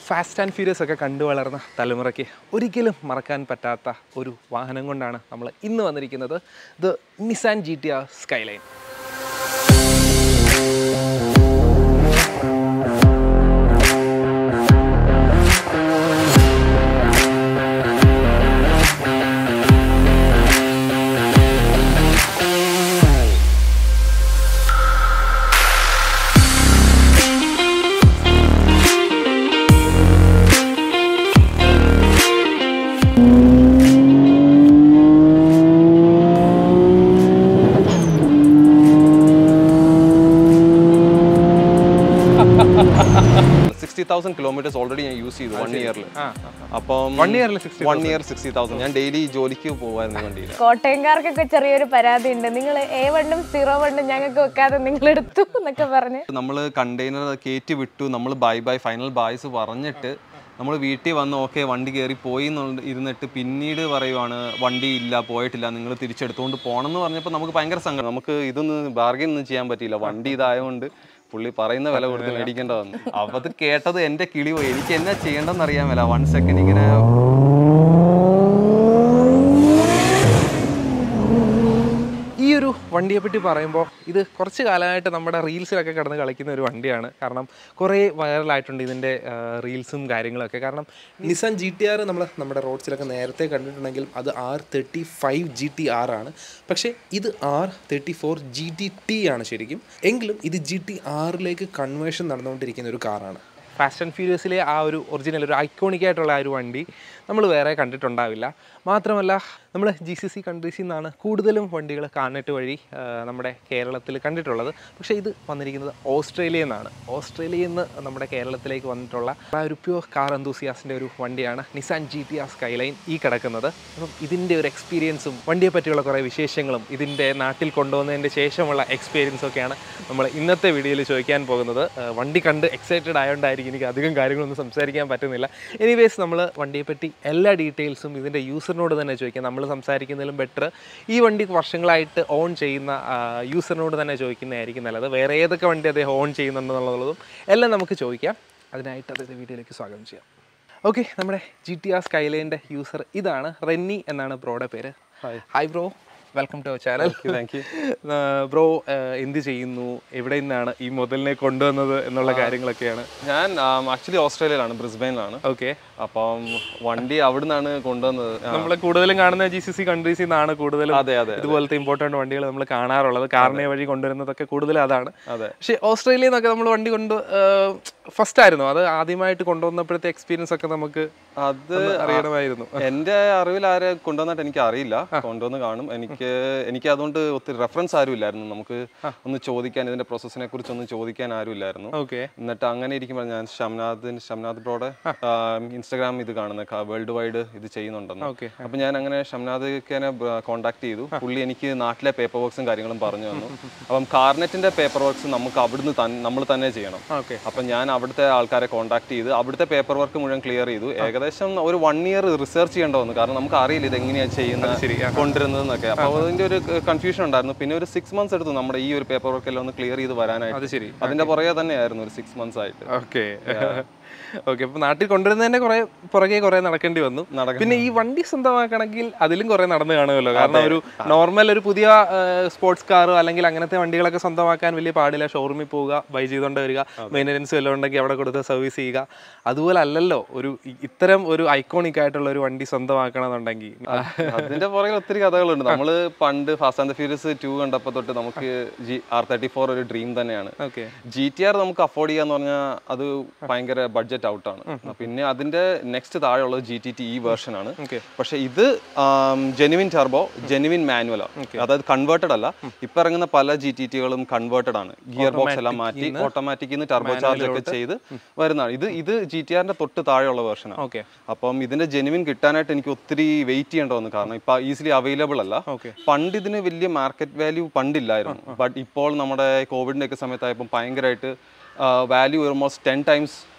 Fast and furious ഒക്കെ കണ്ടു വളർന്ന തലമുറയ്ക്ക് ഒരിക്കലും മറക്കാൻ പറ്റാത്ത ഒരു വാഹനം കൊണ്ടാണ് നമ്മൾ ഇന്ന് വന്നിരിക്കുന്നത് ഇത് Nissan G T R Skyline sixty thousand kilometres already ഞാൻ യൂസ് ചെയ്തു വൺ ഇയറിൽ ആ അപ്പം വൺ ഇയറിൽ sixty one year sixty thousand ഞാൻ ഡെയിലി ജോലിക്ക് പോകുമായിരുന്നു വണ്ടിയിൽ കോട്ടയംകാർക്കൊക്കെ ചെറിയൊരു പരാതി ഉണ്ട് നിങ്ങൾ എ വണ്ണും സീറോ വണ്ണും ഞങ്ങൾക്ക് വെക്കാതെ നിങ്ങൾ എടുത്തു എന്നൊക്കെ പറഞ്ഞ് നമ്മൾ കണ്ടെയ്നർ കയറ്റി വിട്ടു നമ്മൾ ബൈ ബൈ ഫൈനൽ ബായ്സ് പറഞ്ഞിട്ട് നമ്മൾ വീട്ടിൽ വന്ന് ഓക്കെ വണ്ടി കയറി പോയി എന്നുള്ള ഇരുന്നിട്ട് പിന്നീട് പറയുവാണ് വണ്ടി ഇല്ല പോയിട്ടില്ല നിങ്ങൾ തിരിച്ചെടുത്തുകൊണ്ട് പോകണം എന്ന് പറഞ്ഞപ്പോൾ നമുക്ക് ഭയങ്കര സങ്കടം നമുക്ക് ഇതൊന്നും ബാർഗൈൻ ഒന്നും ചെയ്യാൻ പറ്റിയില്ല വണ്ടി ഇതായതുകൊണ്ട് പുള്ളി പറയുന്ന വില കൊടുത്ത് മേടിക്കേണ്ട വന്നു അപ്പോൾ അത് കേട്ടത് എൻ്റെ കിളി പോയി എനിക്ക് എന്നാ ചെയ്യേണ്ടതെന്ന് അറിയാൻ മേല വൺ സെക്കൻഡ് ഇങ്ങനെ ഈ ഒരു വണ്ടിയെ പറ്റി പറയുമ്പോൾ ഇത് കുറച്ച് കാലമായിട്ട് നമ്മുടെ റീൽസിലൊക്കെ കിടന്ന് കളിക്കുന്ന ഒരു വണ്ടിയാണ് കാരണം കുറേ വൈറലായിട്ടുണ്ട് ഇതിൻ്റെ റീൽസും കാര്യങ്ങളൊക്കെ കാരണം നിസാൻ ജി ടി ആർ നമ്മൾ നമ്മുടെ റോഡ്സിലൊക്കെ നേരത്തെ കണ്ടിട്ടുണ്ടെങ്കിലും അത് R thirty five G T R ആണ് പക്ഷേ ഇത് R thirty four G T T ആണ് ശരിക്കും എങ്കിലും ഇത് ജി ടി ആറിലേക്ക് കൺവേർഷൻ നടന്നുകൊണ്ടിരിക്കുന്ന ഒരു കാറാണ് ഫാസ്റ്റ് ആൻഡ് ഫ്യൂരിയസിലെ ആ ഒരു ഒറിജിനൽ ഒരു ഐക്കോണിക് ആയിട്ടുള്ള ആ ഒരു വണ്ടി നമ്മൾ വേറെ കണ്ടിട്ടുണ്ടാവില്ല മാത്രമല്ല നമ്മൾ ജി സി സി കൺട്രീസിൽ നിന്നാണ് കൂടുതലും വണ്ടികൾ കാർനെറ്റ് വഴി ആ, നമ്മുടെ കേരളത്തിൽ കണ്ടിട്ടുള്ളത് പക്ഷേ ഇത് വന്നിരിക്കുന്നത് ഓസ്ട്രേലിയയിൽ നിന്നാണ് ഓസ്ട്രേലിയയിൽ നിന്ന് നമ്മുടെ കേരളത്തിലേക്ക് വന്നിട്ടുള്ള ആ ഒരു പ്യൂർ കാർ എന്തൂസിയാസിൻ്റെ ഒരു വണ്ടിയാണ് Nissan G T R Skyline ഈ കിടക്കുന്നത് അപ്പം ഇതിൻ്റെ ഒരു എക്സ്പീരിയൻസും വണ്ടിയെ പറ്റിയുള്ള കുറേ വിശേഷങ്ങളും ഇതിൻ്റെ നാട്ടിൽ കൊണ്ടുവന്നതിൻ്റെ ശേഷമുള്ള എക്സ്പീരിയൻസും ഒക്കെയാണ് നമ്മൾ ഇന്നത്തെ വീഡിയോയിൽ ചോദിക്കാൻ പോകുന്നത് ആ, വണ്ടി കണ്ട് എക്സൈറ്റഡ് ആയതുകൊണ്ടായിരിക്കും എനിക്ക് അധികം കാര്യങ്ങളൊന്നും സംസാരിക്കാൻ പറ്റുന്നില്ല എനിവേസ് നമ്മൾ വണ്ടിയെപ്പറ്റി എല്ലാ ഡീറ്റെയിൽസും ഇതിൻ്റെ യൂസറിനോട് തന്നെ ചോദിക്കാം നമ്മൾ സംസാരിക്കുന്നതിലും ബെറ്റർ ഈ വണ്ടി വർഷങ്ങളായിട്ട് ഓൺ ചെയ്യുന്ന യൂസറിനോട് തന്നെ ചോദിക്കുന്നതായിരിക്കും നല്ലത് വേറെ ഏതൊക്കെ വണ്ടി അദ്ദേഹം ഓൺ ചെയ്യുന്നുണ്ടെന്നുള്ളതും എല്ലാം നമുക്ക് ചോദിക്കാം അതിനായിട്ട് അദ്ദേഹത്തെ വീഡിയോയിലേക്ക് സ്വാഗതം ചെയ്യാം ഓക്കെ നമ്മുടെ ജി ടി ആർ സ്കൈലൈൻ്റെ യൂസർ ഇതാണ് റെന്നി എന്നാണ് ബ്രോയുടെ പേര് hi bro welcome to our channel thank you bro എന്ത് ചെയ്യുന്നു എവിടെ നിന്നാണ് ഈ മുതലിനെ കൊണ്ടുവന്നത് എന്നുള്ള കാര്യങ്ങളൊക്കെയാണ് ഞാൻ ആക്ച്വലി ഓസ്ട്രേലിയയിലാണ് ബ്രിസ്ബെയിനിലാണ് ഓക്കെ അപ്പം വണ്ടി അവിടുന്നാണ് കൊണ്ടുവന്നത് ആ, നമ്മൾ കൂടുതലും കാണുന്ന ജി സി സി കൺട്രീസിൽ നിന്നാണ് കൂടുതലും അതെ അതെ ഇതുപോലത്തെ ഇമ്പോർട്ടൻ്റ് വണ്ടികൾ നമ്മൾ കാണാറുള്ളത് കാറിനെ വഴി കൊണ്ടുവരുന്നതൊക്കെ കൂടുതൽ അതാണ് അതെ പക്ഷേ ഓസ്ട്രേലിയയിൽ നിന്നൊക്കെ നമ്മൾ വണ്ടി കൊണ്ട് ഫസ്റ്റ് ആയിരുന്നു അത് ആദ്യമായിട്ട് കൊണ്ടുവന്നപ്പോഴത്തെ എക്സ്പീരിയൻസ് ഒക്കെ നമുക്ക് അത് ഒന്ന് അറിയണമായിരുന്നു എന്റെ അറിവിൽ ആരെ കൊണ്ടുവന്നിട്ട് എനിക്ക് അറിയില്ല കൊണ്ടുവന്ന് കാണും എനിക്ക് എനിക്ക് അതുകൊണ്ട് ഒത്തിരി റെഫറൻസ് ആരും ഇല്ലായിരുന്നു നമുക്ക് ഒന്ന് ചോദിക്കാൻ ഇതിന്റെ പ്രോസസ്സിനെ കുറിച്ച് ഒന്ന് ചോദിക്കാൻ ആരും ഇല്ലായിരുന്നു ഓക്കെ എന്നിട്ട് അങ്ങനെ ഇരിക്കുമ്പോൾ ഞാൻ ഷംനാഥിന് ഷംനാഥ് ബ്രോയുടെ ഇൻസ്റ്റാഗ്രാം ഇത് കാണുന്ന വേൾഡ് വൈഡ് ഇത് ചെയ്യുന്നുണ്ടെന്ന് ഓക്കെ അപ്പൊ ഞാൻ അങ്ങനെ ഷംനാഥ് ഖാനെ കോൺടാക്ട് ചെയ്തു പുള്ളി എനിക്ക് നാട്ടിലെ പേപ്പർ വർക്ക്സും കാര്യങ്ങളും പറഞ്ഞു തന്നു അപ്പം കാർനെറ്റിന്റെ പേപ്പർ വർക്ക്സ് നമുക്ക് അവിടുന്ന് നമ്മൾ തന്നെ ചെയ്യണം ഓക്കെ അപ്പം ഞാൻ അവിടുത്തെ ആൾക്കാരെ കോൺടാക്ട് ചെയ്ത് അവിടുത്തെ പേപ്പർ വർക്ക് മുഴുവൻ ക്ലിയർ ചെയ്തു ഏകദേശം ഒരു വൺ ഇയർ റിസർച്ച് ചെയ്യേണ്ട വന്നു കാരണം നമുക്ക് അറിയില്ല ഇത് എങ്ങനെയാണ് ചെയ്യുന്നത് ശരി ആ. കൊണ്ടുവരുന്നതെന്നൊക്കെ അപ്പോൾ അതിന്റെ ഒരു കൺഫ്യൂഷൻ ഉണ്ടായിരുന്നു പിന്നെ ഒരു സിക്സ് മന്ത്സ് എടുത്തു നമ്മുടെ ഈ ഒരു പേപ്പർ വർക്ക് എല്ലാം ഒന്ന് ക്ലിയർ ചെയ്ത് വരാനായിട്ട് അത് ശരി അതിന്റെ പുറകെ തന്നെയായിരുന്നു ഒരു സിക്സ് മന്ത്സ് ആയിട്ട് ഓക്കെ ഓക്കെ അപ്പൊ നാട്ടിൽ കൊണ്ടുവരുന്നതിന്റെ കുറെ പുറകെ കുറെ നടക്കേണ്ടി വന്നു നടക്ക- പിന്നെ ഈ വണ്ടി സ്വന്തമാക്കണമെങ്കിൽ അതിലും കുറെ നടന്നു കാണുമല്ലോ കാരണം ഒരു നോർമൽ ഒരു പുതിയ സ്പോർട്സ് കാർ അല്ലെങ്കിൽ അങ്ങനത്തെ വണ്ടികളൊക്കെ സ്വന്തമാക്കാൻ വലിയ പാടില്ല ഷോറൂമിൽ പോവുക ബൈ ചെയ്തുകൊണ്ട് വരിക മെയിൻ്റനൻസ് വല്ലതും ഉണ്ടെങ്കിൽ അവിടെ കൊടുത്ത് സർവീസ് ചെയ്യുക അതുപോലെ അല്ലല്ലോ ഒരു ഇ- ഇത്തരം ഒരു ഐക്കോണിക് ആയിട്ടുള്ള ഒരു വണ്ടി സ്വന്തമാക്കണമെന്നുണ്ടെങ്കിൽ അതിന്റെ പുറകിൽ ഒത്തിരി കഥകളുണ്ട് നമ്മള് പണ്ട് ഫാസ്റ്റ് ആൻഡ് ഫ്യൂരിയസ് ടു കണ്ടപ്പോ തൊട്ട് നമുക്ക് ജി ആർ തേർട്ടി ഫോർ ഒരു ഡ്രീം തന്നെയാണ് ഓക്കെ ജി ടി ആർ നമുക്ക് അഫോർഡ് ചെയ്യാന്ന് പറഞ്ഞാൽ അത് ഭയങ്കര ബഡ്ജറ്റ് ഔട്ടാണ് പിന്നെ അതിന്റെ നെക്സ്റ്റ് താഴെയുള്ളത് ജി ടി ടി ഈ വേർഷൻ ആണ് ഓക്കെ പക്ഷെ ഇത് ജെനുവിൻ ടർബോ ജെനുവിൻ മാനുവലാണ് അതായത് കൺവേർട്ടഡ് അല്ല ഇപ്പൊ ഇറങ്ങുന്ന പല ജി ടി ടികളും കൺവേർട്ടഡ് ആണ് ഗിയർ ബോക്സ് എല്ലാം മാറ്റി ഓട്ടോമാറ്റിക് ടർബോ ചാർജ് ഒക്കെ ചെയ്ത് വരുന്നതാണ് ഇത് ഇത് ജി ടി ആറിന്റെ തൊട്ട് താഴെയുള്ള വേർഷനാണ് ഓക്കെ അപ്പം ഇതിന്റെ ജെനുവിൻ കിട്ടാനായിട്ട് എനിക്ക് ഒത്തിരി വെയിറ്റ് ചെയ്യേണ്ട വന്നു കാരണം ഇപ്പൊ ഈസിലി അവൈലബിൾ അല്ല ഓക്കെ പണ്ട് ഇതിന് വലിയ മാർക്കറ്റ് വാല്യൂ പണ്ടില്ലായിരുന്നു ബട്ട് ഇപ്പോൾ നമ്മുടെ കോവിഡിന്റെ ഒക്കെ സമയത്തായപ്പോൾ ഭയങ്കരമായിട്ട് വാല്യൂ ഓൾമോസ്റ്റ് ടെൻ ടൈംസ്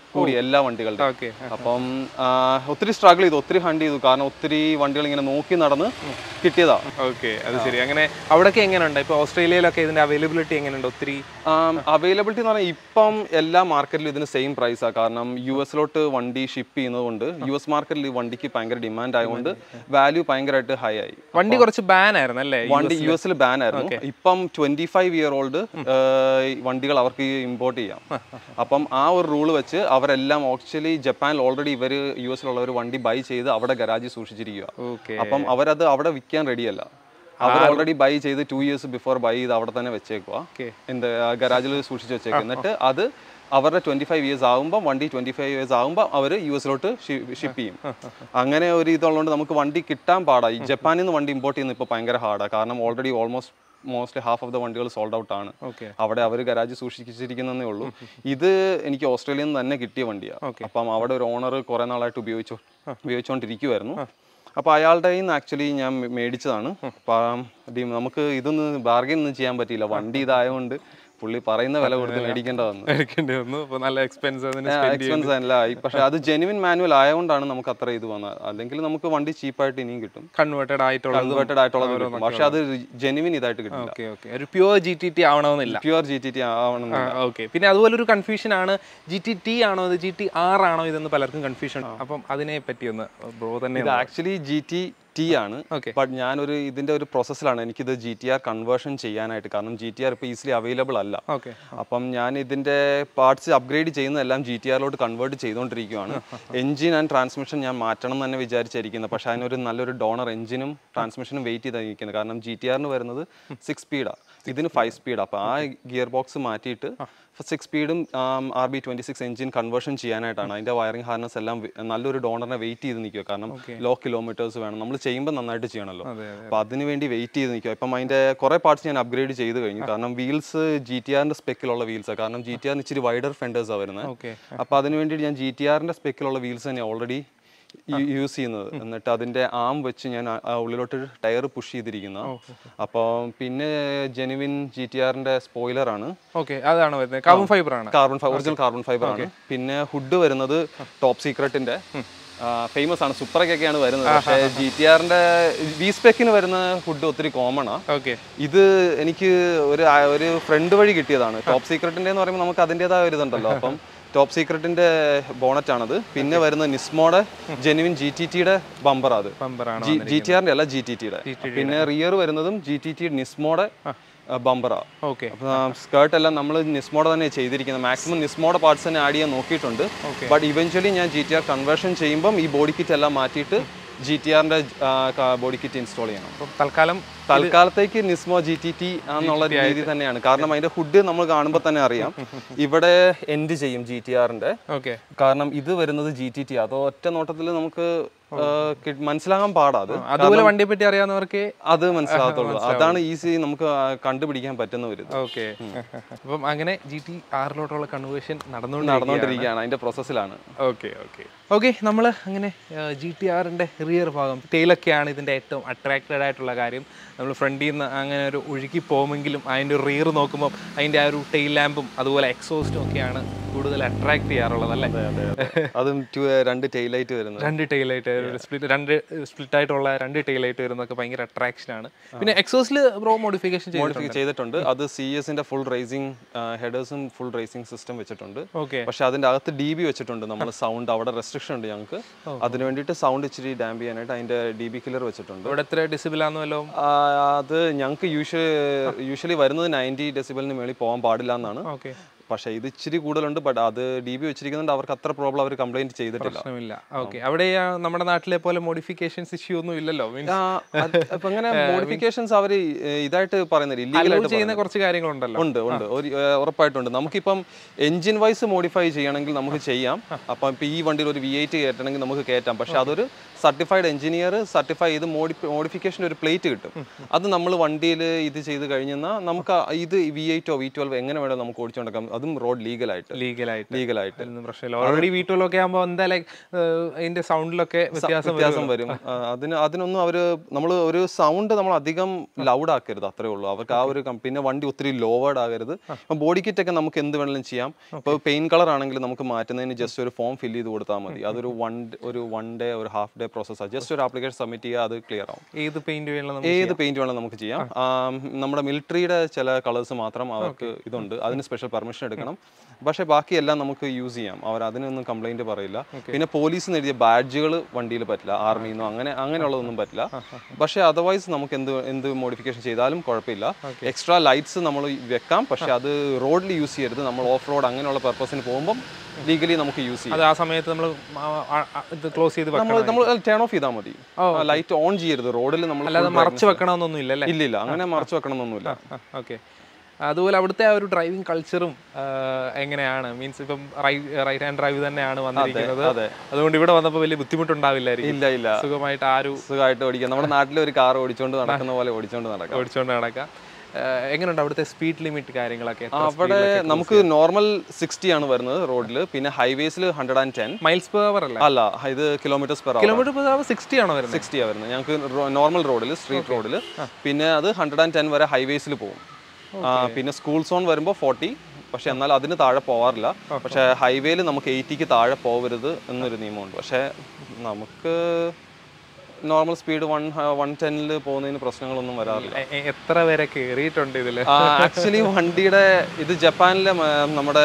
കൂടി എല്ലാ വണ്ടികളുടെ ഓക്കെ അപ്പം ആ, ഒത്തിരി സ്ട്രഗിൾ ചെയ്തു ഒത്തിരി ഹണ്ട് ചെയ്തു കാരണം ഒത്തിരി വണ്ടികൾ ഇങ്ങനെ നോക്കി നടന്ന് കിട്ടിയതാ ഓക്കെ അത് ശരി അങ്ങനെ അവിടെയൊക്കെ എങ്ങനെയുണ്ട് ഇപ്പൊ ഓസ്ട്രേലിയയിലൊക്കെ ഇതിന്റെ അവൈലബിലിറ്റി എങ്ങനെയുണ്ട് ഒത്തിരി അവൈലബിലിറ്റി എന്ന് പറഞ്ഞാൽ ഇപ്പം എല്ലാ മാർക്കറ്റിലും ഇതിന് സെയിം പ്രൈസാണ് കാരണം യു എസിലോട്ട് വണ്ടി ഷിപ്പ് ചെയ്യുന്നതുകൊണ്ട് യു എസ് മാർക്കറ്റിൽ ഈ വണ്ടിക്ക് ഭയങ്കര ഡിമാൻഡ് ആയതുകൊണ്ട് വാല്യൂ ഭയങ്കരമായിട്ട് ഹൈ ആയി വണ്ടി കുറച്ച് ബാൻ ആയിരുന്നു അല്ലേ വണ്ടി യു എസിൽ ബാൻ ആയിരുന്നു ഇപ്പം ട്വന്റി ഫൈവ് ഇയർ ഓൾഡ് വണ്ടികൾ അവർക്ക് ഇമ്പോർട്ട് ചെയ്യാം അപ്പം ആ ഒരു റൂൾ വെച്ച് അവരെല്ലാം ആക്ച്വലി ജപ്പാനിൽ ഓൾറെഡി ഇവർ യു എസിലുള്ളവർ വണ്ടി ബൈ ചെയ്ത് അവിടെ ഗരാജിൽ സൂക്ഷിച്ചിരിക്കുക ഓക്കെ അപ്പം അവരത് അവിടെ വിൽക്കാൻ റെഡിയല്ല അവർ ഓൾറെഡി ബൈ ചെയ്ത് ടു ഇയേഴ്സ് ബിഫോർ ബൈ ചെയ്ത് അവിടെ തന്നെ വെച്ചേക്കുക Okay. എന്താ ഗരാജിൽ സൂക്ഷിച്ച് വെച്ചേക്കുക എന്നിട്ട് അത് അവരുടെ ട്വന്റി ഫൈവ് ഇയേഴ്സ് ആകുമ്പോൾ വണ്ടി ട്വന്റി ഫൈവ് ഇയേഴ്സ് ആകുമ്പോൾ അവർ യു എസിലോട്ട് ഷിപ്പ് ചെയ്യും അങ്ങനെ ഒരു ഇതുള്ളതുകൊണ്ട് നമുക്ക് വണ്ടി കിട്ടാൻ പാടായി ജപ്പാനിൽ നിന്ന് വണ്ടി ഇമ്പോർട്ട് ചെയ്യുന്നത് ഇപ്പോൾ ഭയങ്കര ഹാർഡാണ് കാരണം already almost mostly half of the വണ്ടികൾ സോൾഡ് ഔട്ട് ആണ് ഓക്കെ അവിടെ അവർ ഗരാജ് സൂക്ഷിച്ചിരിക്കുന്നതേ ഉള്ളൂ ഇത് എനിക്ക് ഓസ്ട്രേലിയയിൽ നിന്ന് തന്നെ കിട്ടിയ വണ്ടിയാണ് അപ്പം അവിടെ ഒരു ഓണർ കുറെ നാളായിട്ട് ഉപയോഗിച്ചു ഉപയോഗിച്ചുകൊണ്ടിരിക്കുമായിരുന്നു അപ്പോൾ അയാളുടെ കയ്യിൽ നിന്ന് ആക്ച്വലി ഞാൻ മേ- മേടിച്ചതാണ് അപ്പം ഡി- നമുക്ക് ഇതൊന്നും ബാർഗൈൻ ഒന്നും ചെയ്യാൻ പറ്റിയില്ല വണ്ടി ഇതായതുകൊണ്ട് പുള്ളി പറയുന്ന വില കൊടുത്ത് മേടിക്കേണ്ട വന്നു എടുക്കേണ്ടി വന്നു അപ്പൊ നല്ല എക്സ്പെൻസ് അതിന് spend എക്സ്പെൻസ് അല്ല പക്ഷെ അത് ജെനുവിൻ മാനുവൽ ആയതുകൊണ്ടാണ് നമുക്ക് അത്ര ഇത് വന്നത് അല്ലെങ്കിൽ നമുക്ക് വണ്ടി ചീപ്പായിട്ട് ഇനിയും കിട്ടും കൺവേർട്ടഡ് ആയിട്ടുള്ളത് കൺവേർട്ടഡ് ആയിട്ടുള്ളത് കിട്ടും പക്ഷെ അത് ജെനുവിൻ ഇതായിട്ട് കിട്ടില്ല ഓക്കെ ഓക്കെ ഒരു പ്യുവർ ജി ടി ടി ആവണമെന്നില്ല പ്യുവർ ജി ടി ടി ആവണം ഓക്കെ പിന്നെ അതുപോലെ ഒരു കൺഫ്യൂഷൻ ആണ് ജി ടി ടി ആണോ ഇത് ജി ടി ആർ ആണോ ഇതെന്ന് പലർക്കും കൺഫ്യൂഷൻ അപ്പം അതിനെ പറ്റി ഒന്ന് ബ്രോ തന്നെ ഇത് ആക്ച്വലി ജി ടി ടി ആണ് Okay. ബട്ട് ഞാനൊരു ഇതിന്റെ ഒരു പ്രോസസ്സിലാണ് എനിക്കിത് ജി ടി ആർ കൺവേർഷൻ ചെയ്യാനായിട്ട് കാരണം ജി ടി ആർ ഇപ്പോൾ ഈസിലി അവൈലബിൾ അല്ല ഓക്കെ അപ്പം ഞാൻ ഇതിന്റെ പാർട്സ് അപ്ഗ്രേഡ് ചെയ്യുന്നതെല്ലാം ജി ടി ആറിലോട്ട് കൺവേർട്ട് ചെയ്തുകൊണ്ടിരിക്കുകയാണ് എഞ്ചിൻ ആൻഡ് ട്രാൻസ്മിഷൻ ഞാൻ മാറ്റണം എന്ന് തന്നെ വിചാരിച്ചിരിക്കുന്നത് പക്ഷേ അതിനൊരു നല്ലൊരു ഡോണർ എഞ്ചിനും ട്രാൻസ്മിഷനും വെയിറ്റ് ചെയ്തിരിക്കുന്നത് കാരണം ജി ടി ആറിന് വരുന്നത് സിക്സ് സ്പീഡാണ് ഇതിന് ഫൈവ് സ്പീഡാണ് അപ്പോൾ ആ ഗിയർ ബോക്സ് മാറ്റിയിട്ട് സിക്സ് സ്പീഡും R B twenty six engine conversion ചെയ്യാനായിട്ടാണ് അതിന്റെ വയറിംഗ് ഹാർനസ് എല്ലാം വെ- നല്ലൊരു ഡോണറിനെ വെയിറ്റ് ചെയ്ത് നിൽക്കുക കാരണം ലോ കിലോമീറ്റേഴ്സ് വേണം നമ്മൾ ചെയ്യുമ്പോൾ നന്നായിട്ട് ചെയ്യണമല്ലോ അപ്പോൾ അതിന് വേണ്ടി വെയിറ്റ് ചെയ്ത് നിൽക്കുക ഇപ്പം അതിന്റെ കുറെ പാർട്സ് ഞാൻ അപ്ഗ്രേഡ് ചെയ്ത് കഴിഞ്ഞു കാരണം വീൽസ് ജി ടി ആറിന്റെ സ്പെക്കിലുള്ള വീൽസാണ് കാരണം ജി ടി ആറിന് ഇച്ചിരി വൈഡർ ഫെൻഡേഴ്സാണ് വരുന്നത് ഓക്കെ അപ്പോൾ അതിന് വേണ്ടി ഞാൻ ജി ടി ആറിന്റെ സ്പെക്കിലുള്ള വീൽസ് തന്നെ ഓൾറെഡി യൂസ് ചെയ്യുന്നത് എന്നിട്ട് അതിന്റെ ആം വെച്ച് ഞാൻ ആ- ആ ഉള്ളിലോട്ട് ടയർ പുഷ് ചെയ്തിരിക്കുന്ന അപ്പോൾ പിന്നെ ജെനുവിൻ ജി ടി ആറിന്റെ സ്പോയിലർ ആണ് ഓക്കെ അതാണ് വരുന്നത് കാർബൺ ഫൈബർ ആണ് കാർബൺ ഒറിജിനൽ കാർബൺ ഫൈബർ ആണ് പിന്നെ ഹുഡ് വരുന്നത് ടോപ്പ് സീക്രട്ടിന്റെ ഫേമസ് ആണ് സുപ്രയ്ക്കൊക്കെയാണ് വരുന്നത് പക്ഷേ ജി ടി ആറിന്റെ വി സ്പെക്കിന് വരുന്ന ഹുഡ് ഒത്തിരി കോമൺ ആണ് ഓക്കെ ഇത് എനിക്ക് ഒരു ആ- ഒരു ഫ്രണ്ട് വഴി കിട്ടിയതാണ് ടോപ്പ് സീക്രട്ടിന്റെ എന്ന് പറയുമ്പോൾ നമുക്ക് അതിൻ്റെതായ ഒരു ഇതുണ്ടല്ലോ അപ്പം ടോപ്പ് സീക്രട്ടിന്റെ ബോണറ്റ് ആണത് പിന്നെ വരുന്ന നിസ്മോടെ ജെനുവിൻ ജി ടി ടിയുടെ ബമ്പർ അത് ബമ്പർ ആണ് ജി ടി ആറിന്റെ അല്ല ജി ടി ടിയുടെ പിന്നെ റിയർ വരുന്നതും ജി ടി ടി നിസ്മോടെ ബമ്പറാ ഓക്കെ സ്കേർട്ട് എല്ലാം നമ്മൾ നിസ്മോടെ തന്നെ ചെയ്തിരിക്കുന്നത് മാക്സിമം നിസ്മോടെ പാർട്സ് തന്നെ ആഡ് ചെയ്യാൻ നോക്കിയിട്ടുണ്ട് ബട്ട് ഇവൻച്വലി ഞാൻ ജി ടി ആർ കൺവേർഷൻ ചെയ്യുമ്പം ഈ ബോഡി കിറ്റ് എല്ലാം മാറ്റിയിട്ട് ജി ടി ആറിന്റെ ബോഡി കിറ്റ് ഇൻസ്റ്റാൾ ചെയ്യണം അപ്പം തൽക്കാലം തൽക്കാലത്തേക്ക് നിസ്മോ ജി ടി ടി എന്നുള്ള രീതി തന്നെയാണ് കാരണം അതിന്റെ ഹുഡ് നമ്മൾ കാണുമ്പോൾ തന്നെ അറിയാം ഇവിടെ എൻഡ് ചെയ്യും ജി ടി ആറിന്റെ ഓക്കെ കാരണം ഇത് വരുന്നത് ജി ടി ടി അത് ഒറ്റ നോട്ടത്തിൽ നമുക്ക് ആ, കി- മനസ്സിലാകാൻ പാടാ അത് അതുപോലെ വണ്ടിയെ പറ്റി അറിയാവുന്നവർക്ക് അത് മനസ്സിലാകത്തുള്ളൂ അതാണ് ഈസി നമുക്ക് ആ, കണ്ടുപിടിക്കാൻ പറ്റുന്ന ഒരു ഇത് ഓക്കെ അപ്പം അങ്ങനെ ജി ടി ആറിലോട്ടുള്ള കൺവേർഷൻ നടന്നുകൊണ്ട് നടന്നുകൊണ്ടിരിക്കുകയാണ് അതിന്റെ പ്രോസസ്സിലാണ് ഓക്കെ ഓക്കെ ഓക്കെ നമ്മൾ അങ്ങനെ ജി ടി ആറിൻ്റെ റിയർ ഭാഗം ടെയിലൊക്കെയാണ് ഇതിൻ്റെ ഏറ്റവും അട്രാക്റ്റഡ് ആയിട്ടുള്ള കാര്യം നമ്മൾ ഫ്രണ്ടിൽ നിന്ന് അങ്ങനെ ഒരു ഒഴുകി പോകുമെങ്കിലും അതിൻ്റെ ഒരു റിയർ നോക്കുമ്പോൾ അതിൻ്റെ ആ ഒരു ടെയിൽ ലാമ്പും അതുപോലെ എക്സോസ്റ്റും ഒക്കെയാണ് കൂടുതൽ അട്രാക്ട് ചെയ്യാറുള്ളത് അല്ലേ അതും two- രണ്ട് ടെയിലൈറ്റ് വരുന്നത് രണ്ട് ടെയിലായിട്ട് ഒരു സ്പ്ലിറ്റ് രണ്ട് സ്പ്ലിറ്റ് ആയിട്ടുള്ള രണ്ട് ടെയിലായിട്ട് വരുന്നതൊക്കെ ഭയങ്കര അട്രാക്ഷൻ ആണ് പിന്നെ എക്സോസിൽ ബ്രോ മോഡിഫിക്കേഷൻ ചെയ്തിട്ടുണ്ട് മോഡിഫൈ ചെയ്തിട്ടുണ്ട് അത് സി എസിന്റെ ഫുൾ റേസിംഗ് ഹെഡേഴ്സും ഫുൾ റേസിംഗ് സിസ്റ്റം വെച്ചിട്ടുണ്ട് ഓക്കെ പക്ഷെ അതിന്റെ അകത്ത് ഡി ബി വെച്ചിട്ടുണ്ട് നമ്മൾ സൗണ്ട് അവിടെ റെസ്ട്രിക്ഷൻ ഉണ്ട് ഞങ്ങൾക്ക് അതിന് വേണ്ടിയിട്ട് സൗണ്ട് ഇച്ചിരി ഡാം ചെയ്യാനായിട്ട് അതിന്റെ ഡി ബി കില്ലർ വെച്ചിട്ടുണ്ട് ഇവിടെ എത്ര ഡിസിബിൾ ആണെന്ന് വല്ലതും ആ, അത് ഞങ്ങൾക്ക് യൂഷ്വലി യൂഷ്വലി വരുന്നത് നയൻറ്റി ഡെസിബലിന് മേളിൽ പോകാൻ പാടില്ല എന്നാണ് ഓക്കെ പക്ഷേ ഇത് ഇച്ചിരി കൂടുതലുണ്ട് ബട്ട് അത് ഡി ബി വെച്ചിരിക്കുന്നുണ്ട് അവർക്ക് അത്ര പ്രോബ്ലം അവർ കംപ്ലൈന്റ് ചെയ്തിട്ടില്ല പ്രശ്നമില്ല ഓക്കെ അവിടെ ആ നമ്മുടെ നാട്ടിലെ പോലെ മോഡിഫിക്കേഷൻസ് ഇഷ്യൂ ഒന്നും ഇല്ലല്ലോ മീൻസ് ആ, അത് അപ്പൊ അങ്ങനെ മോഡിഫിക്കേഷൻസ് അവർ ഇതായിട്ട് പറയുന്നില്ല ഇല്ലീഗലായിട്ട് ചെയ്യുന്ന കുറച്ച് കാര്യങ്ങളുണ്ടല്ലോ ഉണ്ട് ഉണ്ട് ഒരു ഏർ, ഉറപ്പായിട്ടുണ്ട് നമുക്കിപ്പം എഞ്ചിൻ വൈസ് മോഡിഫൈ ചെയ്യണമെങ്കിൽ നമുക്ക് ചെയ്യാം അപ്പം ഇപ്പം ഈ വണ്ടിയിൽ ഒരു വി എയ്റ്റ് കയറ്റണമെങ്കിൽ നമുക്ക് കയറ്റാം പക്ഷെ അതൊരു സർട്ടിഫൈഡ് എഞ്ചിനീയർ സർട്ടിഫൈ ചെയ്ത് മോഡി മോഡിഫിക്കേഷൻ്റെ ഒരു പ്ലേറ്റ് കിട്ടും അത് നമ്മൾ വണ്ടിയിൽ ഇത് ചെയ്ത് കഴിഞ്ഞാൽ നമുക്ക് ആ ഇത് വി എയ്റ്റോ വി ട്വൽവ് എങ്ങനെ വേണോ നമുക്ക് ഓടിച്ചുകൊണ്ടിരിക്കാം അതും റോഡ് ലീഗലായിട്ട് ലീഗലായിട്ട് ലീഗലായിട്ട് ഒന്നും പ്രശ്നമില്ല ഓൾറെഡി വീട്ടിലൊക്കെ ആകുമ്പോൾ എന്തായാലും അതിന്റെ സൗണ്ടിലൊക്കെ വ്യത്യാസം വ്യത്യാസം വരും ആ, അതിന് അതിനൊന്നും അവര് നമ്മൾ ഒരു സൗണ്ട് നമ്മൾ അധികം ലൗഡ് ആക്കരുത് അത്രേ ഉള്ളൂ അവർക്ക് ആ ഒരു കം- പിന്നെ വണ്ടി ഒത്തിരി ലോവേഡ് ആകരുത് ഇപ്പം ബോഡി കിറ്റ് ഒക്കെ നമുക്ക് എന്ത് വേണമെങ്കിലും ചെയ്യാം ഇപ്പോൾ പെയിൻ കളർ ആണെങ്കിൽ നമുക്ക് മാറ്റുന്നതിന് ജസ്റ്റ് ഒരു ഫോം ഫില്ല് ചെയ്ത് കൊടുത്താൽ മതി അതൊരു വൺ ഒരു വൺ ഡേ ഒരു ഹാഫ് ഡേ പ്രോസസ്സാണ് ജസ്റ്റ് ഒരു ആപ്ലിക്കേഷൻ സബ്മിറ്റ് ചെയ്യുക അത് ക്ലിയർ ആവും ഏത് പെയിന്റ് വേണം നമുക്ക് ഏത് പെയിന്റ് വേണം നമുക്ക് ചെയ്യാം ആം, നമ്മുടെ മിലിറ്ററിയുടെ ചില കളേഴ്സ് മാത്രം അവർക്ക് ഇതുണ്ട് അതിന് സ്പെഷ്യൽ പെർമിഷൻ എടുക്കണം പക്ഷേ ബാക്കിയെല്ലാം നമുക്ക് യൂസ് ചെയ്യാം അവർ അതിനൊന്നും കംപ്ലൈന്റ് പറയില്ല പിന്നെ പോലീസിന് എഴുതിയ ബാഡ്ജുകൾ വണ്ടിയിൽ പറ്റില്ല ആർമിന്നോ അങ്ങനെ അങ്ങനെയുള്ളതൊന്നും പറ്റില്ല പക്ഷേ അതർവൈസ് നമുക്ക് എന്ത് എന്ത് മോഡിഫിക്കേഷൻ ചെയ്താലും കുഴപ്പമില്ല എക്സ്ട്രാ ലൈറ്റ്സ് നമ്മൾ വെക്കാം പക്ഷേ അത് റോഡിൽ യൂസ് ചെയ്യരുത് നമ്മൾ ഓഫ് റോഡ് അങ്ങനെയുള്ള പർപ്പസിന് പോകുമ്പം ലീഗലി നമുക്ക് യൂസ് ചെയ്യാം അത് ആ സമയത്ത് നമ്മൾ ഇത് ക്ലോസ് ചെയ്ത് വെക്കണം നമ്മൾ നമ്മൾ ടേൺ ഓഫ് ചെയ്താൽ മതി ലൈറ്റ് ഓൺ ചെയ്യരുത് റോഡിൽ നമ്മൾ അല്ലാതെ മറച്ചു വെക്കണമെന്നൊന്നും ഇല്ലല്ലേ ഇല്ലില്ല അങ്ങനെ മറച്ചു വെക്കണമെന്നൊന്നുമില്ല ഓക്കെ അതുപോലെ അവിടുത്തെ ആ ഒരു ഡ്രൈവിംഗ് കൾച്ചറും എങ്ങനെയാണ് മീൻസ് ഇപ്പം റൈറ്റ് ഹാൻഡ് ഡ്രൈവ് തന്നെയാണ് വന്നിരിക്കുന്നത് അതെ. അതുകൊണ്ട് ഇവിടെ വന്നപ്പോൾ വലിയ ബുദ്ധിമുട്ടുണ്ടാവില്ലായിരിക്കും ഇല്ല ഇല്ല സുഖമായിട്ട് ആ ഒരു സുഖമായിട്ട് ഓടിക്കാം നമ്മുടെ നാട്ടിൽ ഒരു കാർ ഓടിച്ചോണ്ട് നടക്കുന്ന പോലെ ഓടിച്ചോണ്ട് നടക്കാം ഓടിച്ചുകൊണ്ട് നടക്കാം ആഹ് എങ്ങനെയുണ്ട് അവിടുത്തെ സ്പീഡ് ലിമിറ്റ് കാര്യങ്ങളൊക്കെ എത്ര അവിടെ നമുക്ക് നോർമൽ സിക്സ്റ്റി ആണ് വരുന്നത് റോഡിൽ പിന്നെ ഹൈവേസിൽ hundred and ten miles per hour അല്ല അല്ല ഇത് kilometres per hour kilometre per hour sixty ആണോ വരുന്നത് സിക്സ്റ്റി വരുന്നത് ഞങ്ങൾക്ക് നോർമൽ റോഡിൽ സ്ട്രീറ്റ് റോഡിൽ പിന്നെ അത് ഹൺഡ്രഡ് ആൻഡ് ടെൻ വരെ ഹൈവേസിൽ പോകും ആ, പിന്നെ സ്കൂൾ സോൺ വരുമ്പോൾ ഫോർട്ടി പക്ഷെ എന്നാൽ അതിന് താഴെ പോകാറില്ല പക്ഷെ ഹൈവേയിൽ നമുക്ക് എയ്റ്റിക്ക് താഴെ പോകരുത് എന്നൊരു നിയമമുണ്ട് പക്ഷെ നമുക്ക് നോർമൽ സ്പീഡ് വൺ വൺ ടെന്നിൽ പോകുന്നതിന് പ്രശ്നങ്ങളൊന്നും വരാറില്ല എ- എ- എത്ര പേരെ കയറിയിട്ടുണ്ട് ഇതില് ആക്ച്വലി വണ്ടിയുടെ ഇത് ജപ്പാനിലെ മ, നമ്മുടെ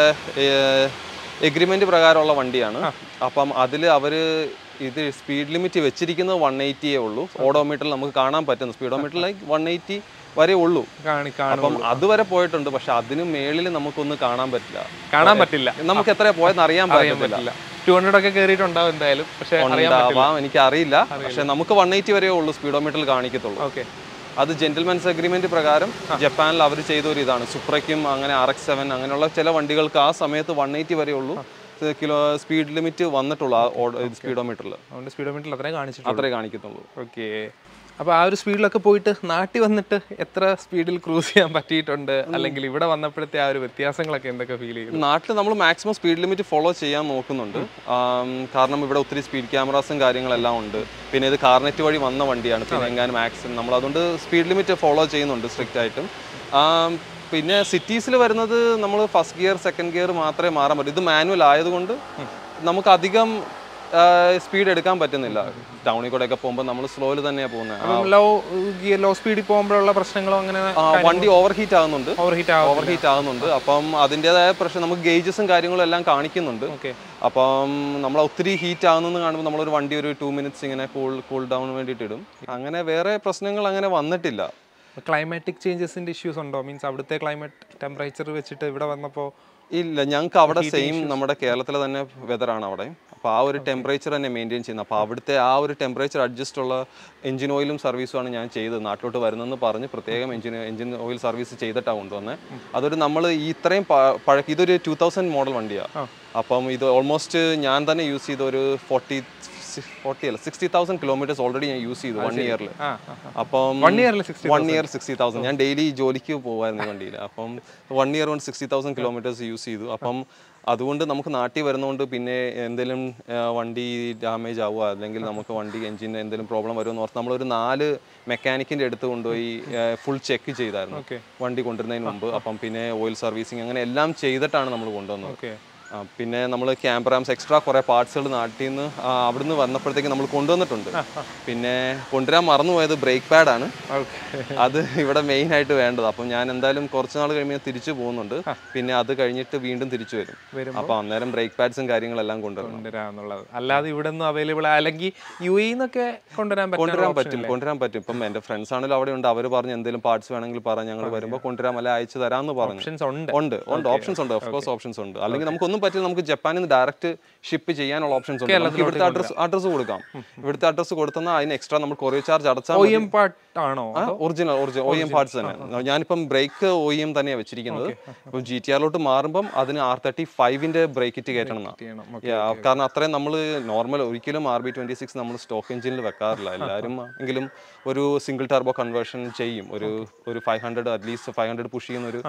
എഗ്രിമെന്റ് പ്രകാരമുള്ള വണ്ടിയാണ് അപ്പം അതിൽ അവർ ഇത് സ്പീഡ് ലിമിറ്റ് വെച്ചിരിക്കുന്നത് വൺ എയ്റ്റിയേ ഉള്ളൂ ഓഡോമീറ്ററിൽ നമുക്ക് കാണാൻ പറ്റുന്നു സ്പീഡോമീറ്റർ ലൈക്ക് വൺ എയ്റ്റി വരെ ഉള്ളൂ കാണി കാണും അപ്പം അതുവരെ പോയിട്ടുണ്ട് പക്ഷെ അതിന് മേളിൽ നമുക്കൊന്നും കാണാൻ പറ്റില്ല കാണാൻ പറ്റില്ല നമുക്ക് എത്ര പോയെന്ന് അറിയാൻ അറിയാൻ പറ്റത്തില്ല പറ്റില്ല ടു ഹൺഡ്രഡ് ഒക്കെ കയറിയിട്ടുണ്ടാവും എന്തായാലും പക്ഷെ അറിയാൻ പറ്റില്ല ഉണ്ടാവാം എനിക്ക് അറിയില്ല പക്ഷെ നമുക്ക് വൺ എയ്റ്റി വരെ ഉള്ളൂ സ്പീഡോമീറ്ററിൽ കാണിക്കത്തുള്ളൂ ഓക്കെ അത് ജെന്റിൽമെൻസ് അഗ്രിമെന്റ് പ്രകാരം ജപ്പാനിൽ അവർ ചെയ്ത ഒരു ഇതാണ് സുപ്രയ്ക്കും അങ്ങനെ ആർ എക്സ് സെവൻ അങ്ങനെയുള്ള ചില വണ്ടികൾക്ക് ആ സമയത്ത് വൺ എയ്റ്റി വരെ ഉള്ളൂ കിലോ സ്പീഡ് ലിമിറ്റ് വന്നിട്ടുള്ളൂ ആ സ്പീഡോമീറ്ററിൽ അതുകൊണ്ട് സ്പീഡോമീറ്ററിൽ അത്രേ കാണിച്ചിട്ടുള്ളൂ അത്രേ കാണിക്കത്തുള്ളൂ ഓക്കെ അപ്പോൾ ആ ഒരു സ്പീഡിലൊക്കെ പോയിട്ട് നാട്ടിൽ വന്നിട്ട് എത്ര സ്പീഡിൽ ക്രൂസ് ചെയ്യാൻ പറ്റിയിട്ടുണ്ട് അല്ലെങ്കിൽ ഇവിടെ വന്നപ്പോഴത്തെ ആ ഒരു വ്യത്യാസങ്ങളൊക്കെ എന്തൊക്കെ ഫീൽ ചെയ്തു നാട്ടിൽ നമ്മൾ മാക്സിമം സ്പീഡ് ലിമിറ്റ് ഫോളോ ചെയ്യാൻ നോക്കുന്നുണ്ട് ആം, കാരണം ഇവിടെ ഒത്തിരി സ്പീഡ് ക്യാമറാസും കാര്യങ്ങളെല്ലാം ഉണ്ട് പിന്നെ ഇത് കാർനെറ്റ് വഴി വന്ന വണ്ടിയാണ് പിന്നെ എങ്ങാനും ആക്സിഡന്റ് നമ്മൾ അതുകൊണ്ട് സ്പീഡ് ലിമിറ്റ് ഫോളോ ചെയ്യുന്നുണ്ട് സ്ട്രിക്റ്റ് ആയിട്ടും ആം, പിന്നെ സിറ്റീസിൽ വരുന്നത് നമ്മൾ ഫസ്റ്റ് ഗിയർ സെക്കൻഡ് ഗിയർ മാത്രമേ മാറാൻ പറ്റൂ ഇത് മാനുവൽ ആയതുകൊണ്ട് നമുക്ക് അധികം സ്പീഡ് എടുക്കാൻ പറ്റുന്നില്ല ടൗണിൽ കൂടെ ഒക്കെ പോകുമ്പോൾ നമ്മൾ സ്ലോയിൽ തന്നെയാണ് പോകുന്നത് ലോ ഗിയർ ലോ സ്പീഡിൽ പോകുമ്പോഴുള്ള പ്രശ്നങ്ങളോ അങ്ങനെ വണ്ടി ഓവർ ഹീറ്റ് ആകുന്നുണ്ട് ഓവർ ഹീറ്റ് ആവും ഓവർ ഹീറ്റ് ആകുന്നുണ്ട് അപ്പം അതിൻ്റെതായ പ്രശ്നം നമുക്ക് ഗേജസും കാര്യങ്ങളും എല്ലാം കാണിക്കുന്നുണ്ട് ഓക്കെ അപ്പം നമ്മൾ ഒത്തിരി ഹീറ്റ് ആകുന്നെന്ന് കാണുമ്പോൾ നമ്മളൊരു വണ്ടി ഒരു ടു മിനിറ്റ്സ് ഇങ്ങനെ കൂൾ കൂൾ ഡൗൺ വേണ്ടിയിട്ട് ഇടും അങ്ങനെ വേറെ പ്രശ്നങ്ങൾ അങ്ങനെ വന്നിട്ടില്ല ക്ലൈമാറ്റിക് ചേഞ്ചസിന്റെ ഇഷ്യൂസ് ഉണ്ടോ മീൻസ് അവിടുത്തെ ക്ലൈമറ്റ് ടെമ്പറേച്ചർ വെച്ചിട്ട് ഇവിടെ വന്നപ്പോൾ ഇല്ല ഞങ്ങൾക്ക് അവിടെ സെയിം നമ്മുടെ കേരളത്തിലെ തന്നെ വെതറാണ് അവിടെ അപ്പോൾ ആ ഒരു ടെമ്പറേച്ചർ തന്നെ മെയിൻറ്റെയിൻ ചെയ്യുന്നത് അപ്പോൾ അവിടുത്തെ ആ ഒരു ടെമ്പറേച്ചർ അഡ്ജസ്റ്റ് ഉള്ള എഞ്ചിൻ ഓയിലും സർവീസുമാണ് ഞാൻ ചെയ്തത് നാട്ടിലോട്ട് വരുന്നെന്ന് പറഞ്ഞ് പ്രത്യേകം എഞ്ചിൻ എഞ്ചിൻ ഓയിൽ സർവീസ് ചെയ്തിട്ടാണ് കൊണ്ടുവന്നത് അതൊരു നമ്മൾ ഈ ഇത്രയും പ- പഴക്ക ഇതൊരു ടൂ തൗസൻഡ് മോഡൽ വണ്ടിയാണ് അപ്പം ഇത് ഓൾമോസ്റ്റ് ഞാൻ തന്നെ യൂസ് ചെയ്ത ഒരു ഫോർട്ടി ഫോർട്ടി അല്ല സിക്സ്റ്റി തൗസൻഡ് കിലോമീറ്റേഴ്സ് ഓൾറെഡി ഞാൻ യൂസ് ചെയ്തു വൺ ഇയറിൽ ആ അപ്പം വൺ ഇയറിൽ sixty one year sixty thousand ഞാൻ ഡെയിലി ജോലിക്ക് പോകുമായിരുന്നു ഈ വണ്ടിയിൽ അപ്പം വൺ ഇയർ കൊണ്ട് സിക്സ്റ്റി തൗസൻഡ് കിലോമീറ്റേഴ്സ് യൂസ് ചെയ്തു അപ്പം അതുകൊണ്ട് നമുക്ക് നാട്ടിൽ വരുന്നതുകൊണ്ട് പിന്നെ എന്തെങ്കിലും ആ, വണ്ടി ഡാമേജ് ആവുക അല്ലെങ്കിൽ നമുക്ക് വണ്ടി എഞ്ചിന് എന്തെങ്കിലും പ്രോബ്ലം വരുമെന്ന് ഓർത്ത് നമ്മളൊരു നാല് മെക്കാനിക്കിൻ്റെ അടുത്ത് കൊണ്ടുപോയി ഫുൾ ചെക്ക് ചെയ്തായിരുന്നു ഓക്കെ വണ്ടി കൊണ്ടുവരുന്നതിന് മുമ്പ് അപ്പം പിന്നെ ഓയിൽ സർവീസിങ് അങ്ങനെ എല്ലാം ചെയ്തിട്ടാണ് നമ്മൾ കൊണ്ടുവന്നത് ഓക്കെ ആ, പിന്നെ നമ്മൾ ക്യാമ്പറാംസ് എക്സ്ട്രാ കുറേ പാർട്സുകൾ നാട്ടിൽ നിന്ന് ആ, അവിടുന്ന് വന്നപ്പോഴത്തേക്ക് നമ്മൾ കൊണ്ടുവന്നിട്ടുണ്ട് പിന്നെ കൊണ്ടുവരാൻ മറന്നുപോയത് ബ്രേക്ക് പാഡാണ് ഓക്കെ അത് ഇവിടെ മെയിൻ ആയിട്ട് വേണ്ടത് അപ്പം ഞാൻ എന്തായാലും കുറച്ച് നാൾ കഴിയുമ്പോൾ തിരിച്ചു പോകുന്നുണ്ട് പിന്നെ അത് കഴിഞ്ഞിട്ട് വീണ്ടും തിരിച്ചു വരും വരുമ്പോ? അപ്പോൾ അന്നേരം ബ്രേക്ക് പാഡ്സും കാര്യങ്ങളെല്ലാം കൊണ്ടുവരണം കൊണ്ടുവരാന്നുള്ളത് അല്ലാതെ ഇവിടെ ഒന്നും അവൈലബിൾ അല്ലെങ്കിൽ യു എന്നൊക്കെ കൊണ്ടുവരാൻ കൊണ്ടുവരാൻ പറ്റും പറ്റും കൊണ്ടുവരാൻ പറ്റും ഇപ്പം എൻ്റെ ഫ്രണ്ട്സ് ആണെങ്കിലും അവിടെ ഉണ്ട് അവർ പറഞ്ഞ് എന്തെങ്കിലും പാർട്സ് വേണമെങ്കിൽ പറ ഞങ്ങൾ വരുമ്പോൾ കൊണ്ടുവരാം അല്ലെ അയച്ചു തരാമെന്ന് പറഞ്ഞു ഓപ്ഷൻസ് ഉണ്ട് ഉണ്ട് ഉണ്ട് ഓപ്ഷൻസ് ഉണ്ട് ഓഫ് കോഴ്സ് ഓപ്ഷൻസ് ഉണ്ട് അല്ലെങ്കിൽ നമുക്കൊന്നും പറ്റില്ല നമുക്ക് ജപ്പാനിൽ നിന്ന് ഡയറക്റ്റ് ഷിപ്പ് ചെയ്യാനുള്ള ഓപ്ഷൻസ് ഉണ്ട് നമുക്ക് ഇവിടുത്തെ അഡ്രസ് അഡ്രസ് കൊടുക്കാം ഇവിടുത്തെ അഡ്രസ് കൊടുത്തെന്നാൽ അതിന് എക്സ്ട്രാ നമ്മൾ കൊറിയർ ചാർജ് അടച്ചാൽ ഒ എം പാർട്ട് ആണോ original original O M parts തന്നെ ഞാനിപ്പം ബ്രേക്ക് ഒ എം തന്നെയാണ് വെച്ചിരിക്കുന്നത് ഇപ്പം ജി ടി ആറിലോട്ട് മാറുമ്പം അതിന് ആർ തേർട്ടി ഫൈവിന്റെ ബ്രേക്ക് ഇറ്റ് കയറ്റണം എന്നാ. ചെയ്യണം Yeah, കാരണം അത്രയും നമ്മൾ നോർമൽ ഒരിക്കലും ആർ ബി ട്വന്റി സിക്സ് നമ്മൾ സ്റ്റോക്ക് എഞ്ചിനിൽ വെക്കാറില്ല എല്ലാവരും എങ്കിലും ഒരു സിംഗിൾ ടർബോ കൺവേർഷൻ ചെയ്യും ഒരു ഒരു five hundred at least five hundred push ചെയ്യുന്ന ഒരു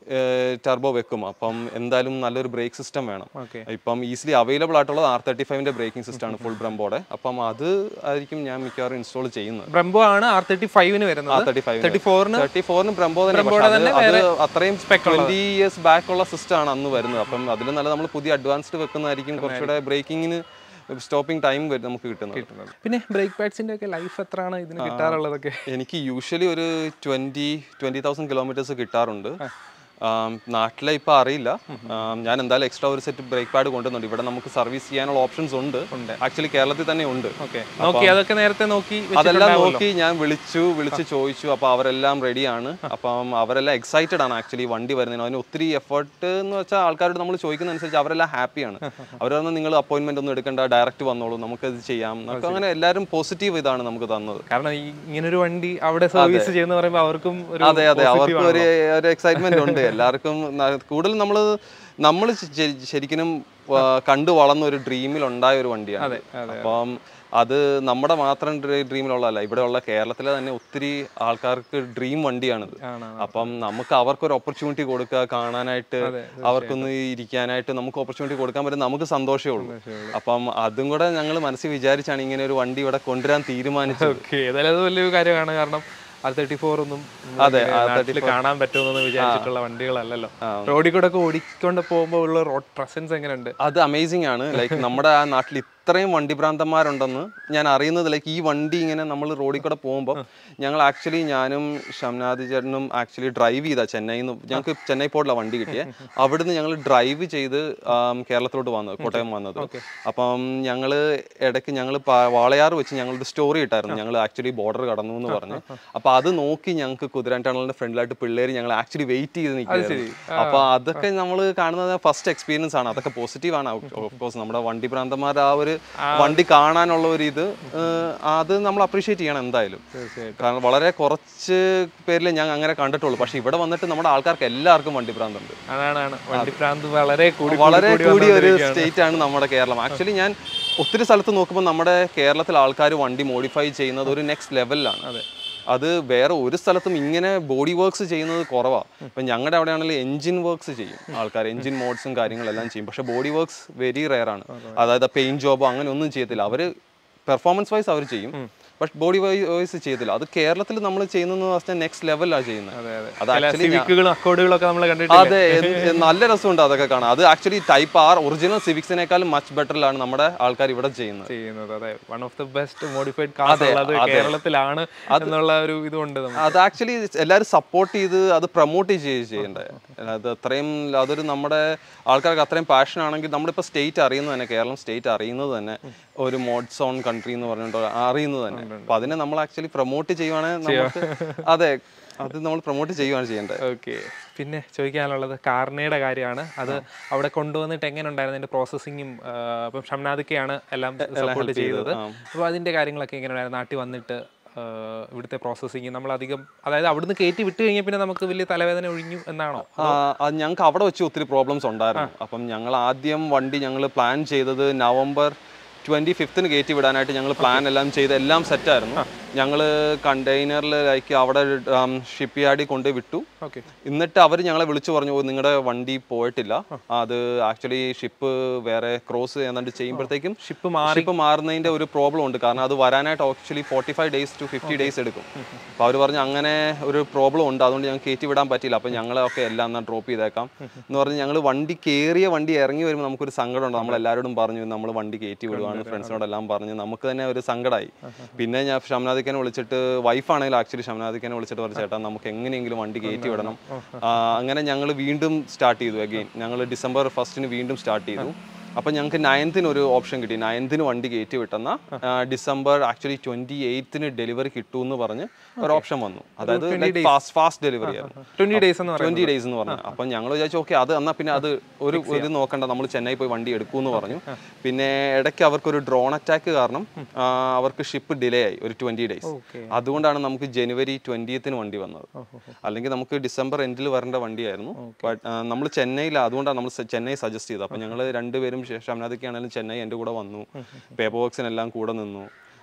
ടർബോ വെക്കും അപ്പം എന്തായാലും നല്ലൊരു ബ്രേക്ക് സിസ്റ്റം വേണം ഓക്കെ ഇപ്പം ഈസിലി അവൈലബിൾ ആയിട്ടുള്ളത് ആർ തേർട്ടി ഫൈവിന്റെ ബ്രേക്കിംഗ് സിസ്റ്റം ആണ് ഫുൾ ബ്രംബോടെ അപ്പം അത് ആയിരിക്കും ഞാൻ മിക്കവാറും ഇൻസ്റ്റാൾ ചെയ്യുന്നത് ബ്രംബോ ആണ് ആർ തേർട്ടി ഫൈവിന് ആർ വരുന്നത് തേർട്ടി ഫൈവ് തേർട്ടി ഫോറിന് തേർട്ടി ഫോറിന് ബ്രംബോ തന്നെ ബ്രംബോയുടെ പക്ഷേ അത് തന്നെ അത് അത്രയും ട്വന്റി ഇയേഴ്സ് ബാക്ക് ഉള്ള സിസ്റ്റം ആണ് അന്ന് വരുന്നത് അപ്പം അതിൽ നല്ല നമ്മൾ പുതിയ അഡ്വാൻസ്ഡ് വെക്കുന്നതായിരിക്കും കുറച്ചുകൂടെ ബ്രേക്കിങ്ങിന് സ്റ്റോപ്പിംഗ് ടൈം നമുക്ക് കിട്ടുന്നത് പിന്നെ ബ്രേക്ക് പാഡ്സിന്റെ ഒക്കെ ലൈഫ് എത്രയാണ് ഇതിന് കിട്ടാറുള്ളതൊക്കെ എനിക്ക് യൂഷ്വലി ഒരു ട്വന്റി ട്വന്റി തൗസൻഡ് കിലോമീറ്റേഴ്സ് കിട്ടാറുണ്ട് ആം, നാട്ടിലെ ഇപ്പൊ അറിയില്ല ആം, ഞാൻ എന്തായാലും എക്സ്ട്രാ ഒരു സെറ്റ് ബ്രേക്ക് പാഡ് കൊണ്ടുവന്നുണ്ട് ഇവിടെ നമുക്ക് സർവീസ് ചെയ്യാനുള്ള ഓപ്ഷൻസ് ഉണ്ട് ആക്ച്വലി കേരളത്തിൽ തന്നെ ഉണ്ട് ഓക്കെ നോക്കി അതൊക്കെ നേരത്തെ നോക്കി അതെല്ലാം നോക്കി ഞാൻ വിളിച്ചു വിളിച്ച് ചോദിച്ചു അപ്പൊ അവരെല്ലാം റെഡിയാണ് അപ്പം അവരെല്ലാം എക്സൈറ്റഡ് ആണ് ആക്ച്വലി വണ്ടി വരുന്നതിന് അതിന് ഒത്തിരി എഫേർട്ട് എന്ന് വെച്ചാൽ ആൾക്കാരോട് നമ്മൾ ചോദിക്കുന്ന അനുസരിച്ച് അവരെല്ലാം ഹാപ്പിയാണ് അവർ പറഞ്ഞു നിങ്ങൾ അപ്പോയിന്റ്മെന്റ് ഒന്നും എടുക്കണ്ട ഡയറക്റ്റ് വന്നോളൂ നമുക്കത് ചെയ്യാം നമുക്ക് അങ്ങനെ എല്ലാവരും പോസിറ്റീവ് ഇതാണ് നമുക്ക് തന്നത് കാരണം ഈ ഇങ്ങനൊരു വണ്ടി അവിടെ സർവീസ് ചെയ്യുന്ന പറയുമ്പോൾ അവർക്കും ഒരു അതെ അതെ അവർക്ക് ഒരു ഒരു എക്സൈറ്റ്മെന്റ് ഉണ്ട് എല്ലാവർക്കും ന- കൂടുതൽ നമ്മൾ നമ്മൾ ശരിക്കും ആ, കണ്ടു വളർന്ന ഒരു ഡ്രീമിൽ ഉണ്ടായ ഒരു വണ്ടിയാണ് അതെ, അതെ, അപ്പം അത് നമ്മുടെ മാത്രം ഡ്രീമിലുള്ളതല്ല ഇവിടെയുള്ള കേരളത്തിലെ തന്നെ ഒത്തിരി ആൾക്കാർക്ക് ഡ്രീം വണ്ടിയാണിത് ആണ്, അപ്പം നമുക്ക് അവർക്കൊരു ഓപ്പർച്യൂണിറ്റി കൊടുക്കുക കാണാനായിട്ട് അവർക്കൊന്ന് ഇരിക്കാനായിട്ട് നമുക്ക് ഓപ്പർച്യൂണിറ്റി കൊടുക്കാൻ പറ്റും നമുക്ക് സന്തോഷമേ ഉള്ളൂ അപ്പം അതും കൂടെ ഞങ്ങൾ മനസ്സിൽ വിചാരിച്ചാണ് ഇങ്ങനെ ഒരു വണ്ടി ഇവിടെ കൊണ്ടുവരാൻ തീരുമാനിച്ചത് ഓക്കെ ഏതായാലും അത് വലിയൊരു കാര്യമാണ് കാരണം ആർ തേർട്ടി ഫോർ ഒന്നും അതെ, നാട്ടിൽ കാണാൻ പറ്റുമെന്ന് വിചാരിച്ചിട്ടുള്ള വണ്ടികളല്ലല്ലോ റോഡിൽ കൂടെ ഒക്കെ ഓടിക്കൊണ്ട് പോകുമ്പോൾ ഉള്ള റോഡ് പ്രസൻസ് എങ്ങനെയുണ്ട് അത് അമേസിംഗ് ആണ് ലൈക്ക് നമ്മുടെ ആ നാട്ടിൽ ഇത്രയും വണ്ടി ഭ്രാന്തന്മാരുണ്ടെന്ന് ഞാൻ അറിയുന്നത് ലൈക്ക് ഈ വണ്ടി ഇങ്ങനെ നമ്മൾ റോഡിൽ കൂടെ പോകുമ്പോൾ ഞങ്ങൾ ആക്ച്വലി ഞാനും ഷംനാദ് ചേട്ടനും ആക്ച്വലി ഡ്രൈവ് ചെയ്താ ചെന്നൈയിൽ നിന്ന് ഞങ്ങൾക്ക് ചെന്നൈ പോർട്ടിലാണ് വണ്ടി കിട്ടിയത് അവിടുന്ന് ഞങ്ങൾ ഡ്രൈവ് ചെയ്ത് ആം, കേരളത്തിലോട്ട് വന്നത് കോട്ടയം വന്നത് അപ്പം ഞങ്ങൾ ഇടയ്ക്ക് ഞങ്ങൾ വാളയാർ വെച്ച് ഞങ്ങളൊരു സ്റ്റോറി ഇട്ടായിരുന്നു ഞങ്ങൾ ആക്ച്വലി ബോർഡർ കടന്നു എന്ന് പറഞ്ഞ് അപ്പൊ അത് നോക്കി ഞങ്ങൾക്ക് കുതിരാൻ ടണലിന്റെ ഫ്രണ്ടിലായിട്ട് പിള്ളേർ ഞങ്ങൾ ആക്ച്വലി വെയിറ്റ് ചെയ്ത് നിൽക്കുന്നത് അപ്പൊ അതൊക്കെ നമ്മൾ കാണുന്നത് ഫസ്റ്റ് എക്സ്പീരിയൻസ് ആണ് അതൊക്കെ പോസിറ്റീവ് ആണ് ഓഫ് കോഴ്സ് നമ്മുടെ വണ്ടി ഭ്രാന്തന്മാർ ആ ഒരു വണ്ടി കാണാനുള്ള ഒരു ഇത് ഏഹ്, അത് നമ്മൾ അപ്രീഷിയേറ്റ് ചെയ്യണം എന്തായാലും തീർച്ചയായിട്ടും കാരണം വളരെ കുറച്ച് പേരിൽ ഞാൻ അങ്ങനെ കണ്ടിട്ടുള്ളൂ പക്ഷെ ഇവിടെ വന്നിട്ട് നമ്മുടെ ആൾക്കാർക്ക് എല്ലാവർക്കും വണ്ടി ഭ്രാന്തുണ്ട് അതാണ് ആണ് വണ്ടിപ്രാന്ത് വളരെ കൂടി വളരെ കൂടി കൂടിയ ഒരു വന്നുകൊണ്ടിരിക്കുകയാണ്. സ്റ്റേറ്റ് ആണ് നമ്മുടെ കേരളം ആക്ച്വലി ഞാൻ ഒത്തിരി സ്ഥലത്ത് നോക്കുമ്പോൾ നമ്മുടെ കേരളത്തിൽ ആൾക്കാർ വണ്ടി മോഡിഫൈ ചെയ്യുന്നത് ഒരു നെക്സ്റ്റ് ലെവലിലാണ് അത് വേറെ ഒരു സ്ഥലത്തും ഇങ്ങനെ ബോഡി വർക്ക്സ് ചെയ്യുന്നത് കുറവാണ് ഇപ്പം ഞങ്ങളുടെ അവിടെ ആണെങ്കിൽ എഞ്ചിൻ വർക്ക്സ് ചെയ്യും ആൾക്കാർ എഞ്ചിൻ മോഡ്സും കാര്യങ്ങളെല്ലാം ചെയ്യും പക്ഷെ ബോഡി വർക്ക്സ് വെരി റെയർ ആണ് അതായത് പെയിന്റ് ജോബോ അങ്ങനെ ഒന്നും ചെയ്യത്തില്ല അവർ പെർഫോമൻസ് വൈസ് അവർ ചെയ്യും പക്ഷെ ബോഡി വൈസ് ചെയ്യത്തില്ല അത് കേരളത്തിൽ നമ്മൾ ചെയ്യുന്നതെന്ന് പറഞ്ഞാൽ നെക്സ്റ്റ് ലെവലാണ് ചെയ്യുന്നത് അതെ അതെ അത് ചില actually ഞാൻ- സിവിക്കുകളും അക്കോർഡുകളും ഒക്കെ നമ്മൾ കണ്ടിട്ടില്ല അതെ എന്ത് നല്ല രസമുണ്ട് അതൊക്കെ കാണാൻ അത് ആക്ച്വലി ടൈപ്പ് ആർ ഒറിജിനൽ സിവിക്സിനേക്കാളും മച്ച് ബെറ്ററിലാണ് നമ്മുടെ ആൾക്കാർ ഇവിടെ ചെയ്യുന്നത് ചെയ്യുന്നത് അതെ one of the best modified cars ഉള്ളത് കേരളത്തിലാണ് എന്നുള്ള ഒരു ഇതുണ്ട് നമുക്ക് അത് ആക്ച്വലി എല്ലാവരും സപ്പോർട്ട് ചെയ്ത് അത് പ്രൊമോട്ട് ചെയ്യുക ചെയ്യേണ്ടത് അത് അത്രയും അതൊരു നമ്മുടെ ആൾക്കാർക്ക് അത്രയും പാഷൻ ആണെങ്കിൽ നമ്മളിപ്പോൾ സ്റ്റേറ്റ് അറിയുന്നത് തന്നെ കേരളം സ്റ്റേറ്റ് അറിയുന്നത് തന്നെ ഒരു മോഡ്സ് ഓൺ കൺട്രി എന്ന് പറഞ്ഞിട്ട് അറിയുന്നത് തന്നെ അപ്പൊ അതിനെ നമ്മൾ ആക്ച്വലി പ്രൊമോട്ട് ചെയ്യുവാണെങ്കിൽ നമുക്ക് അതെ അത് നമ്മൾ പ്രൊമോട്ട് ചെയ്യുവാണ് ചെയ്യേണ്ടത് ഓക്കെ പിന്നെ ചോദിക്കാനുള്ളത് കാർണയുടെ കാര്യമാണ് അത് അവിടെ കൊണ്ടുവന്നിട്ട് എങ്ങനെ ഉണ്ടായിരുന്നു അതിന്റെ പ്രോസസ്സിങ്ങും ഇപ്പം ഷംനാദിക്കയാണ് എല്ലാം സപ്പോർട്ട് ചെയ്തത് അപ്പോൾ അതിന്റെ കാര്യങ്ങളൊക്കെ എങ്ങനെ ഉണ്ടായിരുന്നു നാട്ടിൽ വന്നിട്ട് ആ, ഇവിടുത്തെ പ്രോസസ്സിങ് നമ്മൾ അധികം അതായത് അവിടുന്ന് കയറ്റി വിട്ട് കഴിഞ്ഞാൽ പിന്നെ നമുക്ക് വലിയ തലവേദന ഒഴിഞ്ഞു എന്നാണോ ഞങ്ങൾക്ക് അവിടെ വെച്ച് ഒത്തിരി പ്രോബ്ലംസ് ഉണ്ടായിരുന്നു അപ്പം ഞങ്ങൾ ആദ്യം വണ്ടി ഞങ്ങൾ പ്ലാൻ ചെയ്തത് നവംബർ ട്വന്റി ഫിഫ്തിന് കയറ്റി വിടാനായിട്ട് ഞങ്ങൾ പ്ലാൻ എല്ലാം ചെയ്ത് എല്ലാം സെറ്റായിരുന്നു ഞങ്ങൾ കണ്ടെയ്നറിലേക്ക് അവിടെ ഷിപ്പ് യാർഡിൽ കൊണ്ട് വിട്ടു ഓക്കെ എന്നിട്ട് അവർ ഞങ്ങളെ വിളിച്ചു പറഞ്ഞു "ഓ, നിങ്ങളുടെ വണ്ടി പോയിട്ടില്ല അത് ആക്ച്വലി ഷിപ്പ് വേറെ ക്രോസ് ഏതാണ്ട് ചെയ്യുമ്പോഴത്തേക്കും ഷിപ്പ് ഷിപ്പ് മാറുന്നതിന്റെ ഒരു പ്രോബ്ലം ഉണ്ട് കാരണം അത് വരാനായിട്ട് actually forty five days to fifty days എടുക്കും അപ്പോൾ അവർ പറഞ്ഞു അങ്ങനെ ഒരു പ്രോബ്ലം ഉണ്ട് അതുകൊണ്ട് ഞങ്ങൾക്ക് കയറ്റി വിടാൻ പറ്റില്ല അപ്പോൾ ഞങ്ങളെ ഒക്കെ എല്ലാം എന്നാൽ ഡ്രോപ്പ് ചെയ്തേക്കാം എന്ന് പറഞ്ഞ് ഞങ്ങൾ വണ്ടി കയറിയ വണ്ടി ഇറങ്ങി വരുമ്പോൾ നമുക്കൊരു സങ്കടമുണ്ട് നമ്മൾ എല്ലാവരോടും പറഞ്ഞു നമ്മൾ വണ്ടി കയറ്റി വിടുവാണ് ഫ്രണ്ട്സിനോടെല്ലാം പറഞ്ഞ് നമുക്ക് തന്നെ ഒരു സങ്കടമായി പിന്നെ ഞാൻ ഷംനാദിക്കനെ വിളിച്ചിട്ട് വൈഫാണെങ്കിൽ ആക്ച്വലി ഷംനാദിക്കനെ വിളിച്ചിട്ട് പറഞ്ഞു ചേട്ടാ നമുക്ക് എങ്ങനെയെങ്കിലും വണ്ടി കയറ്റി വിടണം ആ, അങ്ങനെ ഞങ്ങൾ വീണ്ടും സ്റ്റാർട്ട് ചെയ്തു അഗെയിൻ ഞങ്ങൾ ഡിസംബർ ഫസ്റ്റിന് വീണ്ടും സ്റ്റാർട്ട് ചെയ്തു അപ്പം ഞങ്ങൾക്ക് നയൻത്തിന് ഒരു ഓപ്ഷൻ കിട്ടി നയൻത്തിന് വണ്ടി കയറ്റി വിട്ടെന്ന ഡിസംബർ ആക്ച്വലി ട്വന്റി എയ്ത്തിന് ഡെലിവറി കിട്ടൂ എന്ന് പറഞ്ഞ് ഒരു ഓപ്ഷൻ വന്നു അതായത് ഫാസ്റ്റ് ഫാസ്റ്റ് ഡെലിവറി ആയിരുന്നു ട്വന്റി ഡേയ്സ് എന്ന് പറയുന്നത് ട്വന്റി ഡേയ്സ് എന്ന് പറഞ്ഞു അപ്പം ഞങ്ങൾ വിചാരിച്ചു ഓക്കെ അത് എന്നാൽ പിന്നെ അത് ഒരു ഇത് നോക്കണ്ട നമ്മൾ ചെന്നൈ പോയി വണ്ടി എടുക്കൂ എന്ന് പറഞ്ഞു പിന്നെ ഇടയ്ക്ക് അവർക്കൊരു ഡ്രോൺ അറ്റാക്ക് കാരണം ആ, അവർക്ക് ഷിപ്പ് ഡിലേ ആയി ഒരു ട്വന്റി ഡേയ്സ് ഓക്കെ അതുകൊണ്ടാണ് നമുക്ക് ജനുവരി ട്വന്റിയത്തിന് വണ്ടി വന്നത് അല്ലെങ്കിൽ നമുക്ക് ഡിസംബർ എൻഡിൽ വരേണ്ട വണ്ടിയായിരുന്നു ബട്ട് നമ്മൾ ചെന്നൈയിൽ അതുകൊണ്ടാണ് നമ്മൾ ചെന്നൈ സജസ്റ്റ് ചെയ്തത് അപ്പം ഞങ്ങൾ രണ്ടുപേരും ഷംനാദിക്കാണെങ്കിലും ചെന്നൈ എൻ്റെ കൂടെ വന്നു പേപ്പർ വർക്സിനെല്ലാം കൂടെ നിന്നു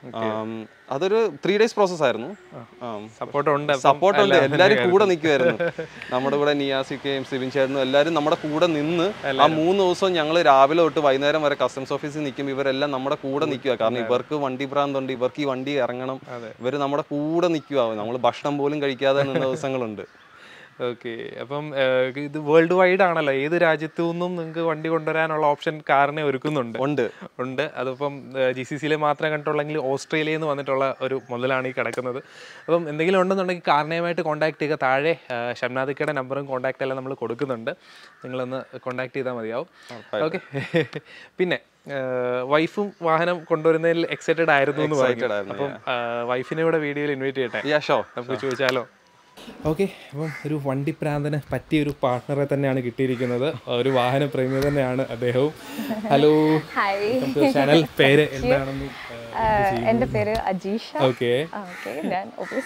ആം, അതൊരു ത്രീ ഡേയ്സ് പ്രോസസ് ആയിരുന്നു സപ്പോർട്ട് ഉണ്ട് അപ്പം സപ്പോർട്ട് ഉണ്ട് എല്ലാം എല്ലാരും കൂടെ നിൽക്കുമായിരുന്നു നമ്മുടെ കൂടെ നിയാസിക്കയും സിബിൻ ചേട്ടനും എല്ലാരും നമ്മുടെ കൂടെ നിന്ന് ആ മൂന്ന് ദിവസവും ഞങ്ങൾ രാവിലെ തൊട്ട് വൈകുന്നേരം വരെ കസ്റ്റംസ് ഓഫീസിൽ നിൽക്കുമ്പോൾ ഇവരെല്ലാം നമ്മുടെ കൂടെ നിൽക്കുക കാരണം ഇവർക്ക് വണ്ടി ഭ്രാന്തുണ്ട് ഇവർക്ക് ഈ വണ്ടി ഇറങ്ങണം ഇവർ നമ്മുടെ കൂടെ നിൽക്കുക നമ്മൾ ഭക്ഷണം പോലും കഴിക്കാതെ നിന്ന ദിവസങ്ങളുണ്ട് ഓക്കെ അപ്പം ഏഹ്, ഇത് വേൾഡ് വൈഡ് ആണല്ലോ ഏത് രാജ്യത്തു നിന്നും നിങ്ങൾക്ക് വണ്ടി കൊണ്ടുവരാനുള്ള ഓപ്ഷൻ കാറിനെ ഒരുക്കുന്നുണ്ട് ഉണ്ട് ഉണ്ട് അതിപ്പം ജി സി സിയിലെ മാത്രം കണ്ടിട്ടുള്ളെങ്കിൽ ഓസ്ട്രേലിയയിൽ നിന്ന് വന്നിട്ടുള്ള ഒരു മുതലാണ് ഈ കിടക്കുന്നത് അപ്പം എന്തെങ്കിലും ഉണ്ടെന്നുണ്ടെങ്കിൽ കാർണയുമായിട്ട് കോൺടാക്ട് ചെയ്യുക താഴെ ഷംനാദിക്കയുടെ നമ്പറും കോൺടാക്റ്റ് എല്ലാം നമ്മൾ കൊടുക്കുന്നുണ്ട് നിങ്ങളൊന്ന് കോൺടാക്ട് ചെയ്താൽ മതിയാവും ഓക്കെ പിന്നെ വൈഫും വാഹനം കൊണ്ടുവരുന്നതിൽ എക്സൈറ്റഡ് ആയിരുന്നു എന്ന് പറഞ്ഞു Excited ആയിരുന്നു, അപ്പം വൈഫിനെ കൂടെ വീഡിയോയിൽ ഇൻവൈറ്റ് ചെയ്യട്ടെ യാ ഷോ നമുക്ക് ചോദിച്ചാലോ ഓക്കെ അപ്പം ഒരു വണ്ടി പ്രാന്തന് പറ്റിയ ഒരു പാർട്ട്ണറെ തന്നെയാണ് കിട്ടിയിരിക്കുന്നത് ഒരു വാഹന പ്രേമി തന്നെയാണ് അദ്ദേഹവും ഹലോ ഹായ് ചാനൽ പേര് എന്താണെന്ന് എൻ്റെ പേര് അജീഷ ഓക്കെ ഓക്കെ ഞാൻ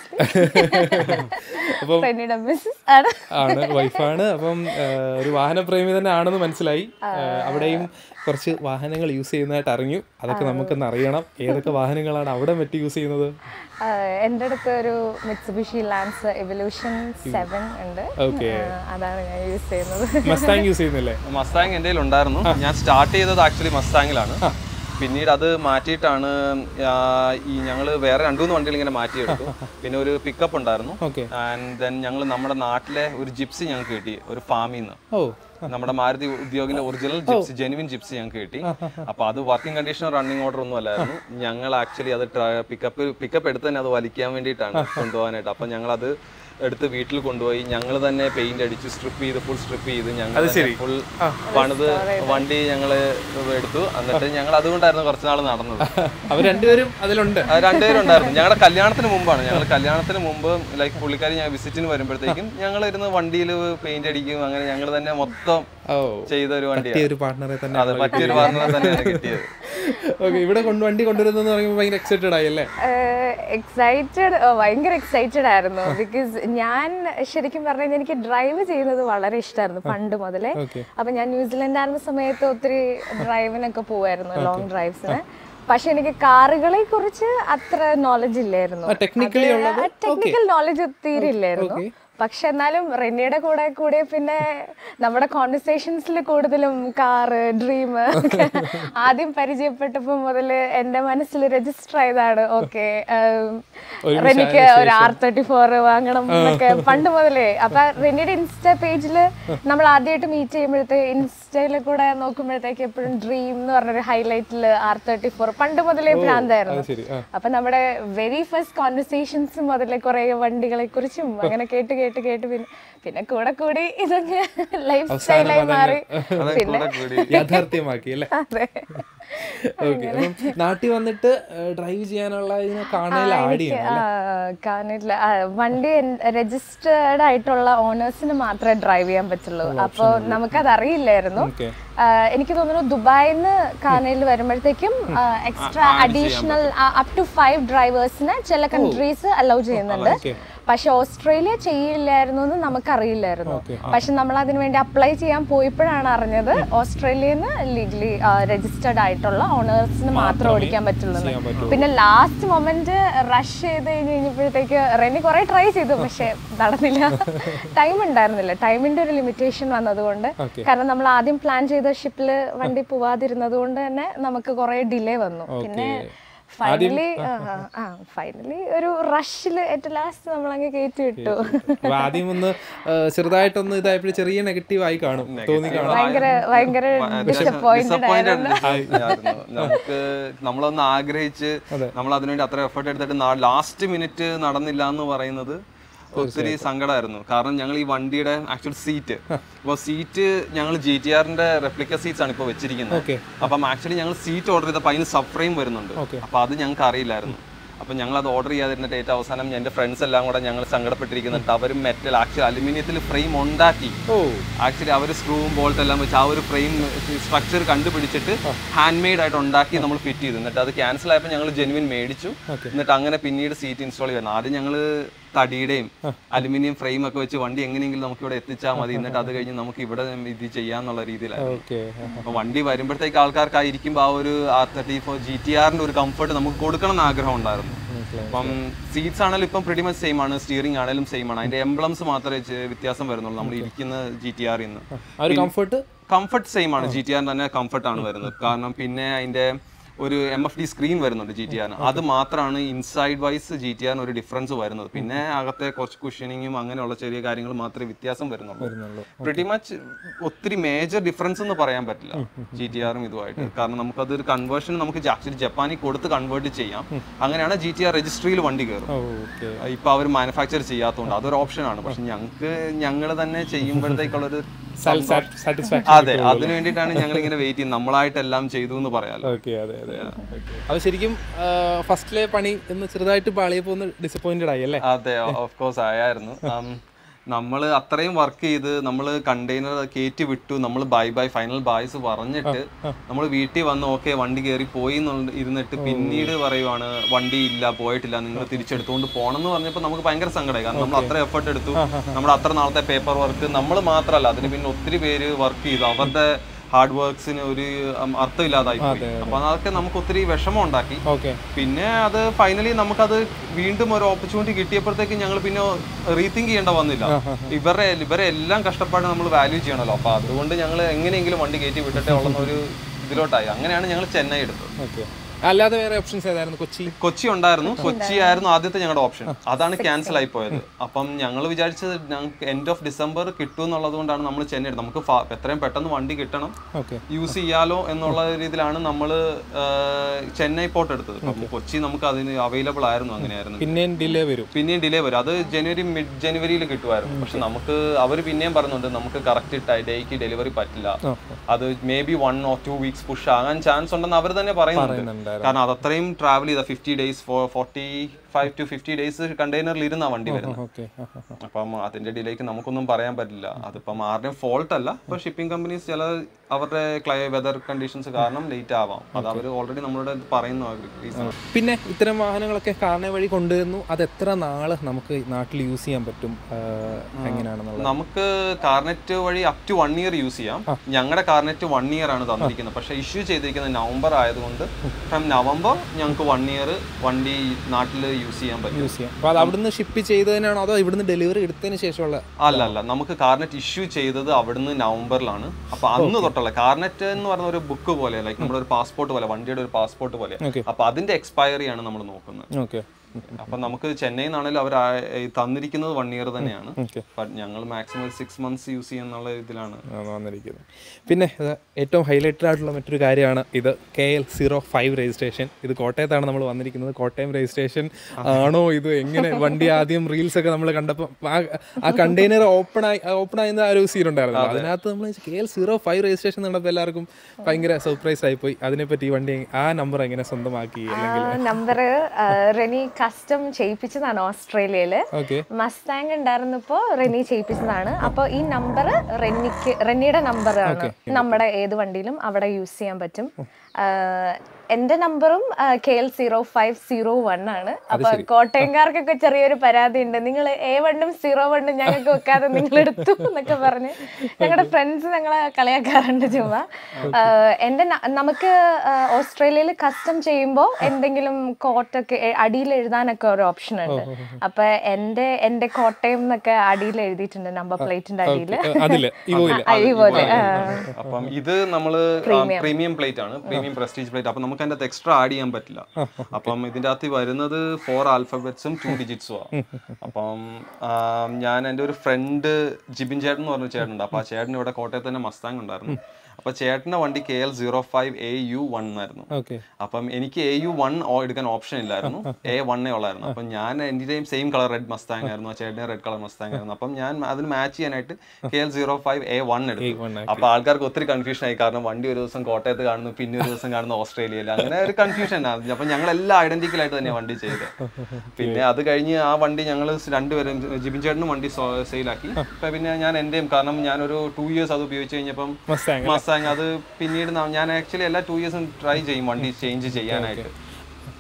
ഒബ്വിയസ്ലി മിസ്സസ് ആണ് ആണ് വൈഫാണ് അപ്പം ആ, ഒരു വാഹന പ്രേമി തന്നെ ആണെന്ന് മനസ്സിലായി ആ, അവിടെയും കുറച്ച് വാഹനങ്ങൾ യൂസ് ചെയ്യുന്നതായിട്ട് അറിഞ്ഞു അതൊക്കെ നമുക്കൊന്ന് അറിയണം ഏതൊക്കെ വാഹനങ്ങളാണ് അവിടെ മറ്റ് യൂസ് ചെയ്യുന്നത് എൻ്റെ അടുത്ത് ഒരു മിത്സുബിഷി ലാൻസ് എവല്യൂഷൻ സെവൻ ഉണ്ട് ഓക്കെ ആ, അതാണ് ഞാൻ യൂസ് ചെയ്യുന്നത് മസ്താങ് യൂസ് ചെയ്യുന്നില്ലേ മസ്താങ് എൻ്റെ ഉണ്ടായിരുന്നു ഞാൻ സ്റ്റാർട്ട് ചെയ്തത് ആക്ച്വലി മസ്താങ്ങിലാണ് പിന്നീട് അത് മാറ്റിയിട്ടാണ് ആ, ഈ ഞങ്ങൾ വേറെ രണ്ടു മൂന്ന് വണ്ടികൾ ഇങ്ങനെ മാറ്റിയെടുത്തു പിന്നെ ഒരു പിക്കപ്പ് ഉണ്ടായിരുന്നു ഓക്കെ ആൻഡ് ദെൻ ഞങ്ങൾ നമ്മുടെ നാട്ടിലെ ഒരു ജിപ്സി ഞങ്ങൾക്ക് കിട്ടി ഒരു ഫാമിൽ നിന്ന് ഓ നമ്മുടെ മാരുതി ഉദ്യോഗിന്റെ ഒറിജിനൽ ജിപ്സി ജെനുവിൻ ജിപ്സി ഞങ്ങൾക്ക് കിട്ടി അപ്പൊ അത് വർക്കിംഗ് കണ്ടീഷൻ റണ്ണിങ് ഓർഡർ ഒന്നും അല്ലായിരുന്നു ഞങ്ങൾ ആക്ച്വലി അത് പിക്കപ്പ് പിക്കപ്പ് എടുത്ത് തന്നെ അത് വലിക്കാൻ വേണ്ടിയിട്ടാണ് കൊണ്ടുപോകാനായിട്ട് അപ്പൊ ഞങ്ങൾ അത് എടുത്ത് വീട്ടിൽ കൊണ്ടുപോയി ഞങ്ങൾ തന്നെ പെയിന്റ് അടിച്ച് സ്ട്രിപ്പ് ചെയ്ത് ഫുൾ സ്ട്രിപ്പ് ചെയ്ത് ഞങ്ങൾ ഫുൾ പണിത് വണ്ടി ഞങ്ങൾ എടുത്തു എന്നിട്ട് ഞങ്ങൾ അതുകൊണ്ടായിരുന്നു കുറച്ച് നാൾ നടന്നത് അവർ രണ്ടുപേരും അതിലുണ്ട് അത് രണ്ടുപേരും ഉണ്ടായിരുന്നു ഞങ്ങളുടെ കല്യാണത്തിന് മുമ്പാണ് ഞങ്ങൾ കല്യാണത്തിന് മുമ്പ് ലൈക്ക് പുള്ളിക്കാരി ഞാൻ വിസിറ്റിന് വരുമ്പോഴത്തേക്കും ഞങ്ങൾ ഇരുന്ന് വണ്ടിയിൽ പെയിന്റ് അടിക്കും അങ്ങനെ ഞങ്ങൾ തന്നെ മൊത്തം ഓ ചെയ്ത ഒരു വണ്ടിയാണ് പറ്റിയ ഒരു പാർട്ട്ണറെ തന്നെ അതെ മറ്റൊരു പാർട്ണർ തന്നെയാണ് കിട്ടിയത് ഓക്കെ ഇവിടെ കൊണ്ട് വണ്ടി കൊണ്ടുവരുന്നെന്ന് പറയുമ്പോൾ ഭയങ്കര എക്സൈറ്റഡ് ആയി അല്ലേ എക്സൈറ്റഡ് ഭയങ്കര എക്സൈറ്റഡ് ആയിരുന്നു ബിക്കോസ് ഞാൻ ശരിക്കും പറഞ്ഞു കഴിഞ്ഞാൽ എനിക്ക് ഡ്രൈവ് ചെയ്യുന്നത് വളരെ ഇഷ്ടമായിരുന്നു പണ്ട് മുതലേ ഓക്കെ അപ്പൊ ഞാൻ ന്യൂസിലൻഡ് ആയിരുന്ന സമയത്ത് ഒത്തിരി ഡ്രൈവിനൊക്കെ പോവായിരുന്നു ലോങ് ഡ്രൈവ്സിന് പക്ഷെ എനിക്ക് കാറുകളെ കുറിച്ച് അത്ര നോളജ് ഇല്ലായിരുന്നു technically ഉള്ളത്? ടെക്നിക്കൽ നോളജ് തീരെ ഇല്ലായിരുന്നു Okay. പക്ഷെ എന്നാലും റെന്നിയുടെ കൂടെ കൂടെ പിന്നെ നമ്മുടെ കോൺവെർസേഷൻസിൽ കൂടുതലും കാറ് ഡ്രീം ആദ്യം പരിചയപ്പെട്ടപ്പോൾ മുതൽ എൻ്റെ മനസ്സിൽ രജിസ്റ്റർ ആയതാണ് ഓക്കെ റെനിക്ക് ഒരു ആർ തേർട്ടി ഫോർ വാങ്ങണം എന്നൊക്കെ പണ്ട് മുതലേ അപ്പൊ റെന്നിയുടെ ഇൻസ്റ്റ പേജിൽ നമ്മൾ ആദ്യമായിട്ട് മീറ്റ് ചെയ്യുമ്പോഴത്തെ ഇൻസ്റ്റയിൽ കൂടെ നോക്കുമ്പോഴത്തേക്ക് എപ്പോഴും ഡ്രീം എന്ന് പറഞ്ഞൊരു ഹൈലൈറ്റിൽ ആർ തേർട്ടി ഫോർ പണ്ട് മുതലേ ഭ്രാന്തായിരുന്നു ശരി ആ അപ്പൊ നമ്മുടെ വെരി ഫസ്റ്റ് കോൺവെർസേഷൻസ് മുതലേ കുറെ വണ്ടികളെ കുറിച്ചും അങ്ങനെ കേട്ട് കേട്ട് കേട്ട് പിന്നെ പിന്നെ കൂടെ കൂടി ഇതൊക്കെ ലൈഫ് സ്റ്റൈലായി മാറി പിന്നെ കൂടെ കൂടി യാഥാർത്ഥ്യമാക്കി അല്ലേ അതെ ഓക്കെ അപ്പം നാട്ടിൽ വന്നിട്ട് ഡ്രൈവ് ചെയ്യാനുള്ള ഇതിനെ കാണാൻ ആഡ് ചെയ്യണം ആ, കാണില്ല ആ, വണ്ടി രജിസ്റ്റേർഡ് ആയിട്ടുള്ള ഓണേഴ്സിന് മാത്രമേ ഡ്രൈവ് ചെയ്യാൻ പറ്റുള്ളൂ അപ്പോൾ നമുക്കത് അറിയില്ലായിരുന്നു ഓക്കെ ആ, എനിക്ക് തോന്നുന്നു ദുബായിന്ന് കാനയിൽ വരുമ്പോഴത്തേക്കും extra additional up to five ഡ്രൈവേഴ്സിനെ ചില കൺട്രീസ് അലൗ ചെയ്യുന്നുണ്ട് ഓക്കെ പക്ഷെ ഓസ്ട്രേലിയ ചെയ്യില്ലായിരുന്നു എന്ന് നമുക്കറിയില്ലായിരുന്നു Okay. പക്ഷെ നമ്മൾ അതിന് വേണ്ടി അപ്ലൈ ചെയ്യാൻ പോയപ്പോഴാണ് അറിഞ്ഞത് ഓസ്ട്രേലിയയിൽ നിന്ന് ലീഗലി രജിസ്റ്റേർഡ് ആയിട്ടുള്ള ഓണേഴ്സിന് മാത്രം ഓടിക്കാൻ പറ്റുള്ളൂ എന്ന്. ചെയ്യാൻ പറ്റുള്ളൂ. പിന്നെ ലാസ്റ്റ് മൊമെന്റ് റഷ് ചെയ്ത് കഴിഞ്ഞ് കഴിഞ്ഞപ്പോഴത്തേക്ക് റെനി കുറെ ട്രൈ ചെയ്തു പക്ഷെ നടന്നില്ല ടൈം ഉണ്ടായിരുന്നില്ല ടൈമിന്റെ ഒരു ലിമിറ്റേഷൻ വന്നതുകൊണ്ട് Okay. കാരണം നമ്മൾ ആദ്യം പ്ലാൻ ചെയ്ത ഷിപ്പിൽ വണ്ടി പോവാതിരുന്നത് കൊണ്ട് തന്നെ നമുക്ക് കുറെ ഡിലേ വന്നു പിന്നെ ഫൈനലി ആ ഫൈനലി ഒരു റഷിൽ ഏറ്റവും ലാസ്റ്റ് നമ്മൾ അങ്ങ് കയറ്റി വിട്ടു അപ്പൊ ആദ്യം ഒന്ന് ആ, ചെറുതായിട്ടൊന്ന് ഇതായപ്പോഴും ചെറിയ നെഗറ്റീവ് ആയി കാണും തോന്നി കാണും ഭയങ്കര ഭയങ്കര ഡിസപ്പോയിന്റഡ് ഡിസപ്പോയിന്റഡ് നമുക്ക് നമ്മളൊന്ന് ആഗ്രഹിച്ച് നമ്മൾ അതിനുവേണ്ടി അത്ര എഫേർട്ട് എടുത്തിട്ട് ലാസ്റ്റ് മിനിറ്റ് നടന്നില്ല എന്ന് പറയുന്നത് ഒത്തിരി സങ്കടമായിരുന്നു കാരണം ഞങ്ങൾ ഈ വണ്ടിയുടെ ആക്ച്വൽ സീറ്റ് അപ്പോൾ സീറ്റ് ഞങ്ങൾ ജി ടി ആറിന്റെ റെപ്ലിക്ക സീറ്റ്സ് ആണ് ഇപ്പോൾ വെച്ചിരിക്കുന്നത് ഓക്കെ അപ്പം ആക്ച്വലി ഞങ്ങൾ സീറ്റ് ഓർഡർ ചെയ്തപ്പോൾ അതിന് സബ് ഫ്രെയിം വരുന്നുണ്ട് Okay. അപ്പോൾ അത് ഞങ്ങൾക്ക് അറിയില്ലായിരുന്നു അപ്പം ഞങ്ങൾ അത് ഓർഡർ ചെയ്യാതിരുന്നിട്ട് ഏറ്റവും അവസാനം എൻ്റെ ഫ്രണ്ട്സ് എല്ലാം കൂടെ ഞങ്ങൾ സങ്കടപ്പെട്ടിരിക്കുന്നുണ്ട് അവർ മെറ്റൽ ആക്ച്വലി അലുമിനിയത്തിൽ ഫ്രെയിം ഉണ്ടാക്കി ഓ ആക്ച്വലി അവർ സ്ക്രൂവും ബോൾട്ട് എല്ലാം വെച്ച് ആ ഒരു ഫ്രെയിം സ്ട്രക്ചർ കണ്ടുപിടിച്ചിട്ട് ഹാൻഡ് മെയ്ഡ് ആയിട്ട് ഉണ്ടാക്കി നമ്മൾ ഫിറ്റ് ചെയ്തു എന്നിട്ട് അത് ക്യാൻസൽ ആയപ്പോൾ ഞങ്ങൾ ജെനുവിൻ മേടിച്ചു Okay. എന്നിട്ട് അങ്ങനെ പിന്നീട് സീറ്റ് ഇൻസ്റ്റാൾ ചെയ്യുന്നു ആദ്യം ഞങ്ങൾ തടിയുടെയും അലുമിനിയം ഫ്രെയിം ഒക്കെ വെച്ച് വണ്ടി എങ്ങനെയെങ്കിലും നമുക്ക് ഇവിടെ എത്തിച്ചാൽ മതി എന്നിട്ട് അത് കഴിഞ്ഞ് നമുക്ക് ഇവിടെ ഇത് ചെയ്യാന്നുള്ള രീതിയിലായിരുന്നു ഓക്കെ അപ്പൊ വണ്ടി വരുമ്പോഴത്തേക്ക് ആൾക്കാർക്ക് ആ ഇരിക്കുമ്പോൾ ആ ഒരു R thirty four G T ആറിന്റെ ഒരു കംഫർട്ട് നമുക്ക് കൊടുക്കണം എന്ന് ആഗ്രഹം ഉണ്ടായിരുന്നു അപ്പം സീറ്റ്സ് ആണെങ്കിലും ഇപ്പം പ്രിറ്റി മച്ച് സെയിം ആണ് സ്റ്റിയറിംഗ് ആണെങ്കിലും സെയിം ആണ് അതിന്റെ എംബ്ലംസ് മാത്രമേ ചെ- വ്യത്യാസം വരുന്നുള്ളൂ നമ്മൾ ഇരിക്കുന്ന ജി ടി ആറിൽ നിന്ന് ആ ഒരു കംഫർട്ട് കംഫർട്ട് സെയിം ആണ് ജി ടി ആറിന് തന്നെ കംഫർട്ട് ആണ് വരുന്നത് കാരണം പിന്നെ അതിന്റെ ഒരു എം എഫ് ഡി സ്ക്രീൻ വരുന്നുണ്ട് ജി ടി ആറിന് അത് മാത്രമാണ് ഇൻസൈഡ് വൈസ് ജി ടി ആറിന് ഒരു ഡിഫറൻസ് വരുന്നത് പിന്നെ അകത്തെ കുറച്ച് കുഷനിങ്ങും അങ്ങനെയുള്ള ചെറിയ കാര്യങ്ങൾ മാത്രമേ വ്യത്യാസം വരുന്നുള്ളൂ വരുന്നുള്ളൂ പ്രിറ്റി മച്ച് ഒത്തിരി മേജർ ഡിഫറൻസ് എന്ന് പറയാൻ പറ്റില്ല ജി ടി ആറും ഇതുമായിട്ട് കാരണം നമുക്കതൊരു കൺവേർഷൻ നമുക്ക് ആക്ച്വലി ജപ്പാനിൽ കൊടുത്ത് കൺവേർട്ട് ചെയ്യാം അങ്ങനെയാണ് ജി ടി ആർ രജിസ്ട്രിയിൽ വണ്ടി കയറും ഓക്കെ ഇപ്പൊ അവർ മാനുഫാക്ചർ ചെയ്യാത്തതുകൊണ്ട് അതൊരു ഓപ്ഷനാണ് പക്ഷെ ഞങ്ങൾക്ക് ഞങ്ങൾ തന്നെ ചെയ്യുമ്പോഴത്തേക്കുള്ളൊരു സാറ്റിസ്ഫാക്ഷൻ അതെ അതിനു വേണ്ടിയിട്ടാണ് ഞങ്ങൾ ഇങ്ങനെ വെയിറ്റ് ചെയ്യുന്നത് നമ്മളായിട്ടെല്ലാം ചെയ്തു എന്ന് പറയാലോ ഓക്കെ അതെ അതെ അത് ശരിക്കും ഫസ്റ്റിലെ പണി ഒന്ന് ചെറുതായിട്ട് പാളിയപ്പോൾ ഒന്ന് ഡിസപ്പോയിന്റഡ് ആയി അല്ലേ അതെ ഓഫ് കോഴ്സ് ആയായിരുന്നു നമ്മൾ അത്രയും വർക്ക് ചെയ്ത് നമ്മൾ കണ്ടെയ്നർ കയറ്റി വിട്ടു നമ്മൾ ബൈ ബൈ ഫൈനൽ ബായ്സ് പറഞ്ഞിട്ട് നമ്മൾ വീട്ടിൽ വന്ന് ഓക്കെ വണ്ടി കയറി പോയി എന്നുള്ള ഇരുന്നിട്ട് പിന്നീട് പറയുവാണ് വണ്ടി ഇല്ല പോയിട്ടില്ല നിങ്ങൾ തിരിച്ചെടുത്തുകൊണ്ട് പോകണം എന്ന് പറഞ്ഞപ്പോൾ നമുക്ക് ഭയങ്കര സങ്കടമായി കാരണം നമ്മൾ അത്ര എഫർട്ട് എടുത്തു നമ്മുടെ അത്ര നാളത്തെ പേപ്പർ വർക്ക് നമ്മൾ മാത്രമല്ല അതിന് പിന്നെ ഒത്തിരി പേര് വർക്ക് ചെയ്തു അവരുടെ ഹാർഡ് വർക്ക്സിന് ഒരു ഉം, അർത്ഥമില്ലാതായി പോയി അപ്പൊ അതൊക്കെ നമുക്ക് ഒത്തിരി വിഷമം ഉണ്ടാക്കി ഓക്കെ പിന്നെ അത് ഫൈനലി നമുക്കത് വീണ്ടും ഒരു ഓപ്പർച്യൂണിറ്റി കിട്ടിയപ്പോഴത്തേക്ക് ഞങ്ങൾ പിന്നെ റീതിങ്ക് ചെയ്യേണ്ട വന്നില്ല ഇവരെ ഇവരെ എല്ലാം കഷ്ടപ്പാട് നമ്മൾ വാല്യൂ ചെയ്യണമല്ലോ അപ്പൊ അതുകൊണ്ട് ഞങ്ങൾ എങ്ങനെയെങ്കിലും വണ്ടി കയറ്റി വിട്ടിട്ടേ ഉള്ള ഒരു ഇതിലോട്ടായി അങ്ങനെയാണ് ഞങ്ങൾ ചെന്നൈ എടുത്തത് ഓക്കെ അല്ലാതെ വേറെ ഓപ്ഷൻസ് ഏതായിരുന്നു കൊച്ചി കൊച്ചി ഉണ്ടായിരുന്നു കൊച്ചി ആയിരുന്നു ആദ്യത്തെ ഞങ്ങളുടെ ഓപ്ഷൻ അതാണ് ക്യാൻസൽ ആയി പോയത് അപ്പം ഞങ്ങൾ വിചാരിച്ചത് ഞങ്ങൾക്ക് എൻഡ് ഓഫ് ഡിസംബർ കിട്ടും എന്നുള്ളത് കൊണ്ടാണ് നമ്മൾ ചെന്നൈ എടുത്തത് നമുക്ക് ഫാ- എത്രയും പെട്ടെന്ന് വണ്ടി കിട്ടണം ഓക്കെ യൂസ് ചെയ്യാലോ എന്നുള്ള രീതിയിലാണ് നമ്മൾ ചെന്നൈ പോർട്ട് എടുത്തത് അപ്പം കൊച്ചി നമുക്ക് അതിന് അവൈലബിൾ ആയിരുന്നു അങ്ങനെയായിരുന്നു പിന്നെയും ഡിലേ വരും പിന്നെയും ഡിലേ വരും അത് ജനുവരി മിഡ് ജനുവരിയിൽ കിട്ടുമായിരുന്നു പക്ഷെ നമുക്ക് അവർ പിന്നെയും പറയുന്നുണ്ട് നമുക്ക് കറക്റ്റ് ഡേക്ക് ഡെലിവറി പറ്റില്ല അത് maybe one or two weeks push ആകാൻ ചാൻസ് ഉണ്ടെന്ന് അവർ തന്നെ പറയുന്നുണ്ട് പറയുന്നുണ്ടായിരുന്നു. കാരണം അത് അത്രയും ട്രാവൽ ചെയ്ത fifty days forty five to fifty days കണ്ടെയ്നറിൽ ഇരുന്ന വണ്ടി വരുന്നത് ഓക്കെ അപ്പം അതിന്റെ ഡിലേക്ക് നമുക്കൊന്നും പറയാൻ പറ്റില്ല അതിപ്പം ആരുടെയും ഫോൾട്ട് അല്ല ഇപ്പൊ ഷിപ്പിംഗ് കമ്പനീസ് ചില അവരുടെ ക്ലൈ വെതർ കണ്ടീഷൻസ് കാരണം ലേറ്റ് ആവാം അത് അവർ ഓൾറെഡി നമ്മളോട് പറയുന്നു റീസൺ പിന്നെ ഇത്തരം വാഹനങ്ങളൊക്കെ കാർണേ വഴി കൊണ്ടുവരുന്നു അത് എത്ര നാള് നമുക്ക് നാട്ടിൽ യൂസ് ചെയ്യാൻ പറ്റും ആ, എങ്ങനെയാണെന്നുള്ളത് നമുക്ക് കാർനെറ്റ് വഴി up to one year use ചെയ്യാം ഞങ്ങളുടെ കാർനെറ്റ് വൺ ഇയർ ആണ് തന്നിരിക്കുന്നത് പക്ഷേ ഇഷ്യൂ ചെയ്തിരിക്കുന്നത് നവംബർ ആയതുകൊണ്ട് ഫ്രം നവംബർ ഞങ്ങൾക്ക് വൺ ഇയർ വണ്ടി നാട്ടിൽ യൂസ് ചെയ്യാൻ പറ്റും യൂസ് ചെയ്യാം അപ്പോൾ അത് അവിടുന്ന് ഷിപ്പ് ചെയ്തതിനാണോ അതോ ഇവിടുന്ന് ഡെലിവറി എടുത്തതിന് ശേഷമുള്ള അല്ല അല്ല നമുക്ക് കാർനെറ്റ് ഇഷ്യൂ ചെയ്തത് അവിടുന്ന് നവംബറിലാണ് അപ്പൊ അന്ന് തൊട്ടുള്ള കാർനെറ്റ് എന്ന് പറയുന്ന ഒരു ബുക്ക് പോലെ ലൈക്ക് നമ്മുടെ ഒരു പാസ്പോർട്ട് പോലെ വണ്ടിയുടെ ഒരു പാസ്പോർട്ട് പോലെ Okay. അപ്പൊ അതിന്റെ എക്സ്പയറി ആണ് നമ്മൾ നോക്കുന്നത് ഓക്കെ അപ്പൊ നമുക്ക് ചെന്നൈയിൽ നിന്നാണെങ്കിലും അവർ തന്നിരിക്കുന്നത് വൺ ഇയർ തന്നെയാണ് Okay. But ഞങ്ങൾ മാക്സിമം സിക്സ് മന്ത്സ് യൂസ് ചെയ്യുന്നുള്ള ഇതിലാണ് ആണ് വന്നിരിക്കുന്നത് പിന്നെ ഇത് ഏറ്റവും ഹൈലൈറ്റഡ് ആയിട്ടുള്ള മറ്റൊരു കാര്യമാണ് ഇത് K L zero five registration ഇത് കോട്ടയത്താണ് നമ്മൾ വന്നിരിക്കുന്നത് കോട്ടയം രജിസ്ട്രേഷൻ ആണോ ഇത് എങ്ങനെ വണ്ടി ആദ്യം റീൽസ് ഒക്കെ നമ്മൾ കണ്ടപ്പോൾ ആ ആ കണ്ടെയ്നർ ഓപ്പൺ ആയി ഓപ്പൺ ആയിരുന്ന ആ ഒരു സീൻ ഉണ്ടായിരുന്നു അതിനകത്ത് നമ്മൾ K L zero five registration കണ്ടപ്പോൾ എല്ലാവർക്കും ഭയങ്കര സർപ്രൈസ് ആയിപ്പോയി അതിനെപ്പറ്റി ഈ വണ്ടി ആ നമ്പർ എങ്ങനെ സ്വന്തമാക്കി അല്ലെങ്കിൽ നമ്പർ റെനി കസ്റ്റം ചെയ്യിപ്പിച്ചതാണ് ഓസ്ട്രേലിയയില് ഓക്കെ മസ്താങ് ഉണ്ടായിരുന്നപ്പോ റെനി ചെയ്യിപ്പിച്ചതാണ് അപ്പൊ ഈ നമ്പർ റെന്നിക്ക് റെന്നിയുടെ നമ്പറാണ് നമ്മുടെ ഏത് വണ്ടിയിലും അവിടെ യൂസ് ചെയ്യാൻ പറ്റും ആഹ് എന്റെ നമ്പറും K L zero five zero one ആണ് അപ്പൊ കോട്ടയംകാർക്കൊക്കെ ചെറിയൊരു പരാതി ഉണ്ട് നിങ്ങൾ എ വണ്ണും സീറോ വണ്ണും ഞങ്ങൾക്ക് വെക്കാതെ നിങ്ങൾ എടുത്തു എന്നൊക്കെ പറഞ്ഞ് ഞങ്ങളുടെ ഫ്രണ്ട്സ് ഞങ്ങളെ കളിയാക്കാറുണ്ട് ചുമ്മാ ആഹ് എന്റെ ന- നമുക്ക് ആഹ് ഓസ്ട്രേലിയയിൽ കസ്റ്റം ചെയ്യുമ്പോൾ എന്തെങ്കിലും കോട്ടൊക്കെ എ- അടിയിൽ എഴുതാനൊക്കെ ഒരു ഓപ്ഷൻ ഉണ്ട് അപ്പൊ എന്റെ എന്റെ കോട്ടയം എന്നൊക്കെ അടിയിൽ എഴുതിയിട്ടുണ്ട് നമ്പർ പ്ലേറ്റിന്റെ അടിയിൽ അതില് ഇവോയില് അതുപോലെ അപ്പം ഇത് നമ്മള് പ്രീമിയം പ്ലേറ്റ് ആണ് പ്രീമിയം പ്രസ്റ്റീജ് പ്ലേറ്റ് അപ്പൊ നമുക്ക് അതിന്റെ അകത്ത് എക്സ്ട്രാ ആഡ് ചെയ്യാൻ പറ്റില്ല അപ്പം ഇതിന്റെ അകത്ത് വരുന്നത് ഫോർ ആൽഫബറ്റ്സും ടു ഡിജിറ്റ്സും ആണ് അപ്പം ആം, ഞാൻ എൻ്റെ ഒരു ഫ്രണ്ട് ജിബിൻ ചേട്ടൻ എന്ന് പറഞ്ഞ ചേട്ടനുണ്ട് അപ്പൊ ആ ചേട്ടൻ ഇവിടെ കോട്ടയത്ത് തന്നെ മസ്താങ് ഉണ്ടായിരുന്നു അപ്പൊ ചേട്ടന്റെ വണ്ടി K L zero five A U one ആയിരുന്നു ഓക്കെ അപ്പം എനിക്ക് എ യു വൺ എടുക്കാൻ ഓപ്ഷൻ ഇല്ലായിരുന്നു എ വണ്ണേ ഉള്ളായിരുന്നു അപ്പം ഞാൻ എൻ്റെയും സെയിം കളർ റെഡ് മസ്താങ് ആയിരുന്നു ആ ചേട്ടൻ്റെ റെഡ് കളർ മസ്താങ് ആയിരുന്നു അപ്പം ഞാൻ അതിന് മാച്ച് ചെയ്യാനായിട്ട് K L zero five A one എടുത്തു A1 അപ്പൊ ആൾക്കാർക്ക് ഒത്തിരി കൺഫ്യൂഷൻ ആയി കാരണം വണ്ടി ഒരു ദിവസം കോട്ടയത്ത് കാണുന്നു പിന്നെ ഒരു ദിവസം കാണുന്നു ഓസ്ട്രേലിയയിൽ അങ്ങനെ ഒരു കൺഫ്യൂഷൻ ആയിരുന്നു അപ്പൊ ഞങ്ങൾ എല്ലാം ഐഡന്റിക്കൽ ആയിട്ട് തന്നെ വണ്ടി ചെയ്ത് പിന്നെ അത് കഴിഞ്ഞ് ആ വണ്ടി ഞങ്ങൾ രണ്ടുപേരും ജിബിൻ ചേട്ടനും വണ്ടി സെയിലാക്കി അപ്പൊ പിന്നെ ഞാൻ എന്റെയും കാരണം ഞാനൊരു ടു ഇയേഴ്സ് അത് ഉപയോഗിച്ച് കഴിഞ്ഞപ്പം മസ്താങ് മസ്താങ് അത് പിന്നീട് ന- ഞാൻ ആക്ച്വലി എല്ലാ ടു ഇയേഴ്സും ട്രൈ ചെയ്യും വണ്ടി ചേഞ്ച് ചെയ്യാനായിട്ട്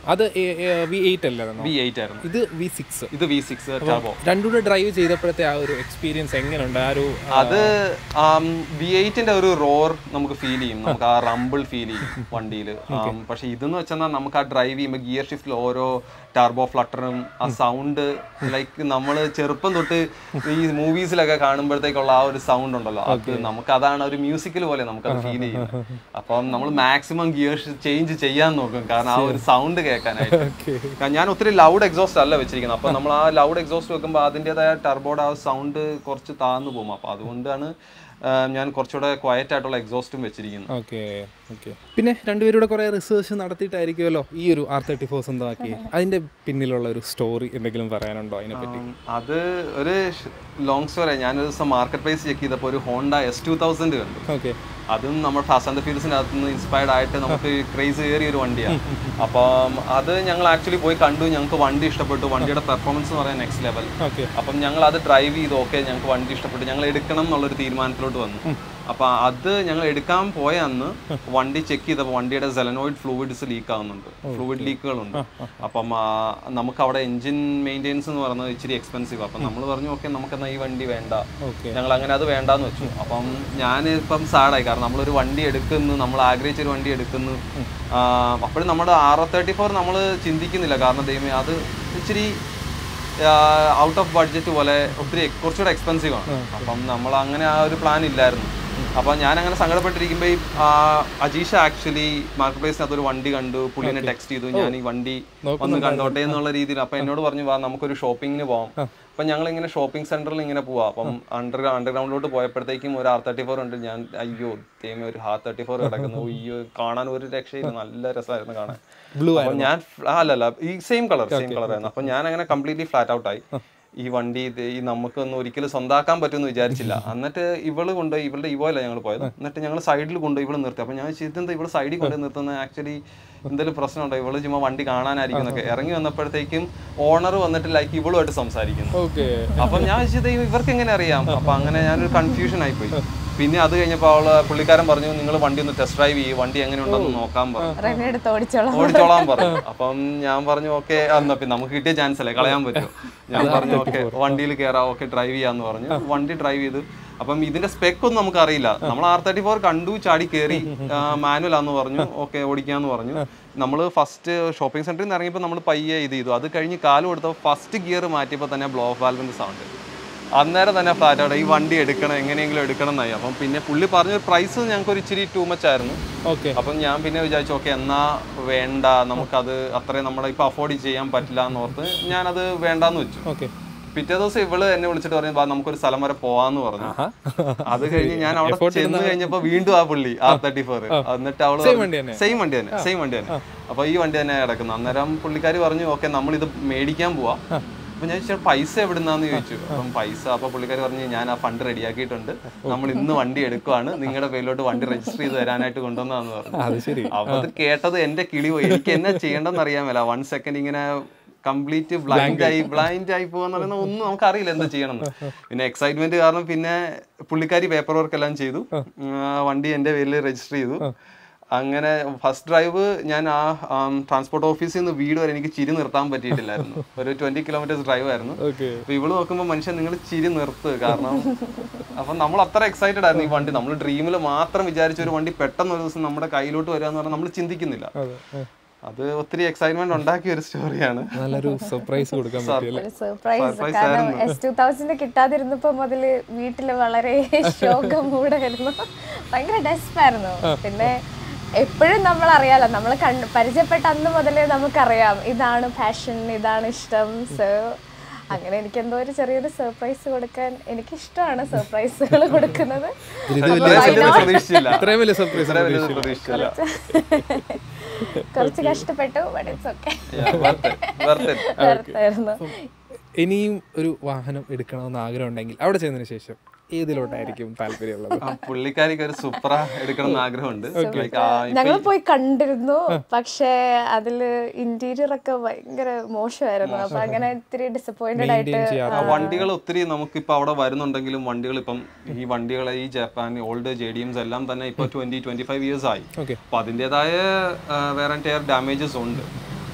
അത് വി എയ്റ്റ് അല്ലേ വി എയ്റ്റ് ആയിരുന്നു ഇത് വി സിക്സ് ഇത് വി സിക്സ് ടർബോ രണ്ടുകൂടെ ഡ്രൈവ് ചെയ്തപ്പോഴത്തെ ആ ഒരു എക്സ്പീരിയൻസ് എങ്ങനെയുണ്ട് ആ ഒരു അത് വി എയ്റ്റിന്റെ ഒരു റോർ നമുക്ക് ഫീൽ ചെയ്യും നമുക്ക് ആ റംബിൾ ഫീൽ ചെയ്യും വണ്ടിയിൽ പക്ഷെ ഇതെന്ന് വെച്ചാൽ നമുക്ക് ആ ഡ്രൈവ് ചെയ്യുമ്പോൾ ഗിയർ ഷിഫ്റ്റിൽ ഓരോ ടർബോ ഫ്ലട്ടറും ആ സൗണ്ട് ലൈക്ക് നമ്മൾ ചെറുപ്പം തൊട്ട് ഈ മൂവീസിലൊക്കെ കാണുമ്പോഴത്തേക്കുള്ള ആ ഒരു സൗണ്ട് ഉണ്ടല്ലോ അത് നമുക്ക് അതാണ് ഒരു മ്യൂസിക്കൽ പോലെ നമുക്ക് അത് ഫീൽ ചെയ്യുന്നത് അപ്പം നമ്മൾ മാക്സിമം ഗിയർ ചേഞ്ച് ചെയ്യാൻ നോക്കും കാരണം ആ ഒരു സൗണ്ട് കേൾക്കാനായിട്ട് കാരണം ഞാൻ ഒത്തിരി ലൗഡ് എക്സോസ്റ്റ് അല്ല വെച്ചിരിക്കുന്നത് അപ്പൊ നമ്മൾ ആ ലൗഡ് എക്സോസ്റ്റ് വെക്കുമ്പോൾ അതിൻ്റെതായ ടർബോയുടെ ആ സൗണ്ട് കുറച്ച് താഴ്ന്നു പോകും അപ്പൊ അതുകൊണ്ടാണ് ആ, ഞാൻ കുറച്ചുകൂടെ ക്വയറ്റ് ആയിട്ടുള്ള എക്സോസ്റ്റും വെച്ചിരിക്കുന്നത് ഓക്കെ ഓക്കെ പിന്നെ രണ്ടുപേരുടെ കുറെ റിസർച്ച് നടത്തിയിട്ടായിരിക്കുമല്ലോ ഈ ഒരു ആർ തേർട്ടി ഫോർ സ്വന്തമാക്കി അതിന്റെ പിന്നിലുള്ള ഒരു സ്റ്റോറി എന്തെങ്കിലും പറയാനുണ്ടോ അതിനെപ്പറ്റി ഉം, അത് ഒരു ലോങ് സ്റ്റോറി ഞാനൊരു ദിവസം മാർക്കറ്റ് പ്രൈസ് ചെക്ക് ചെയ്തപ്പോൾ ഒരു ഹോണ്ട എസ് ടു തൗസൻഡ് കണ്ടു ഓക്കെ അതും നമ്മൾ ഫാസ്റ്റ് ആൻഡ് ഫീൽഡ്സിൻ്റെ അകത്ത് നിന്ന് ഇൻസ്പയർഡ് ആയിട്ട് നമുക്ക് ക്രേസ് കയറിയ ഒരു വണ്ടിയാണ് അപ്പം അത് ഞങ്ങൾ ആക്ച്വലി പോയി കണ്ടു ഞങ്ങൾക്ക് വണ്ടി ഇഷ്ടപ്പെട്ടു വണ്ടിയുടെ പെർഫോമൻസ് എന്ന് പറയാൻ നെക്സ്റ്റ് ലെവൽ ഓക്കെ അപ്പം ഞങ്ങൾ അത് ഡ്രൈവ് ചെയ്ത് ഓക്കെ ഞങ്ങൾക്ക് വണ്ടി ഇഷ്ടപ്പെട്ടു ഞങ്ങൾ എടുക്കണം എന്നുള്ളൊരു തീരുമാനത്തിലോട്ട് വന്നു അപ്പം അത് ഞങ്ങൾ എടുക്കാൻ പോയ അന്ന് വണ്ടി ചെക്ക് ചെയ്തപ്പോൾ വണ്ടിയുടെ സെലനോയിഡ് ഫ്ലൂയിഡ്സ് ലീക്ക് ആവുന്നുണ്ട് ഫ്ലൂയിഡ് ലീക്കുകളുണ്ട് അപ്പം ആ, നമുക്ക് അവിടെ എഞ്ചിൻ മെയിൻ്റെനൻസ് എന്ന് പറയുന്നത് ഇച്ചിരി എക്സ്പെൻസീവ് അപ്പം നമ്മൾ പറഞ്ഞു ഓക്കെ നമുക്കെന്നാ ഈ വണ്ടി വേണ്ട ഓക്കെ ഞങ്ങൾ അങ്ങനെ അത് വേണ്ടാന്ന് വെച്ചു അപ്പം ഞാൻ ഇപ്പം സാഡായി കാരണം നമ്മളൊരു വണ്ടി എടുക്കുന്നു നമ്മൾ ആഗ്രഹിച്ചൊരു വണ്ടി എടുക്കുന്നു അപ്പോഴും നമ്മുടെ ആർ ഒ തേർട്ടി ഫോർ നമ്മൾ ചിന്തിക്കുന്നില്ല കാരണം ദൈവമേ അത് ഇച്ചിരി ഔട്ട് ഓഫ് ബഡ്ജറ്റ് പോലെ ഒത്തിരി കുറച്ചുകൂടെ എക്സ്പെൻസീവ് ആണ് അപ്പം നമ്മൾ അങ്ങനെ ആ ഒരു പ്ലാൻ ഇല്ലായിരുന്നു അപ്പം ഞാൻ അങ്ങനെ സങ്കടപ്പെട്ടിരിക്കുമ്പോൾ ഈ ആ, അജീഷ ആക്ച്വലി മാർക്കറ്റ് പ്ലേസിനകത്ത് ഒരു വണ്ടി കണ്ടു പുള്ളിനെ ടെക്സ്റ്റ് ചെയ്തു ഞാൻ ഈ വണ്ടി ഒന്ന് കണ്ടോട്ടെ എന്നുള്ള രീതിയിൽ അപ്പം എന്നോട് പറഞ്ഞു വാ നമുക്കൊരു ഷോപ്പിങ്ങിന് പോവാം അപ്പം ഞങ്ങൾ ഇങ്ങനെ ഷോപ്പിംഗ് സെന്ററിൽ ഇങ്ങനെ പോവാം അപ്പം അണ്ടർ അണ്ടർഗ്രൗണ്ടിലോട്ട് പോയപ്പോഴത്തേക്കും ഒരു ആർ തേർട്ടി ഫോർ ഉണ്ട് ഞാൻ അയ്യോ തേമ ഒരു ഹാർ തേർട്ടി ഫോർ കിടക്കുന്നു അയ്യോ കാണാൻ ഒരു രക്ഷയില്ല നല്ല രസമായിരുന്നു കാണാൻ Blue അപ്പം ഞാൻ ഫ്ല- ആ, അല്ലല്ല ഈ സെയിം കളർ സെയിം കളർ ആയിരുന്നു അപ്പം ഞാൻ അങ്ങനെ കംപ്ലീറ്റ്ലി ഫ്ലാറ്റ് ഔട്ട് ആയി ഈ വണ്ടി ഇത് ഈ നമുക്കൊന്നും ഒരിക്കലും സ്വന്താക്കാൻ പറ്റുമെന്ന് വിചാരിച്ചില്ല എന്നിട്ട് ഇവള് കൊണ്ട് ഇവളുടെ ഇവോയില്ല ഞങ്ങൾ പോയത് എന്നിട്ട് ഞങ്ങൾ സൈഡിൽ കൊണ്ട് ഇവള് നിർത്തി അപ്പം ഞാൻ ഇതെന്താ ഇവള് സൈഡിൽ കൊണ്ട് നിർത്തുന്നത് ആക്ച്വലി എന്തെങ്കിലും പ്രശ്നമുണ്ടോ ഇവള് ചുമ്മാ വണ്ടി കാണാനായിരിക്കും എന്നൊക്കെ ഇറങ്ങി വന്നപ്പോഴത്തേക്കും ഓണർ വന്നിട്ട് ലൈക്ക് ഇവളുമായിട്ട് സംസാരിക്കുന്നു ഓക്കെ അപ്പം ഞാൻ വെച്ചത് ഇവർക്ക് എങ്ങനെ അറിയാം അപ്പൊ അങ്ങനെ ഞാനൊരു കൺഫ്യൂഷൻ ആയിപ്പോയി പിന്നെ അത് കഴിഞ്ഞപ്പോൾ അവള് പുള്ളിക്കാരൻ പറഞ്ഞു നിങ്ങൾ വണ്ടി ഒന്ന് ടെസ്റ്റ് ഡ്രൈവ് ചെയ്യും വണ്ടി എങ്ങനെയുണ്ടെന്ന് നോക്കാൻ പറഞ്ഞു റെന്നെ എടുത്ത് ഓടിച്ചോളാം ഓടിച്ചോളാൻ പറഞ്ഞു അപ്പം ഞാൻ പറഞ്ഞു ഓക്കെ എന്നാ പിന്നെ നമുക്ക് കിട്ടിയ ചാൻസ് അല്ലേ കളയാൻ പറ്റുമോ ഞാൻ പറഞ്ഞു ഓക്കെ വണ്ടിയിൽ കയറാം ഓക്കെ ഡ്രൈവ് ചെയ്യാന്ന് പറഞ്ഞു വണ്ടി ഡ്രൈവ് ചെയ്ത് അപ്പം ഇതിന്റെ സ്പെക്ക് ഒന്നും നമുക്ക് അറിയില്ല നമ്മൾ ആർ തേർട്ടി ഫോർ കണ്ടു ചാടി കയറി മാനുവൽ ആന്ന് പറഞ്ഞു ഓക്കെ ഓടിക്കാന്ന് പറഞ്ഞു നമ്മൾ ഫസ്റ്റ് ഷോപ്പിംഗ് സെന്ററിൽ നിന്ന് ഇറങ്ങിയപ്പോൾ നമ്മൾ പയ്യെ ഇത് ചെയ്തു അത് കഴിഞ്ഞ് കാല് കൊടുത്തപ്പോൾ ഫസ്റ്റ് ഗിയർ മാറ്റിയപ്പോൾ തന്നെ ബ്ലോ ഓഫ് വാൽവിന്റെ സൗണ്ട് അന്നേരം തന്നെ ഫ്ലാറ്റ് ഔട്ട് ഈ വണ്ടി എടുക്കണം എങ്ങനെയെങ്കിലും എടുക്കണം എന്നായി അപ്പം പിന്നെ പുള്ളി പറഞ്ഞ പ്രൈസ് ഞങ്ങൾക്ക് ഒരു ഇച്ചിരി ടൂ മച്ച് ആയിരുന്നു ഓക്കെ അപ്പം ഞാൻ പിന്നെ വിചാരിച്ചു ഓക്കെ എന്നാ വേണ്ട നമുക്കത് അത്രയും നമ്മുടെ ഇപ്പൊ അഫോർഡ് ചെയ്യാൻ പറ്റില്ല എന്ന് ഓർത്ത് ഞാനത് വേണ്ടാന്ന് വെച്ചു ഓക്കെ പിറ്റേ ദിവസം ഇവള് എന്നെ വിളിച്ചിട്ട് പറഞ്ഞു "വാ, നമുക്കൊരു സ്ഥലം വരെ പോവാന്ന് പറഞ്ഞു അത് കഴിഞ്ഞ് ഞാൻ അവിടെ ചെന്ന് കഴിഞ്ഞപ്പോ വീണ്ടും ആ പുള്ളി ആർ തേർട്ടി ഫോർ എന്നിട്ട് അവള് വണ്ടി തന്നെ? സെയിം വണ്ടി തന്നെ സെയിം വണ്ടി തന്നെ അപ്പൊ ഈ വണ്ടി തന്നെ കിടക്കുന്നു അന്നേരം പുള്ളിക്കാരി പറഞ്ഞു ഓക്കെ നമ്മൾ ഇത് മേടിക്കാൻ പോവാ അപ്പൊ ഞാൻ ചോദിച്ചാൽ പൈസ എവിടുന്നാന്ന് ചോദിച്ചു അപ്പം പൈസ അപ്പൊ പുള്ളിക്കാരി പറഞ്ഞു ഞാൻ ആ ഫണ്ട് റെഡിയാക്കിയിട്ടുണ്ട് നമ്മൾ ഇന്ന് വണ്ടി എടുക്കുവാണ് നിങ്ങളുടെ പേരിലോട്ട് വണ്ടി രജിസ്റ്റർ ചെയ്ത് തരാനായിട്ട് കൊണ്ടുവന്നാന്ന് പറഞ്ഞു അത് ശരി അപ്പൊ അത് കേട്ടത് എന്റെ കിളി പോയി എനിക്ക് എന്നാ ചെയ്യേണ്ടെന്ന് അറിയാമല്ല വൺ സെക്കൻഡ് ഇങ്ങനെ കംപ്ലീറ്റ് ബ്ലൈൻഡ് ആയി ബ്ലൈൻഡ് ആയി പോകാന്ന് പറയുന്നത് ഒന്നും നമുക്ക് അറിയില്ല എന്താ ചെയ്യണമെന്ന് പിന്നെ എക്സൈറ്റ്മെന്റ് കാരണം പിന്നെ പുള്ളിക്കാരി പേപ്പർ വർക്ക് എല്ലാം ചെയ്തു ആ, വണ്ടി എന്റെ പേരിൽ രജിസ്റ്റർ ചെയ്തു അങ്ങനെ ഫസ്റ്റ് ഡ്രൈവ് ഞാൻ ആ ട്രാൻസ്പോർട്ട് ഓഫീസിൽ നിന്ന് വീട് വരെ എനിക്ക് ചിരി നിർത്താൻ പറ്റിയിട്ടില്ലായിരുന്നു ഒരു ട്വന്റി കിലോമീറ്റേഴ്സ് ഡ്രൈവ് ആയിരുന്നു ഓക്കെ അപ്പൊ ഇവള് നോക്കുമ്പോൾ മനുഷ്യൻ നിങ്ങൾ ചിരി നിർത്ത് കാരണം അപ്പൊ നമ്മൾ അത്ര എക്സൈറ്റഡ് ആയിരുന്നു ഈ വണ്ടി നമ്മൾ ഡ്രീമിൽ മാത്രം വിചാരിച്ച ഒരു വണ്ടി പെട്ടെന്ന് ഒരു ദിവസം നമ്മുടെ കയ്യിലോട്ട് വരിക എന്ന് പറഞ്ഞാൽ നമ്മൾ ചിന്തിക്കുന്നില്ല അതെ ആ. അത് ഒത്തിരി എക്സൈറ്റ്മെന്റ് ഉണ്ടാക്കിയ ഒരു സ്റ്റോറിയാണ് നല്ലൊരു സർപ്രൈസ് കൊടുക്കാൻ പറ്റിയല്ലേ ഒരു സർപ്രൈസ് കാരണം എസ് ടു തൗസൻഡ് കിട്ടാതിരുന്നപ്പോ മുതല് വീട്ടില് വളരെ ശോകമൂടായിരുന്നു ഭയങ്കര ഡെസ്പായിരുന്നു പിന്നെ എപ്പോഴും നമ്മൾ അറിയാലോ നമ്മൾ കണ്ട് പരിചയപ്പെട്ട അന്ന് മുതലേ നമുക്കറിയാം ഇതാണ് പാഷൻ ഇതാണ് ഇഷ്ടം സോ അങ്ങനെ എനിക്ക് എന്തോ ഒരു ചെറിയൊരു സർപ്രൈസ് കൊടുക്കാൻ എനിക്ക് ഇഷ്ടമാണ് സർപ്രൈസുകൾ കൊടുക്കുന്നത് ഇത്രയും വലിയ പ്രതീക്ഷിച്ചില്ല ഇത്രയും വലിയ സർപ്രൈസ് ഇത്രയും വലിയ പ്രതീക്ഷിച്ചില്ല കുറച്ച് കഷ്ടപ്പെട്ടു but it's okay Yeah, worth it, worth it. വെറുതായിരുന്നു ഇനിയും ഒരു വാഹനം എടുക്കണമെന്ന് ആഗ്രഹം ഉണ്ടെങ്കിൽ അവിടെ ചെന്നതിന് ശേഷം ഏതിലോട്ടായിരിക്കും താല്പര്യമുള്ളത് ആ, പുള്ളിക്കാരിക്ക് ഒരു സുപ്ര എടുക്കണം എന്ന് ആഗ്രഹമുണ്ട് Like, ആ, ഇപ്പൊ ഞങ്ങൾ പോയി കണ്ടിരുന്നു പക്ഷേ അതില് ഇന്റീരിയർ ഒക്കെ ഭയങ്കര മോശമായിരുന്നു അപ്പൊ അങ്ങനെ ഇത്തിരി ഡിസപ്പോയിന്റഡ് ആയിട്ട് ആ വണ്ടികൾ ഒത്തിരി നമുക്കിപ്പോ അവിടെ വരുന്നുണ്ടെങ്കിലും വണ്ടികൾ ഇപ്പം ഈ വണ്ടികൾ ഈ Japan old J D Ms എല്ലാം തന്നെ ഇപ്പൊ ട്വന്റി ട്വന്റി ഫൈവ് ഇയേഴ്സ് ആയി ഓക്കെ അപ്പൊ അതിൻ്റെതായ വേറെ ടയർ ഡാമേജസ് ഉണ്ട്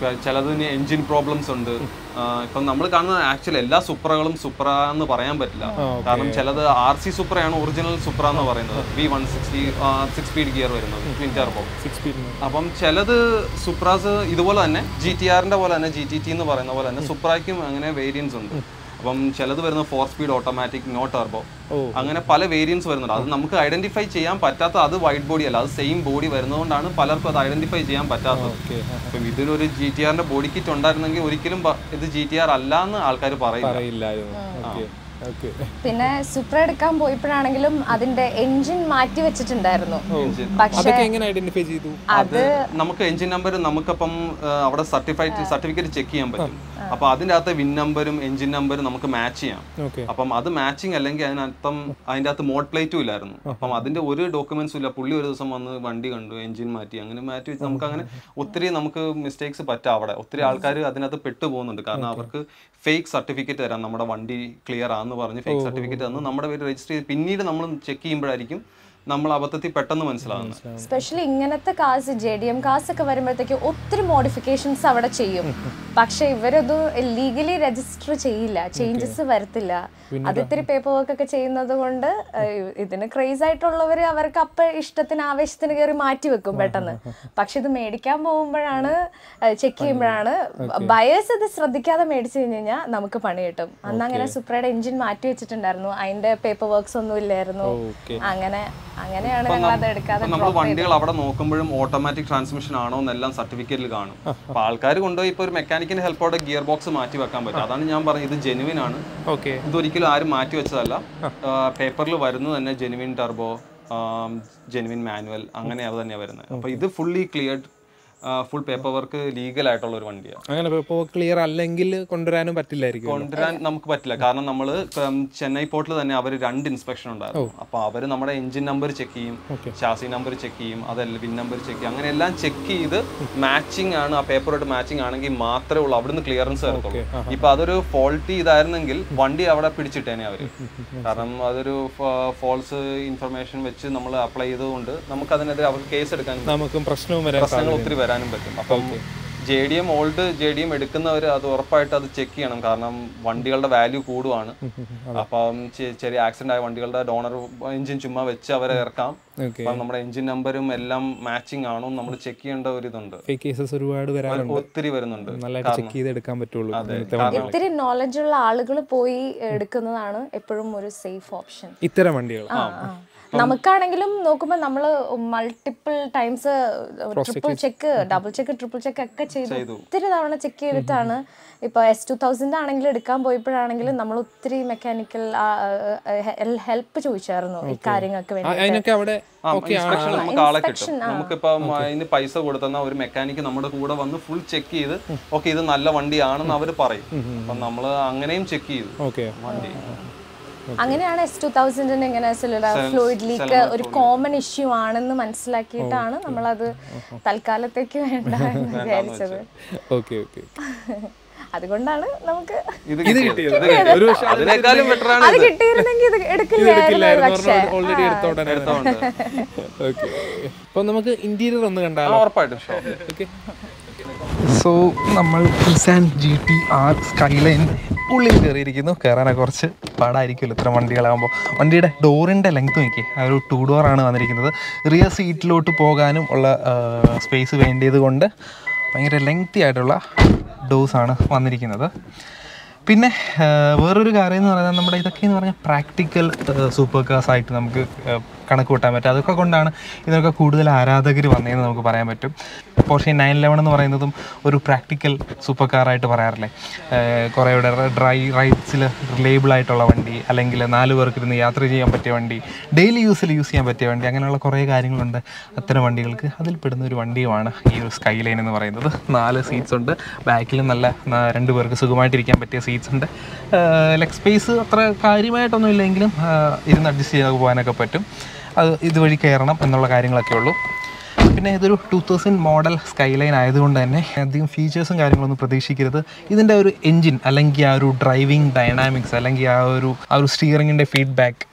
ചിലതിന് എൻജിൻ പ്രോബ്ലംസ് ഉണ്ട് ആ, ഇപ്പം നമ്മൾ കാണുന്ന ആക്ച്വലി എല്ലാ സുപ്രകളും സുപ്ര എന്ന് പറയാൻ പറ്റില്ല കാരണം ചിലത് ആർ സി സുപ്രയാണ് ഒറിജിനൽ സുപ്ര എന്ന് പറയുന്നത് V one sixty six speed gear വരുന്നത് ട്വിൻ ടർബോ സിക്സ് സ്പീഡ് അപ്പം ചിലത് സുപ്രാസ് ഇതുപോലെ തന്നെ ജി ടി ആറിന്റെ പോലെ തന്നെ ജി ടി ടി എന്ന് പറയുന്ന പോലെ തന്നെ സുപ്രയ്ക്കും അങ്ങനെ വേരിയൻസ് ഉണ്ട് അപ്പം ചിലത് വരുന്ന four speed automatic no turbo അങ്ങനെ പല വേരിയൻസ് വരുന്നുണ്ട് അത് നമുക്ക് ഐഡന്റിഫൈ ചെയ്യാൻ പറ്റാത്ത അത് വൈറ്റ് ബോഡി അല്ല അത് സെയിം ബോഡി വരുന്നതുകൊണ്ടാണ് പലർക്കും അത് ഐഡന്റിഫൈ ചെയ്യാൻ പറ്റാത്തത് അപ്പം ഇതിനൊരു ജി ടി ആറിന്റെ ബോഡി കിറ്റ് ഉണ്ടായിരുന്നെങ്കിൽ ഒരിക്കലും പ- ഇത് ജി ടി ആർ അല്ല എന്ന് ആൾക്കാർ പറയില്ല പറയില്ലായിരുന്നു ഓക്കെ ഓക്കെ പിന്നെ സുപ്ര എടുക്കാൻ പോയപ്പോഴാണെങ്കിലും അതിന്റെ എൻജിൻ മാറ്റി വെച്ചിട്ടുണ്ടായിരുന്നു പക്ഷെ അതൊക്കെ എങ്ങനെ ഐഡന്റിഫൈ ചെയ്തു അത് നമുക്ക് എഞ്ചിൻ നമ്പർ നമുക്കപ്പം ആ, അവിടെ സർട്ടിഫൈഡ് സർട്ടിഫിക്കറ്റ് ചെക്ക് ചെയ്യാൻ പറ്റും അപ്പൊ അതിന്റെ അകത്ത് വിൻ നമ്പറും എഞ്ചിൻ നമ്പറും നമുക്ക് മാച്ച് ചെയ്യാം ഓക്കെ അപ്പം അത് മാച്ചിങ് അല്ലെങ്കിൽ അതിനർത്ഥം അതിന്റെ അകത്ത് മോഡ് പ്ലേറ്റും ഇല്ലായിരുന്നു അപ്പം അതിന്റെ ഒരു ഡോക്യുമെന്റ്സും ഇല്ല പുള്ളി ഒരു ദിവസം വന്ന് വണ്ടി കണ്ടു എഞ്ചിൻ മാറ്റി അങ്ങനെ മാറ്റി വെച്ച് നമുക്ക് അങ്ങനെ ഒത്തിരി നമുക്ക് മിസ്റ്റേക്സ് പറ്റാം അവിടെ ഒത്തിരി ആൾക്കാർ അതിനകത്ത് പെട്ടു പോകുന്നുണ്ട് കാരണം അവർക്ക് ഫേക്ക് സർട്ടിഫിക്കറ്റ് തരാം നമ്മുടെ വണ്ടി ക്ലിയർ ആണെന്ന് പറഞ്ഞ് ഫേക്ക് സർട്ടിഫിക്കറ്റ് തന്ന് നമ്മുടെ പേര് രജിസ്റ്റർ ചെയ്ത് പിന്നീട് നമ്മൾ ചെക്ക് ചെയ്യുമ്പോഴായിരിക്കും നമ്മൾ അബദ്ധത്തിൽ പെട്ടെന്ന് മനസ്സിലാകുന്നത് സ്പെഷ്യലി ഇങ്ങനത്തെ കാസ് ജെ ഡി എം കാസ് ഒക്കെ വരുമ്പോഴത്തേക്ക് ഒത്തിരി മോഡിഫിക്കേഷൻസ് അവിടെ ചെയ്യും പക്ഷെ ഇവരത് ലീഗലി രജിസ്റ്റർ ചെയ്യില്ല ചേഞ്ചസ് വരത്തില്ല അത് ഇത്തിരി പേപ്പർ വർക്ക് ഒക്കെ ചെയ്യുന്നത് കൊണ്ട് ഏഹ്, ഇതിന് ക്രേസ് ആയിട്ടുള്ളവർ അവർക്ക് അപ്പൊ ഇഷ്ടത്തിന് ആവേശത്തിന് കയറി മാറ്റി വെക്കും പെട്ടെന്ന് പക്ഷെ ഇത് മേടിക്കാൻ പോകുമ്പോഴാണ് ചെക്ക് ചെയ്യുമ്പോഴാണ് ബയേഴ്സ് ഇത് ശ്രദ്ധിക്കാതെ മേടിച്ചു കഴിഞ്ഞ് കഴിഞ്ഞാൽ നമുക്ക് പണി കിട്ടും അന്ന് അങ്ങനെ സുപ്രയുടെ എഞ്ചിൻ മാറ്റി വെച്ചിട്ടുണ്ടായിരുന്നു അതിന്റെ പേപ്പർ വർക്ക്സ് ഒന്നും ഇല്ലായിരുന്നു ഓക്കെ അങ്ങനെ അങ്ങനെയാണ് ഞങ്ങൾ അത് എടുക്കാതെ നമ്മൾ വണ്ടികൾ അവിടെ നോക്കുമ്പോഴും ഓട്ടോമാറ്റിക് ട്രാൻസ്മിഷൻ ആണോ എന്നെല്ലാം സർട്ടിഫിക്കറ്റിൽ കാണും അപ്പൊ ആൾക്കാർ കൊണ്ടുപോയി ഇപ്പൊ ഒരു മെക്കാനിക്കിന്റെ ഹെൽപ്പോടെ ഗിയർ ബോക്സ് മാറ്റി വെക്കാൻ പറ്റും അതാണ് ഞാൻ പറഞ്ഞത് ഇത് ജെനുവിൻ ആണ് ഓക്കെ ഇതൊരിക്കലും ആരും മാറ്റി വെച്ചതല്ല പേപ്പറിൽ വരുന്നത് തന്നെ ജെനുവിൻ ടർബോ ജെനുവിൻ മാനുവൽ അങ്ങനെ അത് തന്നെയാണ് വരുന്നത് അപ്പൊ ഇത് fully cleared full paper work legal ആയിട്ടുള്ള ഒരു വണ്ടിയാണ് അങ്ങനെ ഇപ്പോൾ ക്ലിയർ അല്ലെങ്കിൽ കൊണ്ടുവരാനും പറ്റില്ലായിരിക്കും കൊണ്ടുവരാൻ നമുക്ക് പറ്റില്ല കാരണം നമ്മൾ ചെന്നൈ പോർട്ടിൽ തന്നെ അവർ രണ്ട് ഇൻസ്പെക്ഷൻ ഉണ്ടായിരുന്നു അപ്പൊ അവർ നമ്മുടെ എഞ്ചിൻ നമ്പർ ചെക്ക് ചെയ്യും ഷാസി നമ്പർ ചെക്ക് ചെയ്യും അതല്ല വിൻ നമ്പർ ചെക്ക് ചെയ്യും അങ്ങനെ എല്ലാം ചെക്ക് ചെയ്ത് മാച്ചിങ് ആണ് ആ പേപ്പറായിട്ട് മാച്ചിങ് ആണെങ്കിൽ മാത്രമേ ഉള്ളൂ അവിടുന്ന് ക്ലിയറൻസ് തരത്തുള്ളൂ ഇപ്പൊ അതൊരു ഫോൾട്ടി ഇതായിരുന്നെങ്കിൽ വണ്ടി അവിടെ പിടിച്ചിട്ടേനെ അവര് കാരണം അതൊരു ഫോൾസ് ഇൻഫർമേഷൻ വെച്ച് നമ്മൾ അപ്ലൈ ചെയ്തതുകൊണ്ട് നമുക്ക് അതിനെതിരെ അവർക്ക് കേസ് എടുക്കാൻ നമുക്കും പ്രശ്നവും വരാൻ പ്രശ്നങ്ങൾ ഒത്തിരി വരാനും പറ്റും അപ്പം J D M old J D M എടുക്കുന്നവർ അത് ഉറപ്പായിട്ട് അത് ചെക്ക് ചെയ്യണം കാരണം വണ്ടികളുടെ വാല്യൂ കൂടുവാണ് അപ്പം ചെ- ചെറിയ ആക്സിഡന്റ് ആയ വണ്ടികളുടെ ഡോണർ എഞ്ചിൻ ചുമ്മാ വെച്ച് അവരെ ഇറക്കാം ഓക്കെ അപ്പം നമ്മുടെ എഞ്ചിൻ നമ്പറും എല്ലാം മാച്ചിങ് ആണോ നമ്മൾ ചെക്ക് ചെയ്യേണ്ട ഒരു ഇതുണ്ട് ഫേക്ക് കേസസ് ഒരുപാട് വരാറുണ്ട് ഒത്തിരി വരുന്നുണ്ട് നല്ലതായിട്ട് ചെക്ക് ചെയ്ത് എടുക്കാൻ പറ്റുള്ളൂ ഇങ്ങനത്തെ വണ്ടി. ഇത്തിരി നോളജ് ഉള്ള ആളുകൾ പോയി എടുക്കുന്നതാണ് എപ്പോഴും ഒരു സേഫ് ഓപ്ഷൻ ഇത്തരം വണ്ടികൾ നമുക്കാണെങ്കിലും നോക്കുമ്പോൾ നമ്മൾ multiple times triple check double check triple check ഒക്കെ ചെയ്ത് ഒത്തിരി തവണ ചെക്ക് ചെയ്തിട്ടാണ് ഇപ്പൊ എസ് ടു തൗസൻഡ് ആണെങ്കിലും എടുക്കാൻ പോയപ്പോഴാണെങ്കിലും നമ്മൾ ഒത്തിരി മെക്കാനിക്കൽ ഹെൽപ്പ് ചോദിച്ചായിരുന്നു ഈ കാര്യങ്ങൾക്ക് വേണ്ടി അതിനൊക്കെ അവിടെ ഓക്കെ ഇൻസ്പെക്ഷൻ നമുക്ക് ആളെ കിട്ടും നമുക്കിപ്പം അതിന് പൈസ കൊടുത്തെന്ന ഒരു മെക്കാനിക്ക് നമ്മുടെ കൂടെ വന്ന് ഫുൾ ചെക്ക് ചെയ്ത് ഓക്കെ ഇത് നല്ല വണ്ടിയാണെന്ന് അവർ പറയും അപ്പം നമ്മൾ അങ്ങനെയും ചെക്ക് ചെയ്തു ഓക്കെ വണ്ടി അങ്ങനെയാണ് എസ് ടു തൗസൻഡിന് ഇങ്ങനെ സെല്ലുലാർ ഫ്ലൂയിഡ് ലീക്ക് ഒരു കോമൺ ഇഷ്യൂ ആണെന്ന് മനസ്സിലാക്കിയിട്ടാണ് നമ്മളത് തൽക്കാലത്തേക്ക് വേണ്ട എന്ന് വിചാരിച്ചത് ഓക്കെ ഓക്കെ അതുകൊണ്ടാണ് നമുക്ക് ഇത് ഇത് കിട്ടിയത്. കിട്ടിയത് ഇത് കിട്ടിയത്. ഒരു പക്ഷേ അതിനേക്കാളും ബെറ്റർ ആണ് അത് കിട്ടിയിരുന്നെങ്കിൽ ഇത് എടുക്കില്ലായിരുന്നു പക്ഷേ ഓൾറെഡി എടുത്തോട്ടെ ഓക്കെ അപ്പൊ നമുക്ക് ഇന്റീരിയർ ഒന്ന് കണ്ടാലോ ഉറപ്പായിട്ടും ഷോ ഓക്കെ സോ നമ്മൾ Nissan G T R Skyline ഉള്ളിൽ കയറിയിരിക്കുന്നു കയറാനൊക്കെ കുറച്ച് പാടായിരിക്കുമല്ലോ ഇത്ര വണ്ടികളാകുമ്പോൾ വണ്ടിയുടെ ഡോറിൻ്റെ ലെങ്ത് നോക്കി ആ ഒരു ടു ഡോറാണ് വന്നിരിക്കുന്നത് റിയർ സീറ്റിലോട്ട് പോകാനും ഉള്ള സ്പേസ് വേണ്ടിയത് കൊണ്ട് ഭയങ്കര ലെങ്തി ആയിട്ടുള്ള ഡോസാണ് വന്നിരിക്കുന്നത് പിന്നെ ആ, വേറൊരു കാര്യം എന്ന് പറയുന്നത് നമ്മുടെ ഇതൊക്കെ എന്ന് പറഞ്ഞാൽ പ്രാക്ടിക്കൽ സൂപ്പർ കാർസ് ആയിട്ട് നമുക്ക് ആ, കണക്ക് കൂട്ടാൻ പറ്റും അതൊക്കെ കൊണ്ടാണ് ഇതിനൊക്കെ കൂടുതൽ ആരാധകർ വന്നതെന്ന് നമുക്ക് പറയാൻ പറ്റും പോർഷെ നയൻ ലെവൻ എന്ന് പറയുന്നതും ഒരു പ്രാക്ടിക്കൽ സൂപ്പർ കാറായിട്ട് പറയാറില്ലേ കുറേ ഇവിടെ ഡ്രൈ റൈഡ്സിൽ റിലേബിൾ ആയിട്ടുള്ള വണ്ടി അല്ലെങ്കിൽ നാല് പേർക്ക് ഇരുന്ന് യാത്ര ചെയ്യാൻ പറ്റിയ വണ്ടി ഡെയിലി യൂസിൽ യൂസ് ചെയ്യാൻ പറ്റിയ വണ്ടി അങ്ങനെയുള്ള കുറേ കാര്യങ്ങളുണ്ട് അത്തരം വണ്ടികൾക്ക് അതിൽ പെടുന്ന ഒരു വണ്ടിയുമാണ് ഈ ഒരു സ്കൈ ലൈൻ എന്ന് പറയുന്നത് നാല് സീറ്റ്സ് ഉണ്ട് ബാക്കിൽ നല്ല ന- രണ്ട് പേർക്ക് സുഖമായിട്ടിരിക്കാൻ പറ്റിയ സീറ്റ്സ് ഉണ്ട് ലെഗ് സ്പേസ് അത്ര കാര്യമായിട്ടൊന്നും ഇല്ലെങ്കിലും ആ, ഇരുന്ന് അഡ്ജസ്റ്റ് ചെയ്ത് പോകാനൊക്കെ പറ്റും അത് ഇതുവഴി കയറണം എന്നുള്ള കാര്യങ്ങളൊക്കെ ഉള്ളൂ പിന്നെ ഇതൊരു ടൂ തൗസൻഡ് മോഡൽ സ്കൈലൈൻ ആയതുകൊണ്ട് തന്നെ അധികം ഫീച്ചേഴ്സും കാര്യങ്ങളൊന്നും പ്രതീക്ഷിക്കരുത് ഇതിൻ്റെ ഒരു എൻജിൻ അല്ലെങ്കിൽ ആ ഒരു ഡ്രൈവിംഗ് ഡൈനാമിക്സ് അല്ലെങ്കിൽ ആ ഒരു ആ ഒരു സ്റ്റിയറിങ്ങിൻ്റെ ഫീഡ്ബാക്ക്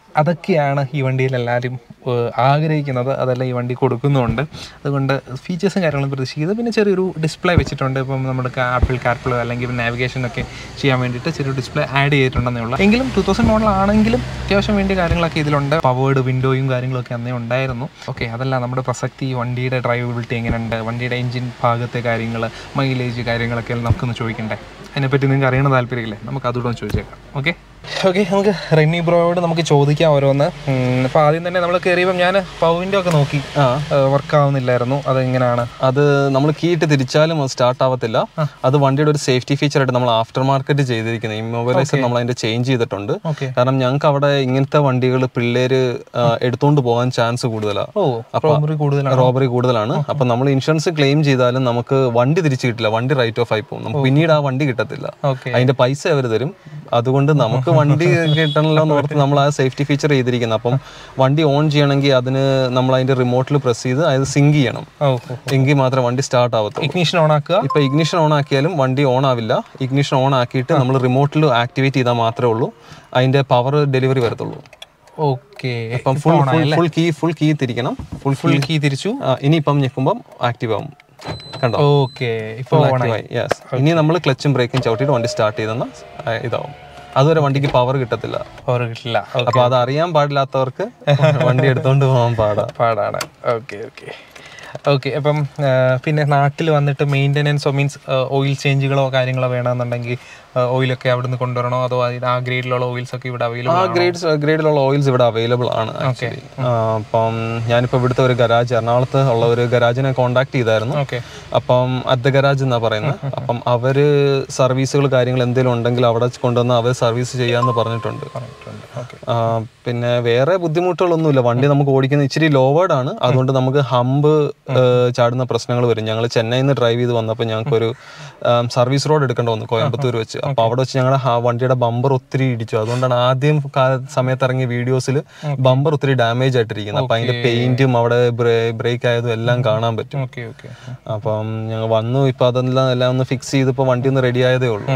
അതൊക്കെയാണ് ഈ വണ്ടിയിൽ എല്ലാവരും ഏഹ്, ആഗ്രഹിക്കുന്നത് അതെല്ലാം ഈ വണ്ടി കൊടുക്കുന്നുണ്ട് അതുകൊണ്ട് ഫീച്ചേഴ്സും കാര്യങ്ങളും പ്രതീക്ഷിക്കുന്നത് പിന്നെ ചെറിയൊരു ഡിസ്പ്ലേ വെച്ചിട്ടുണ്ട് ഇപ്പം നമുക്ക് ആപ്പിൾ കാർപ്പിൾ അല്ലെങ്കിൽ നാവിഗേഷൻ ഒക്കെ ചെയ്യാൻ വേണ്ടിയിട്ട് ചെറിയൊരു ഡിസ്പ്ലേ ആഡ് ചെയ്തിട്ടുണ്ടെന്നേ ഉള്ളൂ എങ്കിലും ടൂ തൗസൻഡ് മോഡൽ ആണെങ്കിലും അത്യാവശ്യം വേണ്ടിയ കാര്യങ്ങളൊക്കെ ഇതിലുണ്ട് പവേർഡ് വിൻഡോയും കാര്യങ്ങളൊക്കെ അന്നേ ഉണ്ടായിരുന്നു ഓക്കെ അതല്ല നമ്മുടെ പ്രസക്തി വണ്ടിയുടെ ഡ്രൈവബിലിറ്റി എങ്ങനെയുണ്ട് വണ്ടിയുടെ എഞ്ചിൻ ഭാഗത്തെ കാര്യങ്ങൾ മൈലേജ് കാര്യങ്ങളൊക്കെ നമുക്കൊന്ന് ചോദിക്കണ്ടേ അതിനെപ്പറ്റി നിങ്ങൾക്ക് അറിയണ താല്പര്യമില്ലേ നമുക്ക് അതുകൂടെ ഒന്ന് ചോദിച്ചേക്കാം ഓക്കെ ഓക്കെ നമുക്ക് റെന്നി ബ്രോയോട് നമുക്ക് ചോദിക്കാം ഓരോന്ന് അപ്പോൾ ആദ്യം തന്നെ നമ്മൾ കയറിയപ്പം ഞാൻ പവിൻ്റെ ഒക്കെ നോക്കി വർക്ക് ആവുന്നില്ലായിരുന്നു അതെങ്ങനെയാണ് അത് നമ്മൾ കീ ഇട്ട് തിരിച്ചാലും അത് സ്റ്റാർട്ട് ആവത്തില്ല അത് വണ്ടിയുടെ ഒരു സേഫ്റ്റി ഫീച്ചർ ആയിട്ട് നമ്മൾ ആഫ്റ്റർ മാർക്കറ്റ് ചെയ്തിരിക്കുന്നത് ഇമ്മൊബൈലൈസർ നമ്മൾ അതിന്റെ ചേഞ്ച് ചെയ്തിട്ടുണ്ട് Okay. കാരണം ഞങ്ങൾക്ക് അവിടെ ഇങ്ങനത്തെ വണ്ടികൾ പിള്ളേര് ആ, എടുത്തുകൊണ്ട് പോകാൻ ചാൻസ് കൂടുതലാണ് ഓ റോബറി കൂടുതലാണ് റോബറി കൂടുതലാണ് അപ്പൊ നമ്മൾ ഇൻഷുറൻസ് ക്ലെയിം ചെയ്താലും നമുക്ക് വണ്ടി തിരിച്ചു കിട്ടില്ല വണ്ടി റൈറ്റ് ഓഫ് ആയി പോകും നമുക്ക് പിന്നീട് ആ വണ്ടി കിട്ടത്തില്ല ഓക്കെ അതിന്റെ പൈസ അവർ തരും അതുകൊണ്ട് നമുക്ക് വണ്ടി കിട്ടണല്ലോ എന്ന് ഓർത്ത് നമ്മൾ ആ സേഫ്റ്റി ഫീച്ചർ ചെയ്തിരിക്കുന്നത് അപ്പം വണ്ടി ഓൺ ചെയ്യണമെങ്കിൽ അതിന് നമ്മൾ അതിന്റെ റിമോട്ടിൽ പ്രസ് ചെയ്ത് അത് സിങ്ക് ചെയ്യണം ഓ എങ്കിൽ മാത്രമേ വണ്ടി സ്റ്റാർട്ട് ആവത്തുള്ളൂ ഇഗ്നീഷൻ ഓൺ ആക്കുക ഇപ്പൊ ഇഗ്നിഷൻ ഓൺ ആക്കിയാലും വണ്ടി ഓൺ ആവില്ല ഇഗ്നിഷൻ ഓൺ ആക്കിയിട്ട് നമ്മൾ റിമോട്ടിൽ ആക്ടിവേറ്റ് ചെയ്താൽ മാത്രമേ ഉള്ളൂ അതിന്റെ പവർ ഡെലിവറി വരത്തുള്ളൂ ഓക്കെ അപ്പം full full key full key തിരിക്കണം ഫുൾ ഫുൾ കീ തിരിച്ചു ഇനിയിപ്പം ഞെക്കുമ്പം ആക്റ്റീവ് ആവും കണ്ടോ ഓക്കെ ഇപ്പോൾ ഓൺ ആയി യെസ് ഇനി നമ്മൾ ക്ലച്ചും ബ്രേക്കും ചവിട്ടിയിട്ട് വണ്ടി സ്റ്റാർട്ട് ചെയ്തെന്ന ഇതാവും അതുവരെ വണ്ടിക്ക് പവർ കിട്ടത്തില്ല പവർ കിട്ടില്ല ഓ, അപ്പൊ അത് അറിയാൻ പാടില്ലാത്തവർക്ക് വണ്ടി എടുത്തോണ്ട് പോകാൻ പാടാ പാടാണ് ഓക്കെ ഓക്കെ ഓക്കെ അപ്പം ആ, പിന്നെ നാട്ടിൽ വന്നിട്ട് മെയിൻ്റെനൻസോ മീൻസ് ഓയിൽ ചേഞ്ചുകളോ കാര്യങ്ങളോ വേണമെന്നുണ്ടെങ്കിൽ ഓയിലൊക്കെ അവിടെ നിന്ന് കൊണ്ടുവരണോ അതോ അതിന് ആ ഗ്രേഡിലുള്ള ഓയിൽസ് ഒക്കെ ഇവിടെ ആ അവൈലബിൾ ഗ്രേഡ്സ് ഗ്രേഡിലുള്ള ഓയിൽസ് ഇവിടെ അവൈലബിൾ ആണ് actually. ആ, അപ്പം ഞാനിപ്പോൾ ഇവിടുത്തെ ഒരു ഗരാജ് എറണാകുളത്ത് ഉള്ള ഒരു ഗരാജിനെ കോണ്ടാക്ട് ചെയ്തായിരുന്നു ഓക്കെ അപ്പം അറ്റ് ഗരാജ് എന്നാ പറയുന്നത് അപ്പം അവര് സർവീസുകൾ കാര്യങ്ങൾ എന്തെങ്കിലും ഉണ്ടെങ്കിൽ അവിടെ കൊണ്ടുവന്ന് അവർ സർവീസ് ചെയ്യാന്ന് പറഞ്ഞിട്ടുണ്ട് ഓക്കെ ആ, പിന്നെ വേറെ ബുദ്ധിമുട്ടുകളൊന്നുമില്ല വണ്ടി നമുക്ക് ഓടിക്കുന്ന ഇച്ചിരി ലോവേഡ് ആണ് അതുകൊണ്ട് നമുക്ക് ഹമ്പ് ചാടുന്ന പ്രശ്നങ്ങൾ വരും ഞങ്ങൾ ചെന്നൈയിൽ നിന്ന് ഡ്രൈവ് ചെയ്ത് വന്നപ്പോൾ ഞങ്ങൾക്കൊരു സർവീസ് റോഡ് എടുക്കേണ്ട വന്നു കോയമ്പത്തൂർ വെച്ച് അപ്പോൾ അവിടെ വെച്ച് ഞങ്ങളുടെ ഹ- വണ്ടിയുടെ ബമ്പർ ഒത്തിരി ഇടിച്ചു അതുകൊണ്ടാണ് ആദ്യം കാല- സമയത്ത് ഇറങ്ങിയ വീഡിയോസിൽ ബമ്പർ ഒത്തിരി ഡാമേജ് ആയിട്ടിരിക്കുന്നത് അപ്പം അതിന്റെ പെയിന്റും അവിടെ ബ്രേക്ക് ആയതും എല്ലാം കാണാൻ പറ്റും ഓക്കെ ഓക്കെ അപ്പം ഞങ്ങൾ വന്നു ഇപ്പൊ അതെല്ലാം എല്ലാം ഒന്ന് ഫിക്സ് ചെയ്തപ്പോൾ വണ്ടി ഒന്ന് റെഡി ആയതേ ഉള്ളൂ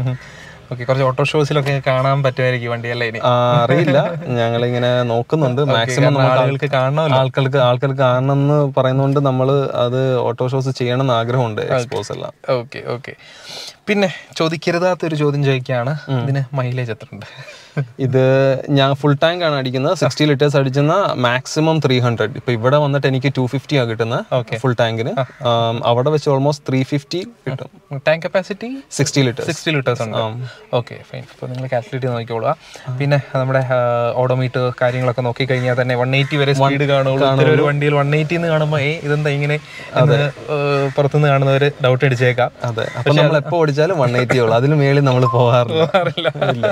ഓക്കെ കുറച്ച് ഓട്ടോ ഷോസിലൊക്കെ കാണാൻ പറ്റുമായിരിക്കും വണ്ടിയല്ലേ ഇനി ആ, അറിയില്ല ഞങ്ങളിങ്ങനെ നോക്കുന്നുണ്ട് മാക്സിമം നമുക്ക് ആളുകൾക്ക് കാണണമല്ലോ ആൾക്കാർക്ക് ആൾക്കാർക്ക് കാണണം എന്ന് പറയുന്നതുകൊണ്ട് നമ്മൾ അത് ഓട്ടോ ഷോസ് ചെയ്യണം എന്ന് ആഗ്രഹമുണ്ട് എക്സ്പോസ് എല്ലാം ഓക്കെ ഓക്കെ പിന്നെ ചോദിക്കരുതാത്തൊരു ചോദ്യം ചോദിക്കുകയാണ് ഇതിന് മൈലേജ് എത്ര ഉണ്ട് ഇത് ഞാൻ ഫുൾ ടാങ്ക് ആണ് അടിക്കുന്നത് സിക്സ്റ്റി ലിറ്റേഴ്സ് അടിക്കുന്ന മാക്സിമം ത്രീ ഹൺഡ്രഡ് ഇപ്പൊ ഇവിടെ വന്നിട്ട് എനിക്ക് ടു ഫിഫ്റ്റി ആ കിട്ടുന്നത് ഫുൾ ടാങ്കിന് അവിടെ വെച്ച് ഓൾമോസ്റ്റ് ത്രീ ഫിഫ്റ്റി കിട്ടും tank capacity sixty litres sixty litres ഉണ്ട് ഓക്കെ ഫൈൻ അപ്പോൾ നിങ്ങൾ കാൽക്കുലേറ്റ് ചെയ്ത് നോക്കിക്കോളുക പിന്നെ നമ്മുടെ ഓഡോമീറ്റർ കാര്യങ്ങളൊക്കെ നോക്കി കഴിഞ്ഞാൽ തന്നെ വൺ എയ്റ്റി വരെ സ്പീഡ് കാണുള്ളൂ ഇത്തരം ഒരു വണ്ടിയിൽ വൺ എയ്റ്റി എന്ന് കാണുമ്പോൾ ഏ ഇതെന്താ ഇങ്ങനെ എന്ന്, ഏഹ്, പുറത്തുനിന്ന് കാണുന്നവർ ഡൗട്ട് അടിച്ചേക്കാം അതെ അപ്പൊ നമ്മൾ എപ്പോ ഓടിച്ചാലും വൺ എയ്റ്റി ഉള്ളു അതിന് മേളിൽ നമ്മൾ പോകാറില്ല അറിയില്ല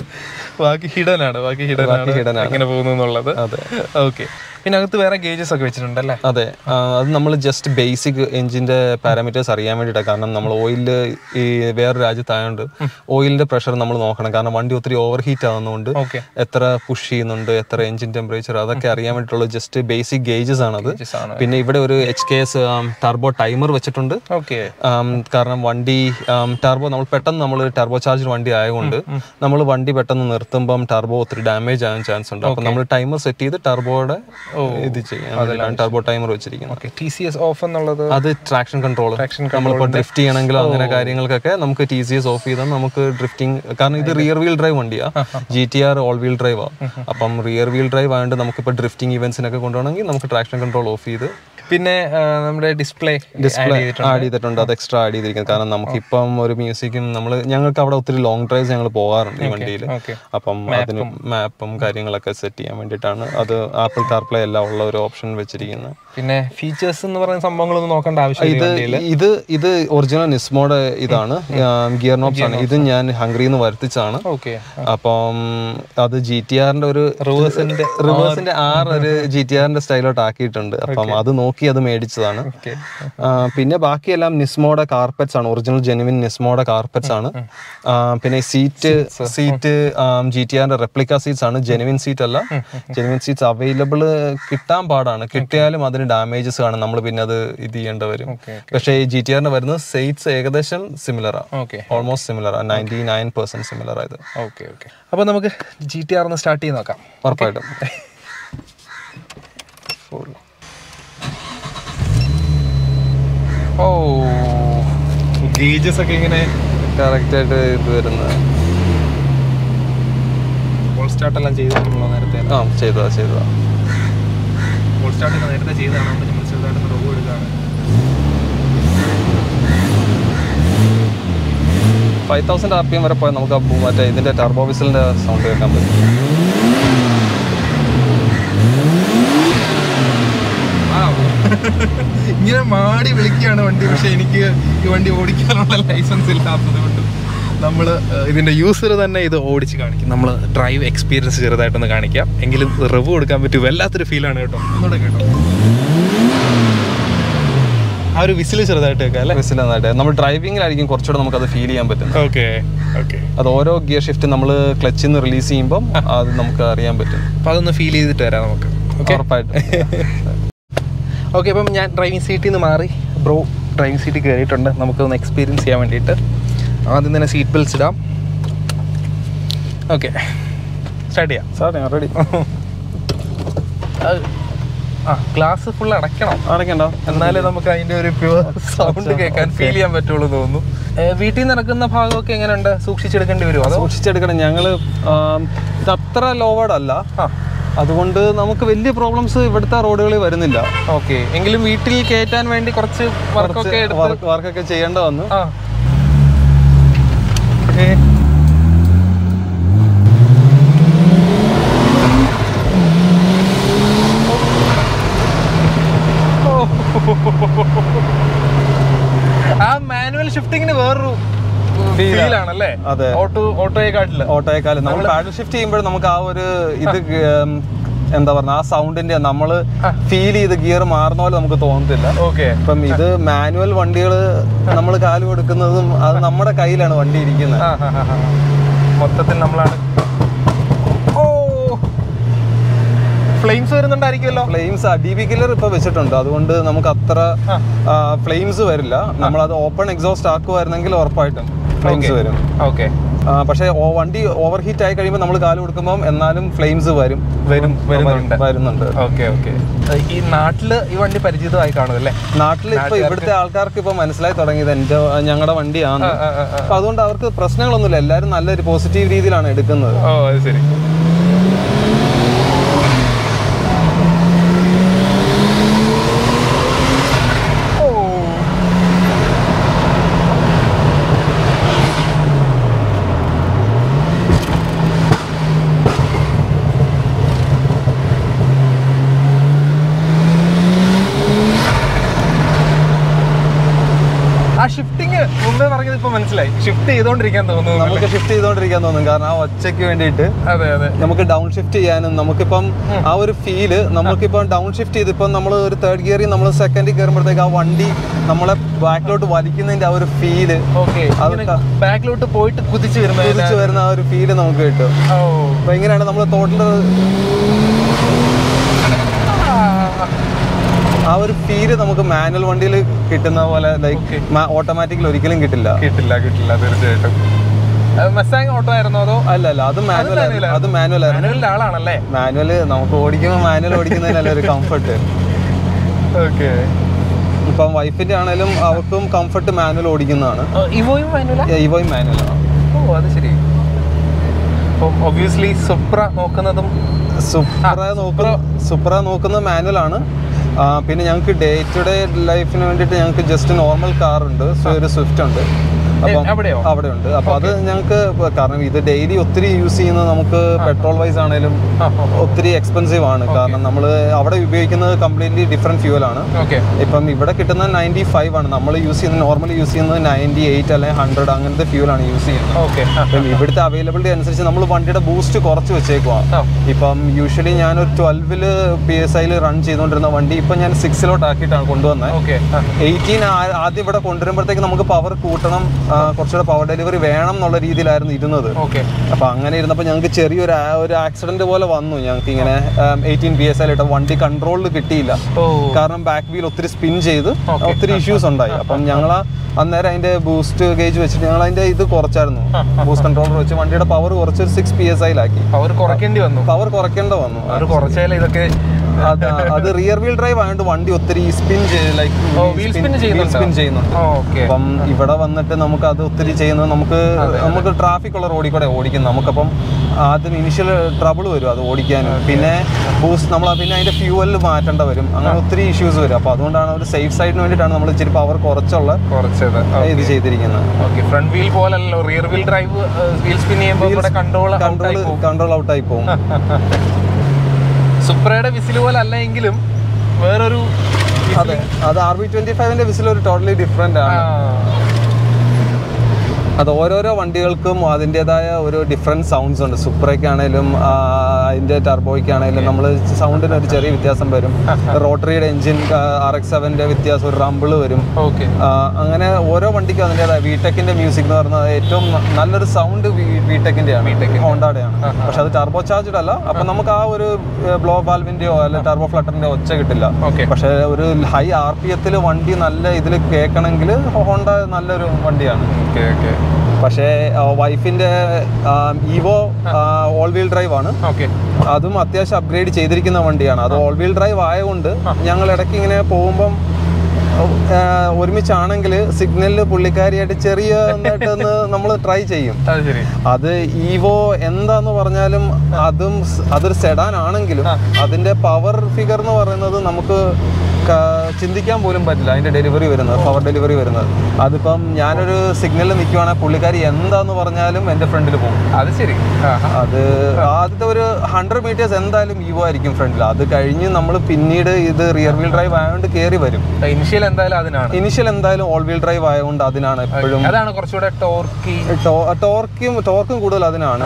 ബാക്കി ഹിഡൻ ആണ് ബാക്കി ഹിഡൻ ആണ് hidden എങ്ങനെ പോകുന്നു എന്നുള്ളത് അതെ. ഓക്കെ പിന്നെ അകത്ത് വേറെ ഗേജസ് ഒക്കെ വെച്ചിട്ടുണ്ടല്ലേ അതെ ആ, അത് നമ്മൾ ജസ്റ്റ് ബേസിക് എഞ്ചിന്റെ പാരാമീറ്റേഴ്സ് അറിയാൻ വേണ്ടിയിട്ടാണ് കാരണം നമ്മൾ ഓയിലിൽ ഈ വേറെ രാജ്യത്തായതുകൊണ്ട് ഓയിലിന്റെ പ്രഷർ നമ്മൾ നോക്കണം കാരണം വണ്ടി ഒത്തിരി ഓവർ ഹീറ്റ് ആവുന്നതുകൊണ്ട് ഓക്കെ എത്ര പുഷ് ചെയ്യുന്നുണ്ട് എത്ര എഞ്ചിൻ ടെമ്പറേച്ചർ അതൊക്കെ അറിയാൻ വേണ്ടിയിട്ടുള്ള ജസ്റ്റ് ബേസിക് ഗേജസ് ആണത് ആണ് പിന്നെ ഇവിടെ ഒരു H K S turbo timer വെച്ചിട്ടുണ്ട് ഓക്കെ ആം, കാരണം വണ്ടി ടർബോ നമ്മൾ പെട്ടെന്ന് നമ്മൾ ടർബോ ചാർജ് വണ്ടി ആയതുകൊണ്ട് നമ്മൾ വണ്ടി പെട്ടെന്ന് നിർത്തുമ്പം ടർബോ ഒത്തിരി ഡാമേജ് ആകാൻ ചാൻസ് ഉണ്ട് അപ്പം നമ്മൾ ടൈമർ സെറ്റ് ചെയ്ത് ടർബോയുടെ ഇത് ചെയ്യാം ടർബോ ടൈമർ വെച്ചിരിക്കുന്നത് okay T C S off എന്നുള്ളത് അത് ട്രാക്ഷൻ കൺട്രോൾ നമ്മളിപ്പോൾ ഡ്രിഫ്റ്റ് ചെയ്യണമെങ്കിലോ അങ്ങനെ കാര്യങ്ങൾക്കൊക്കെ നമുക്ക് ടി സി എസ് ഓഫ് ചെയ്താൽ നമുക്ക് ഡ്രിഫ്റ്റിംഗ് കാരണം ഇത് റിയർ വീൽ ഡ്രൈവ് വണ്ടിയാ G T R all wheel drive ആ അപ്പം റിയർ വീൽ ഡ്രൈവ് ആയതുകൊണ്ട് നമുക്കിപ്പോൾ ഡ്രിഫ്റ്റിംഗ് ഇവന്റ്സിനൊക്കെ കൊണ്ടുപോകണമെങ്കിൽ നമുക്ക് ട്രാക്ഷൻ കൺട്രോൾ ഓഫ് ചെയ്ത് പിന്നെ ആ, നമ്മുടെ ഡിസ്പ്ലേ ഡിസ്പ്ലേ ആഡ് ചെയ്തിട്ടുണ്ട് അത് എക്സ്ട്രാ ആഡ് ചെയ്തിരിക്കുന്നത് കാരണം നമുക്കിപ്പം ഒരു മ്യൂസിക്കും നമ്മൾ ഞങ്ങൾക്ക് അവിടെ ഒത്തിരി ലോങ് ഡ്രൈവ്സ് ഞങ്ങൾ പോകാറുണ്ട് ഈ വണ്ടിയിൽ ഓക്കെ അപ്പം അതിന് മാപ്പും കാര്യങ്ങളൊക്കെ സെറ്റ് ചെയ്യാൻ വേണ്ടിയിട്ടാണ് അത് ആപ്പിൾ കാർപ്ലേ എല്ലാം ഉള്ള ഒരു ഓപ്ഷൻ വെച്ചിരിക്കുന്നത് പിന്നെ ഫീച്ചേഴ്സ് എന്ന് പറയുന്ന സംഭവങ്ങളൊന്നും നോക്കേണ്ട ആവശ്യമില്ല ഈ ഇത് വണ്ടിയില്. ഇത് ഇത് ഒറിജിനൽ നിസ്മോയുടെ ഇതാണ് ഗിയർ നോബ്സ് ആണ് ഇത് ഞാൻ ഹംഗറിയിൽ നിന്ന് വരുത്തിച്ചാണ് ഓക്കെ അപ്പം അത് ജി ടി ആറിന്റെ ഒരു റിവേഴ്സിന്റെ റിവേഴ്സിന്റെ ആർ ഒരു ജി ടി ആറിന്റെ സ്റ്റൈലോട്ട് ആക്കിയിട്ടുണ്ട് അപ്പം അത് നോക്കി അത് മേടിച്ചതാണ് ഓക്കെ ആ, പിന്നെ ബാക്കിയെല്ലാം നിസ്മോയുടെ കാർപ്പറ്റ്സ് ആണ് ഒറിജിനൽ ജെനുവിൻ നിസ്മോയുടെ കാർപ്പറ്റ്സ് ആണ് ആ, പിന്നെ സീറ്റ് സീറ്റ് ജി ടി ആറിന്റെ റെപ്ലിക്ക സീറ്റ്സ് ആണ് ജെനുവിൻ സീറ്റ് അല്ല ജെനുവിൻ സീറ്റ്സ് അവൈലബിൾ കിട്ടാൻ പാടാണ് കിട്ടിയാലും അതിന് ഡാമേജസ് കാണും നമ്മൾ പിന്നെ അത് ഇത് ചെയ്യേണ്ടി വരും പക്ഷേ ഈ ജി ടി ആറിന് വരുന്നത് സീറ്റ്സ് ഏകദേശം സിമിലർ ആണ് ഓക്കെ ഓൾമോസ്റ്റ് സിമിലർ ആണ് നയൻറ്റി നയൻ പെർസെന്റ് സിമിലർ ആയത് ഓക്കെ ഓക്കെ അപ്പോൾ നമുക്ക് ജി ടി ആർ ഒന്ന് സ്റ്റാർട്ട് ചെയ്ത് നോക്കാം ഉറപ്പായിട്ടും ഓ ഗേജസ് ഒക്കെ ഇങ്ങനെ കറക്റ്റ് ആയിട്ട് ഇത് വരുന്നത് ഫോൾ സ്റ്റാർട്ട് എല്ലാം ചെയ്തിട്ടുണ്ടല്ലോ നേരത്തെ ആ ചെയ്തതാ ചെയ്തതാ ഫോൾ സ്റ്റാർട്ട് ഒക്കെ നേരത്തെ ചെയ്തതാണ് അപ്പോൾ നമ്മൾ ചെറുതായിട്ട് റോബ് എടുക്കുകയാണ് five thousand R P M വരെ പോയാൽ നമുക്ക് ആ ബൂ- മറ്റേ ഇതിന്റെ ടർബോ വിസിലിന്റെ സൗണ്ട് കേൾക്കാൻ പറ്റും ഇങ്ങനെ മാടി വിളിക്കുകയാണ് വണ്ടി പക്ഷെ എനിക്ക് ഈ വണ്ടി ഓടിക്കാനുള്ള ലൈസൻസ് ഇല്ലാത്തത് കൊണ്ട് നമ്മൾ ഇതിന്റെ യൂസർ തന്നെ ഇത് ഓടിച്ച് കാണിക്കും നമ്മൾ ഡ്രൈവ് എക്സ്പീരിയൻസ് ചെറുതായിട്ടൊന്ന് കാണിക്കാം എങ്കിലും റിവ്യൂ കൊടുക്കാൻ പറ്റും വല്ലാത്തൊരു ഫീലാണ് കേട്ടോ ഒന്നുകൂടെ കേട്ടോ ആ ഒരു വിസിൽ ചെറുതായിട്ട് കേൾക്കാം അല്ലേ വിസിൽ നന്നായിട്ട് നമ്മൾ ഡ്രൈവിങ്ങിലായിരിക്കും കുറച്ചുകൂടെ നമുക്ക് അത് ഫീൽ ചെയ്യാൻ പറ്റും ഓക്കെ ഓക്കെ അത് ഓരോ ഗിയർ ഷിഫ്റ്റ് നമ്മൾ ക്ലച്ചിൽ നിന്ന് റിലീസ് ചെയ്യുമ്പോൾ അത് നമുക്ക് അറിയാൻ പറ്റും അപ്പോൾ അതൊന്ന് ഫീൽ ചെയ്തിട്ട് വരാം നമുക്ക് ഓക്കെ ഉറപ്പായിട്ടും ഓക്കെ അപ്പം ഞാൻ ഡ്രൈവിംഗ് സീറ്റിൽ നിന്ന് മാറി ബ്രോ ഡ്രൈവിംഗ് സീറ്റിൽ കയറിയിട്ടുണ്ട് നമുക്കൊന്ന് എക്സ്പീരിയൻസ് ചെയ്യാൻ വേണ്ടിയിട്ട് ആദ്യം തന്നെ സീറ്റ് ബെൽറ്റ്സ് ഇടാം ഓക്കെ സ്റ്റാർട്ട് ചെയ്യാം സാർ ഞാൻ റെഡി ആ ഗ്ലാസ് ഫുൾ അടയ്ക്കണം അടയ്ക്കണ്ടോ എന്നാലേ നമുക്ക് അതിന്റെ ഒരു പ്യുവർ സൗണ്ട് കേൾക്കാൻ ഫീൽ ചെയ്യാൻ പറ്റുള്ളൂ എന്ന് തോന്നുന്നു ഏ, വീട്ടിൽ നിന്ന് നടക്കുന്ന ഭാഗമൊക്കെ എങ്ങനെയുണ്ട് സൂക്ഷിച്ചെടുക്കേണ്ടി വരുമോ അതോ സൂക്ഷിച്ചെടുക്കണം ഞങ്ങൾ ഇത് അത്ര ലോവേഡ് അല്ല ആ അതുകൊണ്ട് നമുക്ക് വലിയ പ്രോബ്ലംസ് ഇവിടുത്തെ റോഡുകളിൽ വരുന്നില്ല ഓക്കെ എങ്കിലും വീട്ടിൽ കയറ്റാൻ വേണ്ടി കുറച്ച് വർക്കൊക്കെ എടുത്ത് വർക്ക് വർക്കൊക്കെ ചെയ്യേണ്ട വന്നു ആ ഓക്കെ ആ മാനുവൽ ഷിഫ്റ്റിങ്ങിന് വേറൊരു Feel ആ. ഫീൽ ആണല്ലേ അതെ. ഓട്ടോ ഓട്ടോയെക്കാട്ടില് ഓട്ടോയെക്കാലം നമ്മൾ പാഡൽ ഷിഫ്റ്റ് ചെയ്യുമ്പോൾ നമുക്ക് ആ ഒരു ഇത് ഉം, എന്താ പറഞ്ഞ ആ സൗണ്ടിന്റെ നമ്മൾ ഫീൽ ചെയ്ത് ഗിയർ മാറുന്ന പോലെ നമുക്ക് തോന്നത്തില്ല ഓക്കെ ഇപ്പം ഇത് മാനുവൽ വണ്ടികൾ നമ്മൾ കാല് കൊടുക്കുന്നതും അത് നമ്മുടെ കയ്യിലാണ് വണ്ടി ഇരിക്കുന്നത് മൊത്തത്തിൽ നമ്മളാണ് ഓ ഫ്ലെയിംസ് വരുന്നുണ്ടായിരിക്കുമല്ലോ ഫ്ലെയിംസ് ഡി ബി കില്ലർ ഇപ്പൊ വെച്ചിട്ടുണ്ട് അതുകൊണ്ട് നമുക്ക് അത്ര ഫ്ലെയിംസ് വരില്ല നമ്മൾ അത് ഓപ്പൺ എക്സോസ്റ്റ് ആക്കുമായിരുന്നെങ്കിൽ ഉറപ്പായിട്ടും ഫ്ലെയിംസ് വരും ഓക്കെ ആ, പക്ഷേ ഓ- വണ്ടി ഓവർ ഹീറ്റ് ആയി കഴിയുമ്പോൾ നമ്മൾ കാല് കൊടുക്കുമ്പോൾ എന്നാലും ഫ്ലെയിംസ് വരും വരും വരുന്നുണ്ട് വരുന്നുണ്ട് ഓക്കെ ഓക്കെ ഈ നാട്ടില് ഈ വണ്ടി പരിചിതമായി കാണും അല്ലേ നാട്ടിൽ ഇപ്പൊ ഇവിടുത്തെ ആൾക്കാർക്ക് ഇപ്പൊ മനസ്സിലായി തുടങ്ങിയത് എന്റെ ഞങ്ങളുടെ വണ്ടിയാണ് അപ്പൊ അതുകൊണ്ട് അവർക്ക് പ്രശ്നങ്ങളൊന്നുമില്ല എല്ലാവരും നല്ലൊരു പോസിറ്റീവ് രീതിയിലാണ് എടുക്കുന്നത് ഓ അത് ശരി ഓ. ആ ഷിഫ്റ്റിംഗ് മുമ്പേ പറഞ്ഞത് ഇപ്പൊ മനസ്സിലായി ഷിഫ്റ്റ് ചെയ്തോണ്ടിരിക്കാൻ തോന്നുന്നു നമുക്ക് ഷിഫ്റ്റ് ചെയ്തോണ്ടിരിക്കാൻ തോന്നും കാരണം ആ ഒച്ചയ്ക്ക് വേണ്ടിയിട്ട് അതെ അതെ നമുക്ക് ഡൗൺ ഷിഫ്റ്റ് ചെയ്യാനും നമുക്കിപ്പം ആ ഒരു ഫീല് നമുക്കിപ്പം ഡൗൺ ഷിഫ്റ്റ് ചെയ്തിപ്പം നമ്മൾ ഒരു തേർഡ് ഗിയറിൽ നമ്മൾ സെക്കൻഡിൽ കയറുമ്പോഴത്തേക്ക് ആ വണ്ടി നമ്മളെ ബാക്കിലോട്ട് വലിക്കുന്നതിന്റെ ആ ഒരു ഫീല് ഓക്കെ ബാക്കിലോട്ട് പോയിട്ട് കുതിച്ച് വരുമ്പോ കുതിച്ച് വരുന്ന ആ ഒരു ഫീല് നമുക്ക് കിട്ടും ഓ അപ്പൊ എങ്ങനെയാണ് നമ്മൾ ടോട്ടൽ ആ ഒരു ഫീല് നമുക്ക് മാനുവൽ വണ്ടിയിൽ കിട്ടുന്ന പോലെ ലൈക്ക് ഓട്ടോമാറ്റിക്കൽ ഒരിക്കലും കിട്ടില്ല കിട്ടില്ല കിട്ടില്ല തീർച്ചയായിട്ടും മെസ്സാങ് ഓട്ടോ ആയിരുന്നോ അതോ അല്ല അല്ല അത് മാനുവൽ ആയിരുന്നു അത് മാനുവൽ ആയിരുന്നു മാനുവലിന്റെ ആളാണല്ലേ മാനുവൽ നമുക്ക് ഓടിക്കുമ്പോൾ മാനുവൽ ഓടിക്കുന്നതിനല്ല ഒരു കംഫർട്ട് ഓക്കെ ഇപ്പം വൈഫിന്റെ ആണെങ്കിലും അവർക്കും കംഫർട്ട് മാനുവൽ ഓടിക്കുന്നതാണ് ഇവോയും മാനുവല ഇവോയും മാനുവൽ ആണ് ഓ അത് ശരി അപ്പം ഒബ്വിയസ്ലി സുപ്ര നോക്കുന്നതും സുപ്ര നോക്കുന്ന സുപ്ര നോക്കുന്ന മാനുവൽ ആണ് ആ, പിന്നെ ഞങ്ങൾക്ക് ഡേ ടു ഡേ ലൈഫിന് വേണ്ടിയിട്ട് ഞങ്ങൾക്ക് ജസ്റ്റ് നോർമൽ കാർ ഉണ്ട് സോ ഒരു സ്വിഫ്റ്റ് ഉണ്ട് അപ്പം അവിടെയോ അവിടെ ഉണ്ട് അപ്പൊ അത് ഞങ്ങൾക്ക് കാരണം ഇത് ഡെയിലി ഒത്തിരി യൂസ് ചെയ്യുന്നത് നമുക്ക് പെട്രോൾ വൈസ് ആണെങ്കിലും ഒത്തിരി എക്സ്പെൻസീവ് ആണ് കാരണം നമ്മൾ അവിടെ ഉപയോഗിക്കുന്നത് കംപ്ലീറ്റ്ലി ഡിഫറെന്റ് ഫ്യൂവൽ ആണ് ഓക്കെ ഇപ്പം ഇവിടെ കിട്ടുന്നത് നയൻറ്റി ഫൈവ് ആണ് നമ്മൾ യൂസ് ചെയ്യുന്നത് നോർമലി യൂസ് ചെയ്യുന്നത് നയൻറ്റി എയ്റ്റ് അല്ലെങ്കിൽ ഹൺഡ്രഡ് അങ്ങനത്തെ ഫ്യൂൽ ആണ് യൂസ് ചെയ്യുന്നത് ഓക്കെ അപ്പം ഇവിടുത്തെ അവൈലബിലിറ്റി അനുസരിച്ച് നമ്മൾ വണ്ടിയുടെ ബൂസ്റ്റ് കുറച്ച് വെച്ചേക്കുവാ ആ. ഇപ്പം യൂഷ്വലി ഞാനൊരു ട്വൽവില് പി എസ് ഐയിൽ റൺ ചെയ്തുകൊണ്ടിരുന്ന വണ്ടി ഇപ്പം ഞാൻ സിക്സിലോട്ട് ആക്കിയിട്ടാണ് കൊണ്ടുവന്നത് ഓക്കെ എയ്റ്റീൻ ആദ്യം ഇവിടെ കൊണ്ടുവരുമ്പോഴത്തേക്ക് നമുക്ക് പവർ കൂട്ടണം ആ, കുറച്ചുകൂടെ പവർ ഡെലിവറി വേണം എന്നുള്ള രീതിയിലായിരുന്നു ഇരുന്നത് ഓക്കെ അപ്പൊ അങ്ങനെ ഇരുന്നപ്പോൾ ഞങ്ങൾക്ക് ചെറിയൊരു ആ- ഒരു ആക്സിഡന്റ് പോലെ വന്നു ഞങ്ങൾക്ക് ഇങ്ങനെ എയ്റ്റീൻ ബി എസ് ആയിട്ട് വണ്ടി കൺട്രോളിൽ കിട്ടിയില്ല ഓ കാരണം ബാക്ക് വീൽ ഒത്തിരി സ്പിൻ ചെയ്ത് ഒത്തിരി ഇഷ്യൂസ് ഉണ്ടായി അപ്പം ഞങ്ങൾ അന്നേരം അതിന്റെ ബൂസ്റ്റ് ഗേജ് വെച്ചിട്ട് ഞങ്ങൾ അതിന്റെ ഇത് കുറച്ചായിരുന്നു ബൂസ്റ്റ് കൺട്രോളർ വെച്ച് വണ്ടിയുടെ പവർ കുറച്ച് സിക്സ് പി എസ് ഐയിലാക്കി അവർ കുറയ്ക്കേണ്ടി വന്നു പവർ കുറയ്ക്കേണ്ട വന്നു അവർ കുറച്ചാലേ ഇതൊക്കെ അത് അത് റിയർ വീൽ ഡ്രൈവ് ആയതുകൊണ്ട് വണ്ടി ഒത്തിരി സ്പിൻ ലൈക്ക് ഓ, wheel spin ചെയ്യുന്നുണ്ടോ? സ്പിൻ ചെയ്യുന്നുണ്ട് ഓക്കെ അപ്പം ഇവിടെ വന്നിട്ട് നമുക്ക് അത് ഒത്തിരി ചെയ്യുന്നത് നമുക്ക് നമുക്ക് ട്രാഫിക് ഉള്ള റോഡിൽ കൂടെ ഓടിക്കും നമുക്കപ്പം ആദ്യം ഇനിഷ്യൽ ട്രബിൾ വരും അത് ഓടിക്കാനും പിന്നെ ബൂസ്റ്റ് നമ്മൾ പിന്നെ അതിന്റെ ഫ്യൂവലിൽ മാറ്റേണ്ട വരും അങ്ങനെ ഒത്തിരി ഇഷ്യൂസ് വരും അപ്പോൾ അതുകൊണ്ടാണ് ഒരു സേഫ് സൈഡിന് വേണ്ടിയിട്ടാണ് നമ്മൾ ഇച്ചിരി പവർ കുറച്ചുള്ള കുറച്ചത് ഇത് ചെയ്തിരിക്കുന്നത് ഓക്കെ ഫ്രണ്ട് വീൽ പോലല്ലോ rear wheel drive wheel spin ചെയ്യുമ്പോൾ ഇവിടെ കൺട്രോൾ കൺട്രോൾ കൺട്രോൾ ഔട്ടായി പോകും സുപ്രയുടെ വിസിൽ പോലെ അല്ല എങ്കിലും വേറൊരു അതെ അത് ആർ ബി ട്വന്റി ഫൈവിന്റെ വിസിൽ ഒരു ടോട്ടലി ഡിഫറെന്റ് ആണ് അത് ഓരോരോ വണ്ടികൾക്കും അതിൻ്റെതായ ഒരു ഡിഫറെൻറ്റ് സൗണ്ട്സ് ഉണ്ട് സുപ്രയ്ക്കാണേലും ആ, അതിൻ്റെ ടർബോയ്ക്കാണേലും നമ്മൾ സൗണ്ടിന് ഒരു ചെറിയ വ്യത്യാസം വരും റോട്ടറിയുടെ എഞ്ചിൻ ആർ എക്സ് സെവൻ്റെ വ്യത്യാസം ഒരു റമ്പിൾ വരും ഓക്കെ ആ, അങ്ങനെ ഓരോ വണ്ടിക്കും അതിൻ്റെതായ വിടെക്കിന്റെ മ്യൂസിക് എന്ന് പറയുന്നത് ഏറ്റവും ന- നല്ലൊരു സൗണ്ട് വിടെക്കിൻ്റെയാണ് ഹോണ്ടയുടെയാണ് പക്ഷെ അത് ടർബോ ചാർജ്ഡ് അല്ല അപ്പം നമുക്ക് ആ ഒരു ബ്ലോ വാൽവിൻ്റെയോ അല്ലെ ടർബോ ഫ്ലട്ടറിൻ്റെയോ ഒച്ച കിട്ടില്ല ഓക്കെ പക്ഷേ ഒരു ഹൈ ആർ പി എത്തിൽ വണ്ടി നല്ല ഇതിൽ കേൾക്കണമെങ്കിൽ ഹോണ്ട നല്ലൊരു വണ്ടിയാണ് ഓക്കെ ഓക്കെ പക്ഷേ വൈഫിന്റെ ഈവോ ഓൾ വീൽ ഡ്രൈവ് ആണ് ഓക്കെ അതും അത്യാവശ്യം അപ്ഗ്രേഡ് ചെയ്തിരിക്കുന്ന വണ്ടിയാണ് അത് ഓൾ വീൽ ഡ്രൈവ് ആയതുകൊണ്ട് ഞങ്ങൾ ഇടയ്ക്ക് ഇങ്ങനെ പോകുമ്പം ആ, ഒരുമിച്ചാണെങ്കിൽ സിഗ്നലിൽ പുള്ളിക്കാരിയായിട്ട് ചെറിയ ഒന്ന് നമ്മൾ ട്രൈ ചെയ്യും അത് ശരി അത് ഈവോ എന്താന്ന് പറഞ്ഞാലും അതും സ് അതൊരു സെഡാൻ ആണെങ്കിലും അതിന്റെ പവർ ഫിഗർ എന്ന് പറയുന്നത് നമുക്ക് ക- ചിന്തിക്കാൻ പോലും പറ്റില്ല അതിന്റെ ഡെലിവറി വരുന്നത് പവർ ഡെലിവറി വരുന്നത് അതിപ്പം ഞാനൊരു സിഗ്നലിൽ നിൽക്കുവാണെങ്കിൽ പുള്ളിക്കാരി എന്താന്ന് പറഞ്ഞാലും എൻ്റെ ഫ്രണ്ടിൽ പോകും അത് ശരി ആ അത് ആദ്യത്തെ ഒരു ഹൺഡ്രഡ് മീറ്റേഴ്സ് എന്തായാലും ഈവോ ആയിരിക്കും ഫ്രണ്ടിൽ അത് കഴിഞ്ഞ് നമ്മൾ പിന്നീട് ഇത് റിയർ വീൽ ഡ്രൈവ് ആയതുകൊണ്ട് കയറി വരും ഇനിഷ്യൽ എന്തായാലും അതിനാണ് ഇനിഷ്യൽ എന്തായാലും ഓൾ വീൽ ഡ്രൈവ് ആയതുകൊണ്ട് അതിനാണ് എപ്പോഴും അതാണ് കുറച്ചുകൂടെ ടോർക്കി ടോർക്കും ടോർക്കും കൂടുതൽ അതിനാണ്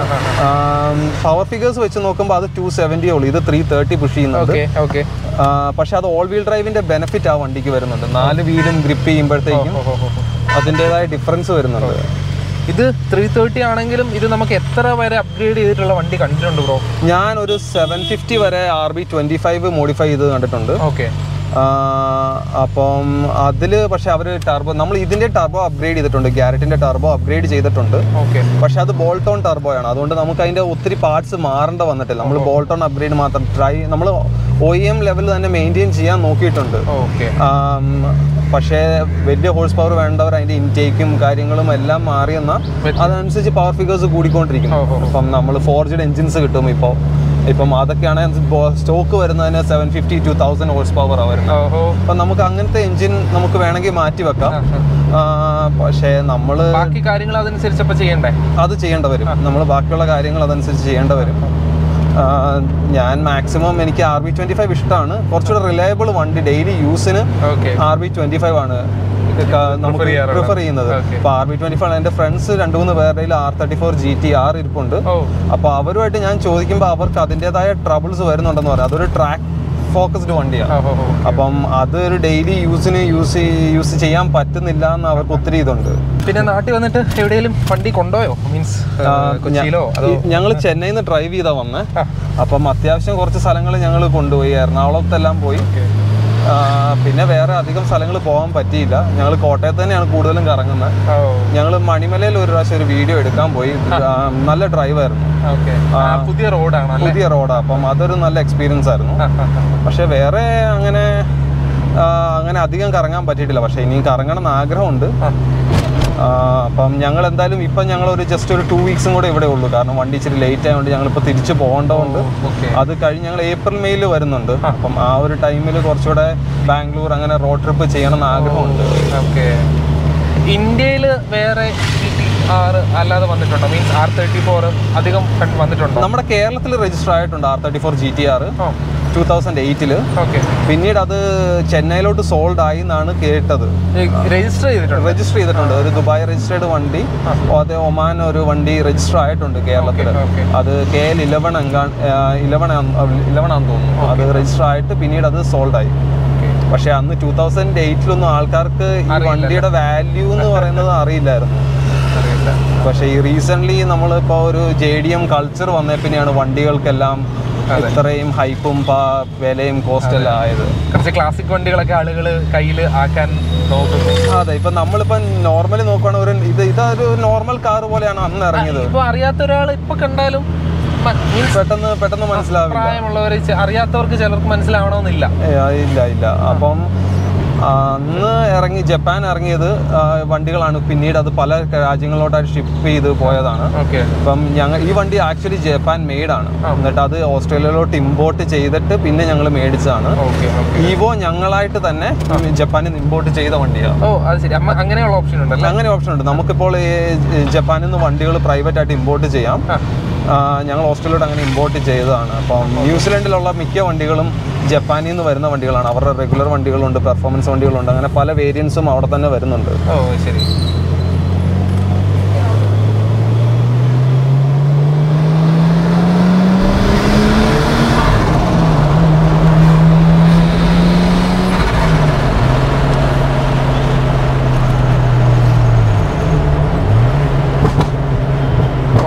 പവർ ഫിഗേഴ്സ് വെച്ച് നോക്കുമ്പോൾ അത് ടു സെവൻറ്റി ഉള്ളൂ ഇത് ത്രീ തേർട്ടി പുഷ് ചെയ്യുന്നുണ്ട് ഓക്കെ ഓക്കെ ആ, പക്ഷെ അത് ഓൾ വീൽ ഡ്രൈവിന്റെ ബെനിഫിറ്റ് ആ വണ്ടിക്ക് വരുന്നുണ്ട് നാല് വീലും ഗ്രിപ്പ് ചെയ്യുമ്പോഴത്തേക്കും അതിൻ്റെതായ ഡിഫറൻസ് വരുന്നുണ്ട് ഇത് ത്രീ തേർട്ടി ആണെങ്കിലും ഇത് നമുക്ക് എത്ര വരെ അപ്ഗ്രേഡ് ചെയ്തിട്ടുള്ള വണ്ടി കണ്ടിട്ടുണ്ട് ബ്രോ ഞാൻ ഒരു സെവൻ ഫിഫ്റ്റി വരെ R B twenty five modify ചെയ്ത് കണ്ടിട്ടുണ്ട് ഓക്കെ ആ, അപ്പം അതിൽ പക്ഷെ അവർ ടർബോ നമ്മൾ ഇതിന്റെ ടർബോ അപ്ഗ്രേഡ് ചെയ്തിട്ടുണ്ട് ഗ്യാരറ്റിന്റെ ടർബോ അപ്ഗ്രേഡ് ചെയ്തിട്ടുണ്ട് ഓക്കെ പക്ഷെ അത് ബോൾട്ടോൺ ടർബോ ആണ് അതുകൊണ്ട് നമുക്ക് അതിന്റെ ഒത്തിരി പാർട്സ് മാറേണ്ട വന്നിട്ടില്ല നമ്മൾ ബോൾട്ടോൺ അപ്ഗ്രേഡ് മാത്രം ട്രൈ നമ്മൾ ഒ എം ലെവൽ തന്നെ മെയിൻറ്റെയിൻ ചെയ്യാൻ നോക്കിയിട്ടുണ്ട് ഓക്കെ ആം, പക്ഷേ വലിയ ഹോഴ്സ് പവർ വേണ്ടവർ അതിന്റെ ഇൻടേക്കും കാര്യങ്ങളും എല്ലാം മാറിയെന്ന അതനുസരിച്ച് പവർ ഫിഗേഴ്സ് കൂടിക്കൊണ്ടിരിക്കും ഓഹോ. അപ്പം നമ്മൾ ഫോർജഡ് എഞ്ചിൻസ് കിട്ടും ഇപ്പോൾ ഇപ്പം അതൊക്കെയാണ് സ്റ്റോക്ക് വരുന്നതിന് seven fifty two thousand horsepower വരുന്നത് ഓഹോ അപ്പം നമുക്ക് അങ്ങനത്തെ എഞ്ചിൻ നമുക്ക് വേണമെങ്കിൽ മാറ്റി വെക്കാം ആ, പക്ഷേ നമ്മൾ ബാക്കി കാര്യങ്ങൾ അതനുസരിച്ചപ്പോ ചെയ്യണ്ടേ അത് ചെയ്യേണ്ട വരും നമ്മൾ ബാക്കിയുള്ള കാര്യങ്ങൾ അതനുസരിച്ച് ചെയ്യേണ്ട വരും ആ, ഞാൻ മാക്സിമം എനിക്ക് ആർ ബി ട്വന്റി ഫൈവ് ഇഷ്ടമാണ് കുറച്ചുകൂടെ റിലയബിൾ വണ്ടി ഡെയിലി യൂസിന് okay R B twenty five ആണ് ക- നമുക്ക് ചെയ്യാറുള്ളത്. പ്രിഫർ ചെയ്യുന്നത് Okay. അപ്പൊ ആർ ബി ട്വന്റി ഫൈവ് എൻ്റെ ഫ്രണ്ട്സ് രണ്ട് മൂന്ന് പേരുടെ R thirty four G T R ഇരിപ്പുണ്ട് ഓ അപ്പൊ അവരുമായിട്ട് ഞാൻ ചോദിക്കുമ്പോൾ അവർക്ക് അതിൻ്റെതായ ട്രബിൾസ് വരുന്നുണ്ടെന്ന് പറയാം അതൊരു ട്രാക്ക് ഫോക്കസ്ഡ് വണ്ടിയാണ് ഓ, ഓ, ഓ. അപ്പം അത് ഒരു ഡെയിലി യൂസിന് യൂസ് യൂസ് ചെയ്യാൻ പറ്റുന്നില്ല എന്ന് അവർക്ക് ഒത്തിരി ഇതുണ്ട് പിന്നെ നാട്ടിൽ വന്നിട്ട് എവിടെയെങ്കിലും വണ്ടി കൊണ്ടുപോയോ മീൻസ് കൊച്ചിയിലോ അതോ ഞങ്ങൾ ചെന്നൈയിൽ നിന്ന് ഡ്രൈവ് ചെയ്താ വന്നേ ആ. അപ്പം അത്യാവശ്യം കുറച്ച് സ്ഥലങ്ങൾ ഞങ്ങൾ കൊണ്ടുപോയി എറണാകുളത്തെല്ലാം പോയി ആ, പിന്നെ വേറെ അധികം സ്ഥലങ്ങൾ പോകാൻ പറ്റിയില്ല ഞങ്ങൾ കോട്ടയത്ത് തന്നെയാണ് കൂടുതലും കറങ്ങുന്നത് ഓ ഞങ്ങൾ മണിമലയിൽ ഒരു പ്രാവശ്യം ഒരു വീഡിയോ എടുക്കാൻ പോയി ആ, നല്ല ഡ്രൈവായിരുന്നു ഓക്കെ പുതിയ റോഡാണ് അല്ലേ പുതിയ റോഡാണ് അപ്പം അതൊരു നല്ല എക്സ്പീരിയൻസ് ആയിരുന്നു ആ, ആ, ആ. പക്ഷെ വേറെ അങ്ങനെ ആ, അങ്ങനെ അധികം കറങ്ങാൻ പറ്റിയിട്ടില്ല പക്ഷെ ഇനിയും കറങ്ങണം എന്ന് ആഗ്രഹമുണ്ട് ആ. ആ, അപ്പം ഞങ്ങൾ എന്തായാലും ഇപ്പം ഞങ്ങൾ ഒരു ജസ്റ്റ് ഒരു ടു വീക്സും കൂടെ ഇവിടെ ഉള്ളൂ കാരണം വണ്ടി ഇച്ചിരി ലേറ്റ് ആയതുകൊണ്ട് ഞങ്ങൾ ഇപ്പോൾ തിരിച്ചു പോകേണ്ടതുകൊണ്ട് ഓക്കെ അത് കഴിഞ്ഞ് ഞങ്ങൾ ഏപ്രിൽ മെയ്യിൽ വരുന്നുണ്ട് അപ്പം ആ ഒരു ടൈമിൽ കുറച്ചുകൂടെ ബാംഗ്ലൂർ അങ്ങനെ റോഡ് ട്രിപ്പ് ചെയ്യണം എന്ന് ആഗ്രഹമുണ്ട് ഓക്കെ ഇന്ത്യയിൽ വേറെ ആർ അല്ലാതെ വന്നിട്ടുണ്ടോ മീൻസ് ആർ തേർട്ടി ഫോർ അധികം കണ്ട് വന്നിട്ടുണ്ടോ നമ്മുടെ കേരളത്തിൽ രജിസ്റ്റർ ആയിട്ടുണ്ട് R thirty four G T R ഓ ടൂ തൗസൻഡ് എയ്റ്റിൽ ഓക്കെ പിന്നീട് അത് ചെന്നൈയിലോട്ട് സോൾഡ് ആയി എന്നാണ് കേട്ടത് രജിസ്റ്റർ ചെയ്തിട്ടുണ്ട് രജിസ്റ്റർ ചെയ്തിട്ടുണ്ട് ഒരു ദുബായ് രജിസ്റ്റേർഡ് വണ്ടി അതേ ഒമാൻ ഒരു വണ്ടി രജിസ്റ്റർ ആയിട്ടുണ്ട് കേരളത്തിൽ okay. അത് K L eleven eleven eleven ആണെന്ന് തോന്നുന്നു അത് രജിസ്റ്റർ ആയിട്ട് പിന്നീട് അത് സോൾഡ് ആയി പക്ഷെ അന്ന് ടൂ തൗസൻഡ് എയ്റ്റിലൊന്നും ആൾക്കാർക്ക് ഈ വണ്ടിയുടെ വാല്യൂ എന്ന് പറയുന്നത് അറിയില്ലായിരുന്നു അറിയില്ല പക്ഷെ ഈ റീസെന്റ് നമ്മളിപ്പോ ഒരു ജെ ഡി എം കൾച്ചർ വന്നേ പിന്നെയാണ് വണ്ടികൾക്കെല്ലാം ഇത്രയും ഹൈപ്പും വിലയും കോസ്റ്റ് എല്ലാം ആയത് കുറച്ച് ക്ലാസിക് വണ്ടികളൊക്കെ ആളുകൾ കയ്യിൽ ആക്കാൻ നോക്കുന്നു അതെ ഇപ്പൊ നമ്മളിപ്പോ നോർമലി നോക്കുവാണെങ്കിൽ ഒരു ഇത് ഇതൊരു നോർമൽ കാർ പോലെയാണ് അന്ന് ഇറങ്ങിയത് ഇപ്പൊ അറിയാത്ത ഒരാൾ ഇപ്പൊ കണ്ടാലും മീൻസ് പെട്ടെന്ന് പെട്ടെന്ന് മനസ്സിലാവില്ല പ്രായമുള്ളവർ അറിയാത്തവർക്ക് ചിലർക്ക് മനസ്സിലാവണമെന്നില്ല ഏ, ആ, ഇല്ല ഇല്ല അപ്പം ആ, അന്ന് ഇറങ്ങി ജപ്പാൻ ഇറങ്ങിയത് ആ, വണ്ടികളാണ് പിന്നീട് അത് പല രാജ്യങ്ങളിലോട്ടായിട്ട് ഷിപ്പ് ചെയ്ത് പോയതാണ് ഓക്കെ ഇപ്പം ഞങ്ങൾ ഈ വണ്ടി ആക്ച്വലി ജപ്പാൻ മെയ്ഡാണ് എന്നിട്ട് അത് ഓസ്ട്രേലിയയിലോട്ട് ഇമ്പോർട്ട് ചെയ്തിട്ട് പിന്നെ ഞങ്ങൾ മേടിച്ചതാണ് ഓക്കെ ഓക്കെ ഈവോ ഞങ്ങളായിട്ട് തന്നെ ജപ്പാനിൽ നിന്ന് ഇമ്പോർട്ട് ചെയ്ത വണ്ടിയാണ് ഓ അത് ശരി അമ്മ അങ്ങനെയുള്ള ഓപ്ഷൻ ഉണ്ടല്ലേ അങ്ങനെ ഓപ്ഷൻ ഉണ്ട് നമുക്കിപ്പോൾ ഈ ജപ്പാനിൽ നിന്ന് വണ്ടികൾ പ്രൈവറ്റ് ആയിട്ട് ഇമ്പോർട്ട് ചെയ്യാം ആ. ആ, ഞങ്ങൾ ഓസ്ട്രേലിയയോട് അങ്ങനെ ഇമ്പോർട്ട് ചെയ്തതാണ് അപ്പം ന്യൂസിലൻഡിലുള്ള മിക്ക വണ്ടികളും ജപ്പാനിൽ നിന്ന് വരുന്ന വണ്ടികളാണ് അവരുടെ റെഗുലർ വണ്ടികളുണ്ട് പെർഫോമൻസ് വണ്ടികളുണ്ട് അങ്ങനെ പല വേരിയൻസും അവിടെ തന്നെ വരുന്നുണ്ട് ഓ ശരി ഓ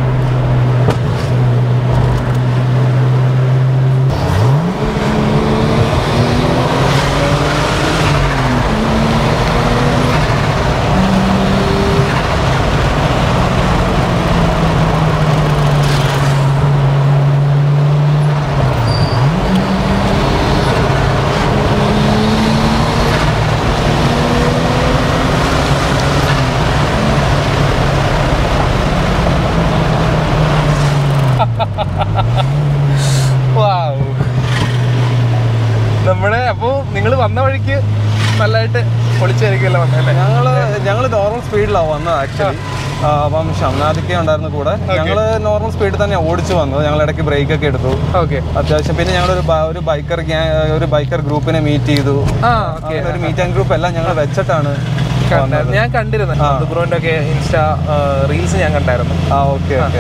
Wow. നമ്മുടെ അപ്പോ നിങ്ങൾ വന്ന വഴിക്ക് നല്ലതായിട്ട് പൊളിച്ചായിരിക്കുമല്ലോ വന്നല്ലേ ഞങ്ങൾ ഞങ്ങൾ നോർമൽ സ്പീഡിലാണ് വന്നത് ആക്ച്വലി അപ്പം ഷംനാദിക്ക ഉണ്ടായിരുന്നു കൂടെ ഞങ്ങൾ നോർമൽ സ്പീഡിൽ തന്നെ ഓടിച്ചു വന്നത് ഞങ്ങൾ ഇടയ്ക്ക് ബ്രേക്ക് ഒക്കെ എടുത്തു ഓക്കെ അത്യാവശ്യം പിന്നെ ഞങ്ങളൊരു ബ- ഒരു ബൈക്കർ ഒരു ബൈക്കർ ഗ്രൂപ്പിനെ മീറ്റ് ചെയ്തു ആ ഓക്കെ അങ്ങനെ ഒരു മീറ്റ് ആൻഡ് ഗ്രൂപ്പ് എല്ലാം ഞങ്ങൾ വെച്ചിട്ടാണ് ഞാൻ കണ്ടിരുന്നു ദുബ്രോന്റെ ഒക്കെ ഇൻസ്റ്റാ റീൽസ് ഞാൻ കണ്ടായിരുന്നു ആ ഓക്കെ ഓക്കെ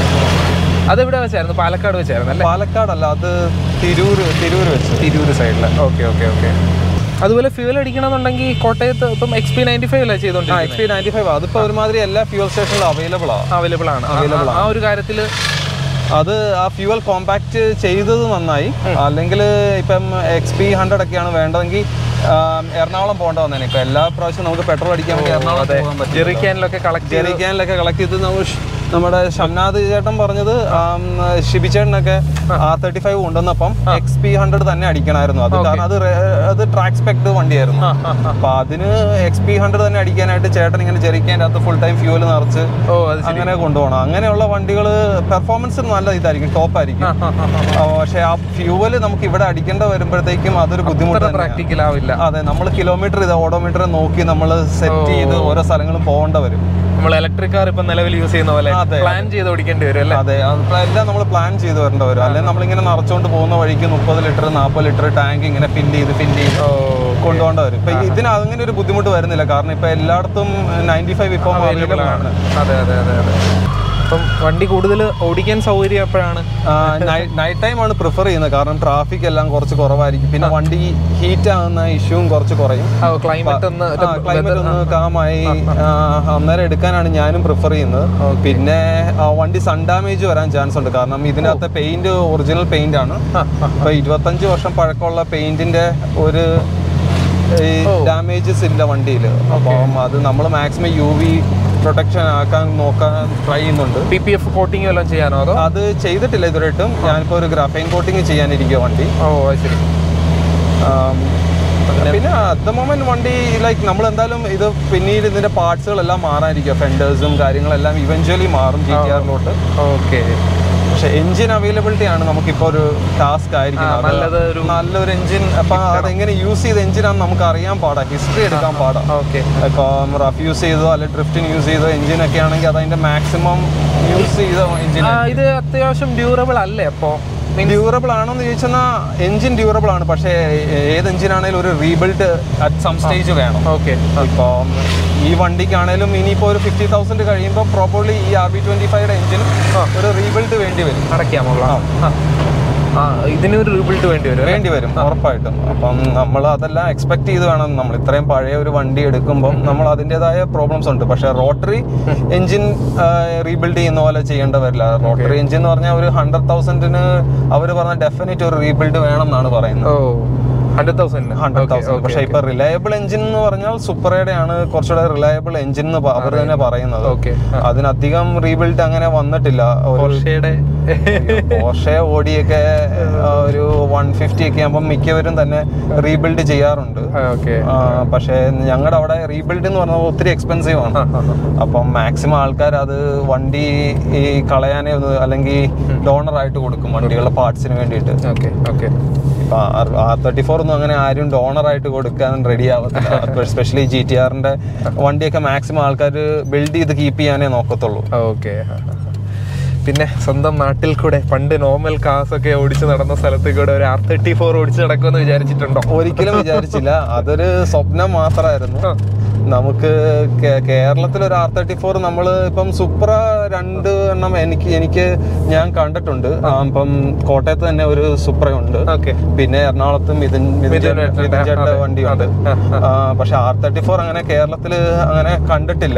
അതെവിടെ വെച്ചായിരുന്നു പാലക്കാട് വെച്ചായിരുന്നു അല്ലേ പാലക്കാടല്ല അത് തിരൂര് തിരൂര് വെച്ച് തിരൂര് സൈഡിൽ ഓക്കെ ഓക്കെ ഓക്കെ അതുപോലെ ഫ്യൂൽ അടിക്കണമെന്നുണ്ടെങ്കിൽ കോട്ടയത്ത് ഇപ്പം എക്സ് പി നയൻറ്റി ഫൈവ് അല്ലേ ആ ചെയ്തോണ്ടിരിക്കുന്നത് എക്സ് പി നയൻറ്റി ഫൈവ് അതിപ്പോ ഒരുമാതിരി എല്ലാ ഫ്യൂൽ സ്റ്റേഷനിലും അവൈലബിൾ ആണ് അവൈലബിൾ ആണ് ആ- ആ ഒരു കാര്യത്തിൽ അത് ആ ഫ്യൂവൽ കോമ്പാക്ട് ചെയ്തത് നന്നായി അല്ലെങ്കിൽ ഇപ്പം എക്സ് പി ഹൺഡ്രഡ് ഒക്കെയാണ് വേണ്ടതെങ്കിൽ ആം, എറണാകുളം പോകേണ്ട വന്നേനെ ഇപ്പൊ എല്ലാ പ്രാവശ്യം നമുക്ക് പെട്രോൾ അടിക്കാൻ വേണ്ടി എറണാകുളം പോകാൻ പറ്റും ജെറി ക്യാനിലൊക്കെ കളക്ട് ചെയ്ത് ജെറിക്കാനിലൊക്കെ കളക്ട് ചെയ്ത് നമ്മൾ ഷ്- നമ്മുടെ ഷംനാഥ് ചേട്ടൻ പറഞ്ഞത് ആം, ഷിബി ചേട്ടനൊക്കെ ആർ തേർട്ടി ഫൈവ് കൊണ്ടുവന്നപ്പം എക്സ് പി ഹൺഡ്രഡ് തന്നെ അടിക്കണമായിരുന്നു അത് കാരണം അത് re- അത് ട്രാക്ക് സ്പെക്ട് വണ്ടിയായിരുന്നു അപ്പൊ അതിന് എക്സ് പി ഹൺഡ്രഡ് തന്നെ അടിക്കാനായിട്ട് ചേട്ടൻ ഇങ്ങനെ ജെറിക്കാൻ്റെ അകത്ത് ഫുൾ ടൈം ഫ്യൂവൽ നിറച്ച് ഓ അത് ശരി അങ്ങനെ കൊണ്ടുപോകണം അങ്ങനെയുള്ള വണ്ടികൾ പെർഫോമൻസ് നല്ല ഇതായിരിക്കും ടോപ്പ് ആയിരിക്കും ആ, ആ, ആ. ആ, പക്ഷേ ആ ഫ്യൂവൽ നമുക്ക് ഇവിടെ അടിക്കേണ്ട വരുമ്പോഴത്തേക്കും അതൊരു ബുദ്ധിമുട്ട് അത്ര തന്നെയാണ്. പ്രാക്ടിക്കൽ ആവില്ല അതെ നമ്മൾ കിലോമീറ്റർ ഇത് ഓഡോമീറ്റർ നോക്കി നമ്മൾ സെറ്റ് ചെയ്ത് ഓരോ സ്ഥലങ്ങളും പോകേണ്ട വരും നമ്മൾ ഇലക്ട്രിക് കാർ ഇപ്പൊ നിലവിൽ യൂസ് ചെയ്യുന്ന പോലെ അതെ. പ്ലാൻ ചെയ്ത് ഓടിക്കേണ്ടി വരും അല്ലേ അതെ അത് എല്ലാം നമ്മൾ പ്ലാൻ ചെയ്ത് വരേണ്ട വരും അല്ലെങ്കിൽ നമ്മളിങ്ങനെ നിറച്ചുകൊണ്ട് പോകുന്ന വഴിക്ക് മുപ്പത് ലിറ്റർ നാൽപ്പത് ലിറ്റർ ടാങ്ക് ഇങ്ങനെ ഫില്ല് ചെയ്ത് ഫില്ല് ചെയ്ത് ഓ കൊണ്ടുപോകേണ്ട വരും ഇപ്പൊ ഇതിന് അങ്ങനെ ഒരു ബുദ്ധിമുട്ട് വരുന്നില്ല കാരണം ഇപ്പൊ എല്ലായിടത്തും നയൻറ്റി ഫൈവ് ഇപ്പം അവൈലബിൾ ആണ് അതെ അതെ അതെ അതെ അപ്പം വണ്ടി കൂടുതൽ ഓടിക്കാൻ സൗകര്യം എപ്പോഴാണ് നൈറ്റ് ടൈം ആണ് പ്രിഫർ ചെയ്യുന്നത് കാരണം ട്രാഫിക് എല്ലാം കുറച്ച് കുറവായിരിക്കും പിന്നെ വണ്ടി ഹീറ്റ് ആകുന്ന ഇഷ്യൂവും കുറച്ച് കുറയും ക്ലൈമറ്റ് ഒന്ന് ക്ലൈമറ്റ് ഒന്ന് കാമായി ആ, അന്നേരം എടുക്കാനാണ് ഞാനും പ്രിഫർ ചെയ്യുന്നത് പിന്നെ ആ, വണ്ടി സൺ ഡാമേജ് വരാൻ ചാൻസ് ഉണ്ട് കാരണം ഇതിനകത്തെ പെയിന്റ് ഒറിജിനൽ പെയിന്റ് ആണ് ഇപ്പൊ ഇരുപത്തഞ്ച് വർഷം പഴക്കമുള്ള പെയിന്റിന്റെ ഒരു ഡാമേജസ് ഇല്ല വണ്ടിയിൽ അപ്പം അത് നമ്മൾ മാക്സിമം യു വി പ്രൊട്ടക്ഷൻ ആക്കാൻ നോക്കാൻ ട്രൈ ചെയ്യുന്നുണ്ട് പി പി എഫ് കോട്ടിങ് വല്ലതും ചെയ്യാനോ അതോ അത് ചെയ്തിട്ടില്ല ഇതുവരെയായിട്ടും ഞാനിപ്പോൾ ഒരു ഗ്രാഫൈൻ കോട്ടിങ് ചെയ്യാനിരിക്കുക വണ്ടി ഓ അത് ശരി ആം, പിന്നെ അറ്റ് ദ മൊമെന്റ് വണ്ടി ലൈക്ക് നമ്മൾ എന്തായാലും ഇത് പിന്നീട് ഇതിന്റെ പാർട്സുകളെല്ലാം മാറാനിരിക്കുക ഫെൻഡേഴ്സും കാര്യങ്ങളെല്ലാം ഇവഞ്ച്വലി മാറും ജി ടി ആറിലോട്ട് ഓക്കെ പക്ഷെ എഞ്ചിൻ അവൈലബിലിറ്റി ആണ് നമുക്കിപ്പോൾ ഒരു ടാസ്ക് ആയിരിക്കും ആ, അത് നല്ലത് ഒരു- നല്ലൊരു എഞ്ചിൻ അപ്പൊ അതെങ്ങനെ യൂസ് ചെയ്ത എഞ്ചിനാന്ന് നമുക്ക് അറിയാൻ പാടാ ഹിസ്റ്ററി എടുക്കാൻ പാടാ ഓക്കെ ഇപ്പം റഫ് യൂസ് ചെയ്തോ അല്ലെ ഡ്രിഫ്റ്റിന് യൂസ് ചെയ്തോ എഞ്ചിനൊക്കെ ആണെങ്കിൽ അതതിന്റെ മാക്സിമം യൂസ് ചെയ്ത എഞ്ചിൻ ഇത് അത്യാവശ്യം ഡ്യൂറബിൾ അല്ലേ അപ്പോ ഡ്യൂറബിൾ ആണോന്ന് ചോദിച്ചാൽ എഞ്ചിൻ ഡ്യൂറബിൾ ആണ് പക്ഷേ ഏത് എഞ്ചിൻ ആണെങ്കിലും ഒരു റീബിൽഡ് അറ്റ് സം സ്റ്റേജ് വേണം ഓക്കെ ഇപ്പം ഈ വണ്ടിക്കാണേലും ഇനിയിപ്പോൾ ഒരു ഫിഫ്റ്റി തൗസൻഡ് കഴിയുമ്പോൾ പ്രോപ്പർലി ഈ ആർ ബി ട്വന്റി ഫൈവയുടെ എഞ്ചിൻ ഒരു റീബിൽഡ് വേണ്ടി വരും അടയ്ക്കാമുള്ള ആ ഇതിനൊരു റീബിൽഡ് വേണ്ടി വരും അല്ലേ? വേണ്ടി വരും ഉറപ്പായിട്ടും അപ്പം നമ്മൾ അതെല്ലാം എക്സ്പെക്ട് ചെയ്ത് വേണം നമ്മൾ ഇത്രയും പഴയ ഒരു വണ്ടി എടുക്കുമ്പോൾ നമ്മൾ അതിൻ്റെതായ പ്രോബ്ലംസ് ഉണ്ട് പക്ഷെ റോട്ടറി എഞ്ചിൻ റീബിൽഡ് ചെയ്യുന്ന പോലെ ചെയ്യേണ്ട വരില്ല റോട്ടറി എഞ്ചിൻ എന്ന് പറഞ്ഞാൽ ഒരു ഹൺഡ്രഡ് തൗസൻഡിന് അവർ പറഞ്ഞ ഡെഫിനറ്റ് ഒരു റീബിൽഡ് വേണം എന്നാണ് പറയുന്നത് ഓ ഹൺഡ്രഡ് തൗസൻഡ് ഹൺഡ്രഡ് തൗസൻഡ് പക്ഷെ ഇപ്പൊ റിലയബിൾ എഞ്ചിൻ എന്ന് പറഞ്ഞാൽ സുപ്പറയുടെ ആണ് കുറച്ചുകൂടെ റിലയബിൾ എഞ്ചിൻ എന്ന് അവർ തന്നെ പറയുന്നത് ഓക്കെ അതിനധികം റീബിൽഡ് അങ്ങനെ വന്നിട്ടില്ല ഒരു പോർഷയുടെ പോർഷെ ഓടിയൊക്കെ ആ, ഒരു വൺ ഫിഫ്റ്റി ഒക്കെ ആകുമ്പോൾ മിക്കവരും തന്നെ റീബിൽഡ് ചെയ്യാറുണ്ട് ഓക്കെ ആ, പക്ഷേ ഞങ്ങളുടെ അവിടെ റീബിൽഡ് എന്ന് പറഞ്ഞാൽ ഒത്തിരി എക്സ്പെൻസീവ് ആണ് അപ്പം മാക്സിമം ആൾക്കാർ അത് വണ്ടി ഈ കളയാനേ ഒന്ന് അല്ലെങ്കിൽ ഡോണർ ആയിട്ട് കൊടുക്കും വണ്ടികളുടെ പാർട്സിന് വേണ്ടിയിട്ട് ഓക്കെ ഓക്കെ ഇപ്പൊ ആർ തേർട്ടി ഫോർ ഒന്നും അങ്ങനെ ആരും ഡോണർ ആയിട്ട് കൊടുക്കാൻ റെഡി ആവത്തില്ല എസ്പെഷ്യലി ജി ടി ആറിന്റെ വണ്ടിയൊക്കെ മാക്സിമം ആൾക്കാർ ബിൽഡ് ചെയ്ത് കീപ്പ് ചെയ്യാനേ നോക്കത്തുള്ളൂ ഓക്കെ പിന്നെ സ്വന്തം നാട്ടിൽ കൂടെ പണ്ട് നോർമൽ കാസ് ഒക്കെ ഓടിച്ച് നടന്ന സ്ഥലത്ത് കൂടെ ഒരു ആർ തേർട്ടി ഫോർ ഓടിച്ച് നടക്കുമെന്ന് വിചാരിച്ചിട്ടുണ്ടോ ഒരിക്കലും വിചാരിച്ചില്ല അതൊരു സ്വപ്നം മാത്രമായിരുന്നു നമുക്ക് കേ- കേരളത്തിൽ ഒരു ആർ തേർട്ടി ഫോർ നമ്മൾ ഇപ്പം സുപ്ര രണ്ട് എണ്ണം എനിക്ക് എനിക്ക് ഞാൻ കണ്ടിട്ടുണ്ട് ആ, ഇപ്പം കോട്ടയത്ത് തന്നെ ഒരു സുപ്രയുണ്ട് ഓക്കെ പിന്നെ എറണാകുളത്തും മിഥുൻ മിഥുൻ ചേട്ടൻ- മിഥുൻ ചേട്ടൻ്റെ വണ്ടിയുണ്ട് ആ, പക്ഷെ ആർ തേർട്ടി ഫോർ അങ്ങനെ കേരളത്തിൽ അങ്ങനെ കണ്ടിട്ടില്ല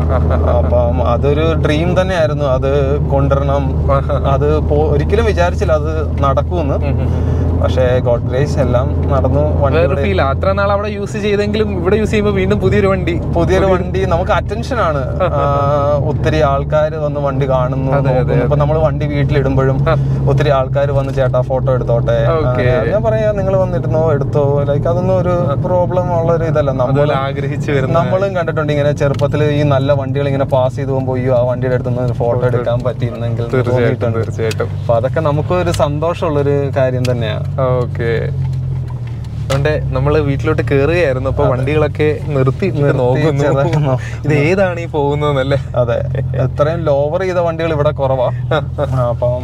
അപ്പം അതൊരു ഡ്രീം തന്നെയായിരുന്നു അത് കൊണ്ടുവരണം അത് പോ- ഒരിക്കലും വിചാരിച്ചില്ല അത് നടക്കുമെന്ന് പക്ഷേ ഗോഡ് ഗ്രേസ് എല്ലാം നടന്നു വണ്ടി വേറൊരു ഫീൽ അത്ര നാൾ അവിടെ യൂസ് ചെയ്തെങ്കിലും ഇവിടെ യൂസ് ചെയ്യുമ്പോൾ വീണ്ടും പുതിയൊരു വണ്ടി പുതിയൊരു വണ്ടി നമുക്ക് അറ്റൻഷൻ ആണ് ആ, ഒത്തിരി ആൾക്കാർ വന്ന് വണ്ടി കാണുന്നു നോക്കുന്നു. ഇപ്പൊ നമ്മൾ വണ്ടി വീട്ടിലിടുമ്പോഴും ഒത്തിരി ആൾക്കാർ വന്ന് ചേട്ടാ ഫോട്ടോ എടുത്തോട്ടെ Okay. ആ, ഞാൻ പറയാ നിങ്ങൾ വന്നിരുന്നോ എടുത്തോ ലൈക്ക് അതൊന്നും ഒരു പ്രോബ്ലം ഉള്ള ഒരു ഇതല്ല നമ്മൾ അതുപോലെ ആഗ്രഹിച്ചു വരുന്ന നമ്മളും കണ്ടിട്ടുണ്ട് ഇങ്ങനെ ചെറുപ്പത്തിൽ ഈ നല്ല വണ്ടികൾ ഇങ്ങനെ പാസ് ചെയ്ത് പോകുമ്പോൾ അയ്യോ ആ വണ്ടിയുടെ അടുത്തുനിന്ന് ഫോട്ടോ എടുക്കാൻ പറ്റിയിരുന്നെങ്കിൽ എന്ന് തീർച്ചയായിട്ടും തോന്നിയിട്ടുണ്ട് തീർച്ചയായിട്ടും അപ്പൊ അതൊക്കെ നമുക്കൊരു സന്തോഷമുള്ളൊരു കാര്യം തന്നെയാണ് ഓക്കെ അതുകൊണ്ട് നമ്മള് വീട്ടിലോട്ട് കേറുകയായിരുന്നു അപ്പൊ വണ്ടികളൊക്കെ നിർത്തി ഇങ്ങനെ നോക്കുന്നു ചെറുതായിട്ട് നോക്കുന്നു. ഇത് ഏതാണ് ഈ പോകുന്നതെന്നല്ലേ അതെ എത്രയും ലോവർ ചെയ്ത വണ്ടികൾ ഇവിടെ കുറവാ ആ, അപ്പം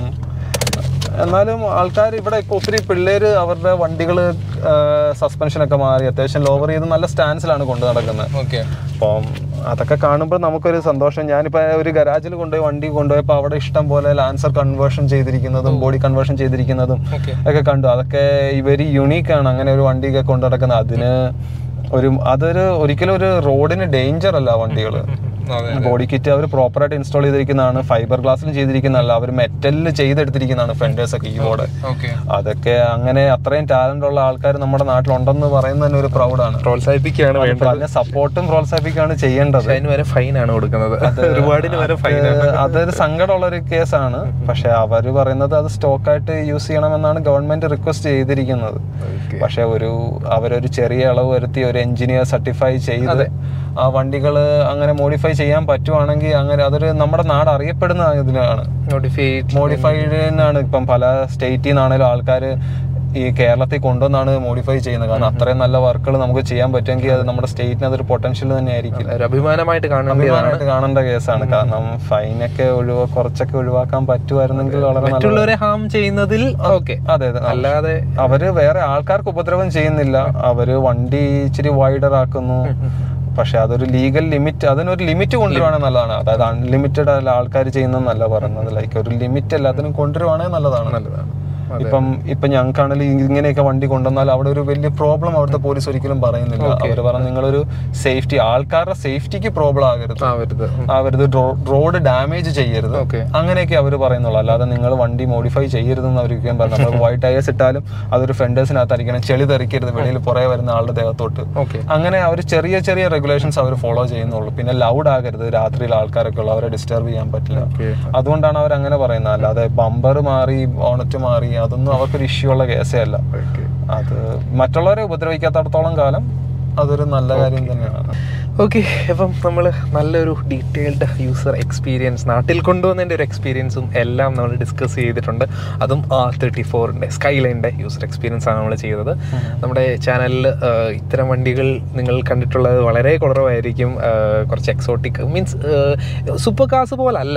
എന്നാലും ആൾക്കാർ ഇവിടെ ഇപ്പൊ ഒത്തിരി പിള്ളേര് അവരുടെ വണ്ടികൾ സസ്പെൻഷൻ ഒക്കെ മാറി അത്യാവശ്യം ലോവർ ചെയ്ത് നല്ല സ്റ്റാൻസിലാണ് കൊണ്ടു നടക്കുന്നത് ഓക്കെ അപ്പം അതൊക്കെ കാണുമ്പോൾ നമുക്കൊരു സന്തോഷം ഞാനിപ്പോൾ ഒരു ഗരാജിൽ കൊണ്ടുപോയി വണ്ടി കൊണ്ടുപോയപ്പോൾ അവിടെ ഇഷ്ടം പോലെ ലാൻസർ കൺവേർഷൻ ചെയ്തിരിക്കുന്നതും ബോഡി കൺവേർഷൻ ചെയ്തിരിക്കുന്നതും ഓക്കെ ഒക്കെ കണ്ടു അതൊക്കെ വെരി യുണീക്ക് ആണ് അങ്ങനെ ഒരു വണ്ടിയൊക്കെ കൊണ്ടു നടക്കുന്നത് അതിന് ഒരു അതൊരു ഒരിക്കലും ഒരു റോഡിന് ഡേഞ്ചർ അല്ല വണ്ടികൾ അതെ ബോഡി കിറ്റ് അവർ പ്രോപ്പറായിട്ട് ഇൻസ്റ്റാൾ ചെയ്തിരിക്കുന്നതാണ് ഫൈബർ ഗ്ലാസ്സിൽ ചെയ്തിരിക്കുന്നതല്ല അവർ മെറ്റലിൽ ചെയ്തെടുത്തിരിക്കുന്നതാണ് ഫെൻഡേഴ്സ് ഒക്കെ കീബോർഡ് ഓക്കെ അതൊക്കെ അങ്ങനെ അത്രയും ടാലന്റ് ഉള്ള ആൾക്കാർ നമ്മുടെ നാട്ടിലുണ്ടെന്ന് പറയുന്നത് തന്നെ ഒരു പ്രൗഡാണ് പ്രോത്സാഹിപ്പിക്കുകയാണ് വേണ്ടത് അതിനെ സപ്പോർട്ടും പ്രോത്സാഹിപ്പിക്കുകയാണ് ചെയ്യേണ്ടത് പക്ഷെ അതിന് വരെ ഫൈൻ ആണ് കൊടുക്കുന്നത് ഒരുപാടിന് വരെ ഫൈൻ അത് അതൊരു സങ്കടമുള്ള ഒരു കേസാണ് പക്ഷെ അവര് പറയുന്നത് അത് സ്റ്റോക്കായിട്ട് യൂസ് ചെയ്യണമെന്നാണ് ഗവൺമെന്റ് റിക്വസ്റ്റ് ചെയ്തിരിക്കുന്നത് പക്ഷെ ഒരു അവരൊരു ചെറിയ ഇളവ് വരുത്തി ഒരു എഞ്ചിനീയർ സർട്ടിഫൈ ചെയ്ത് ആ വണ്ടികൾ അങ്ങനെ മോഡിഫൈ ചെയ്യാൻ പറ്റുവാണെങ്കിൽ അങ്ങനെ അതൊരു നമ്മുടെ നാട് അറിയപ്പെടുന്ന ഇതിലാണ് നോട്ടിഫൈഡ് മോഡിഫൈഡ് എന്നാണ് ഇപ്പം പല സ്റ്റേറ്റിൽ നിന്നാണേലും ആൾക്കാർ ഈ കേരളത്തിൽ കൊണ്ടുവന്നാണ് മോഡിഫൈ ചെയ്യുന്നത് കാരണം അത്രയും നല്ല വർക്കുകൾ നമുക്ക് ചെയ്യാൻ പറ്റുമെങ്കിൽ അത് നമ്മുടെ സ്റ്റേറ്റിന് അതൊരു പൊട്ടൻഷ്യൽ തന്നെ ആയിരിക്കും ഒരു അഭിമാനമായിട്ട് കാണേണ്ടതാണ് അഭിമാനമായിട്ട് കാണേണ്ട കേസാണ് കാരണം ഫൈനൊക്കെ ഒഴിവാ കുറച്ചൊക്കെ ഒഴിവാക്കാൻ പറ്റുമായിരുന്നെങ്കിൽ വളരെ നല്ല മറ്റുള്ളവരെ ഹാം ചെയ്യുന്നതിൽ ഓക്കെ അതെ അതെ അല്ലാതെ അവര് വേറെ ആൾക്കാർക്ക് ഉപദ്രവം ചെയ്യുന്നില്ല അവര് വണ്ടി ഇച്ചിരി വൈഡർ ആക്കുന്നു പക്ഷെ അതൊരു ലീഗൽ ലിമിറ്റ് അതിനൊരു ലിമിറ്റ് കൊണ്ടുവരുവാണെങ്കിൽ നല്ലതാണ് അതായത് അൺലിമിറ്റഡ് അല്ല ആൾക്കാർ ചെയ്യുന്നതെന്നല്ല പറയുന്നത് ലൈക്ക് ഒരു ലിമിറ്റ് എല്ലാത്തിനും കൊണ്ടുവരുവാണെങ്കിൽ നല്ലതാണ് നല്ലതാണ് ഇപ്പം ഇപ്പൊ ഞങ്ങൾക്കാണെങ്കിൽ ഇങ്ങനെയൊക്കെ വണ്ടി കൊണ്ടുവന്നാൽ അവിടെ ഒരു വലിയ പ്രോബ്ലം അവിടുത്തെ പോലീസ് ഒരിക്കലും പറയുന്നില്ല അവർ പറഞ്ഞു നിങ്ങളൊരു സേഫ്റ്റി ആൾക്കാരുടെ സേഫ്റ്റിക്ക് പ്രോബ്ലം ആകരുത് ആവരുത് അവരത് റോഡ് ഡാമേജ് ചെയ്യരുത് ഓക്കെ അങ്ങനെയൊക്കെ അവർ പറയുന്നുള്ളൂ അല്ലാതെ നിങ്ങൾ വണ്ടി മോഡിഫൈ ചെയ്യരുതെന്ന് അവർക്ക് പറഞ്ഞു നമ്മൾ വൈറ്റ് ടയേഴ്സ് ഇട്ടാലും അതൊരു ഫെൻഡേഴ്സിനകത്തായിരിക്കണം ചെളി തെറിക്കരുത് വെളിയിൽ പുറകെ വരുന്ന ആളുടെ ദേഹത്തോട്ട് ഓക്കെ അങ്ങനെ അവർ ചെറിയ ചെറിയ റെഗുലേഷൻസ് അവർ ഫോളോ ചെയ്യുന്നുള്ളൂ പിന്നെ ലൗഡ് ആകരുത് രാത്രിയിൽ ആൾക്കാരൊക്കെ ഉള്ളൂ അവരെ ഡിസ്റ്റർബ് ചെയ്യാൻ പറ്റില്ല ഓക്കെ അതുകൊണ്ടാണ് അവർ അങ്ങനെ പറയുന്നത് അല്ലാതെ ബമ്പർ മാറി ബോണറ്റ് മാറി അതൊന്നും അവർക്കൊരു ഇഷ്യൂ ഉള്ള കേസേ അല്ല ഓക്കെ അത് മറ്റുള്ളവരെ ഉപദ്രവിക്കാത്തടത്തോളം കാലം അതൊരു നല്ല കാര്യം തന്നെയാണ് ഓക്കെ അപ്പം നമ്മൾ നല്ലൊരു ഡീറ്റെയിൽഡ് യൂസർ എക്സ്പീരിയൻസ് നാട്ടിൽ കൊണ്ടുവന്നതിൻ്റെ ഒരു എക്സ്പീരിയൻസും എല്ലാം നമ്മൾ ഡിസ്കസ് ചെയ്തിട്ടുണ്ട് അതും ആർ തേർട്ടി ഫോറിൻ്റെ സ്കൈലൈൻ്റെ യൂസർ എക്സ്പീരിയൻസ് ആണ് നമ്മൾ ചെയ്തത് നമ്മുടെ ചാനലിൽ ഇത്തരം വണ്ടികൾ നിങ്ങൾ കണ്ടിട്ടുള്ളത് വളരെ കുറവായിരിക്കും ആ, കുറച്ച് എക്സോട്ടിക് മീൻസ് സൂപ്പർ കാസ് പോലല്ല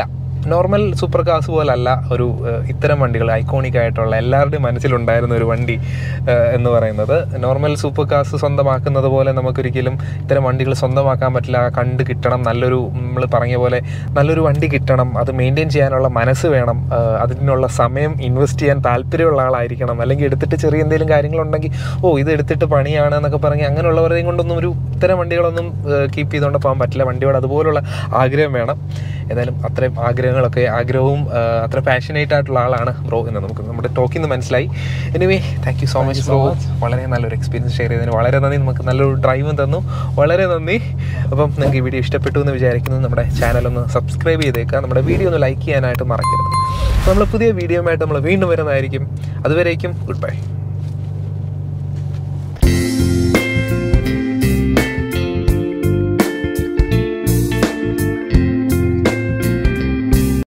നോർമൽ സൂപ്പർ കാർസ് പോലല്ല ഒരു ഏഹ്, ഇത്തരം വണ്ടികൾ ഐക്കോണിക് ആയിട്ടുള്ള എല്ലാവരുടെയും മനസ്സിലുണ്ടായിരുന്ന ഒരു വണ്ടി ഏഹ്, എന്ന് പറയുന്നത് നോർമൽ സൂപ്പർ കാർസ് സ്വന്തമാക്കുന്നത് പോലെ നമുക്കൊരിക്കലും ഇത്തരം വണ്ടികൾ സ്വന്തമാക്കാൻ പറ്റില്ല കണ്ട് കിട്ടണം നല്ലൊരു നമ്മൾ പറഞ്ഞ പോലെ നല്ലൊരു വണ്ടി കിട്ടണം അത് മെയിൻറ്റെയിൻ ചെയ്യാനുള്ള മനസ്സ് വേണം ഏഹ്, അതിനുള്ള സമയം ഇൻവെസ്റ്റ് ചെയ്യാൻ താല്പര്യമുള്ള ആളായിരിക്കണം അല്ലെങ്കിൽ എടുത്തിട്ട് ചെറിയ എന്തെങ്കിലും കാര്യങ്ങളുണ്ടെങ്കിൽ ഓ ഇത് എടുത്തിട്ട് പണിയാണ് എന്നൊക്കെ പറഞ്ഞ് അങ്ങനെയുള്ളവരെയും കൊണ്ടൊന്നും ഒരു ഇത്തരം വണ്ടികളൊന്നും കീപ്പ് ചെയ്തുകൊണ്ട് പോകാൻ പറ്റില്ല വണ്ടിയോട് അതുപോലുള്ള ആഗ്രഹം വേണം ഏതായാലും അത്രയും ആഗ്രഹങ്ങളൊക്കെ ആഗ്രഹവും ആ, അത്ര പാഷനേറ്റ് ആയിട്ടുള്ള ആളാണ് ബ്രോ എന്ന് നമുക്ക് നമ്മുടെ ടോക്കിൽ നിന്ന് മനസ്സിലായി anyway thank you so much bro വളരെ നല്ലൊരു എക്സ്പീരിയൻസ് ഷെയർ ചെയ്തതിന് വളരെ നന്ദി നമുക്ക് നല്ലൊരു ഡ്രൈവും തന്നു വളരെ നന്ദി അപ്പം നിങ്ങൾക്ക് ഈ വീഡിയോ ഇഷ്ടപ്പെട്ടു എന്ന് വിചാരിക്കുന്നു നമ്മുടെ ചാനൽ ഒന്ന് സബ്സ്ക്രൈബ് ചെയ്തേക്കുക നമ്മുടെ വീഡിയോ ഒന്ന് ലൈക്ക് ചെയ്യാനായിട്ട് മറക്കരുത് അപ്പോൾ നമ്മൾ പുതിയ വീഡിയോയുമായിട്ട് നമ്മൾ വീണ്ടും വരുന്നതായിരിക്കും അതുവരേക്കും ഗുഡ് ബൈ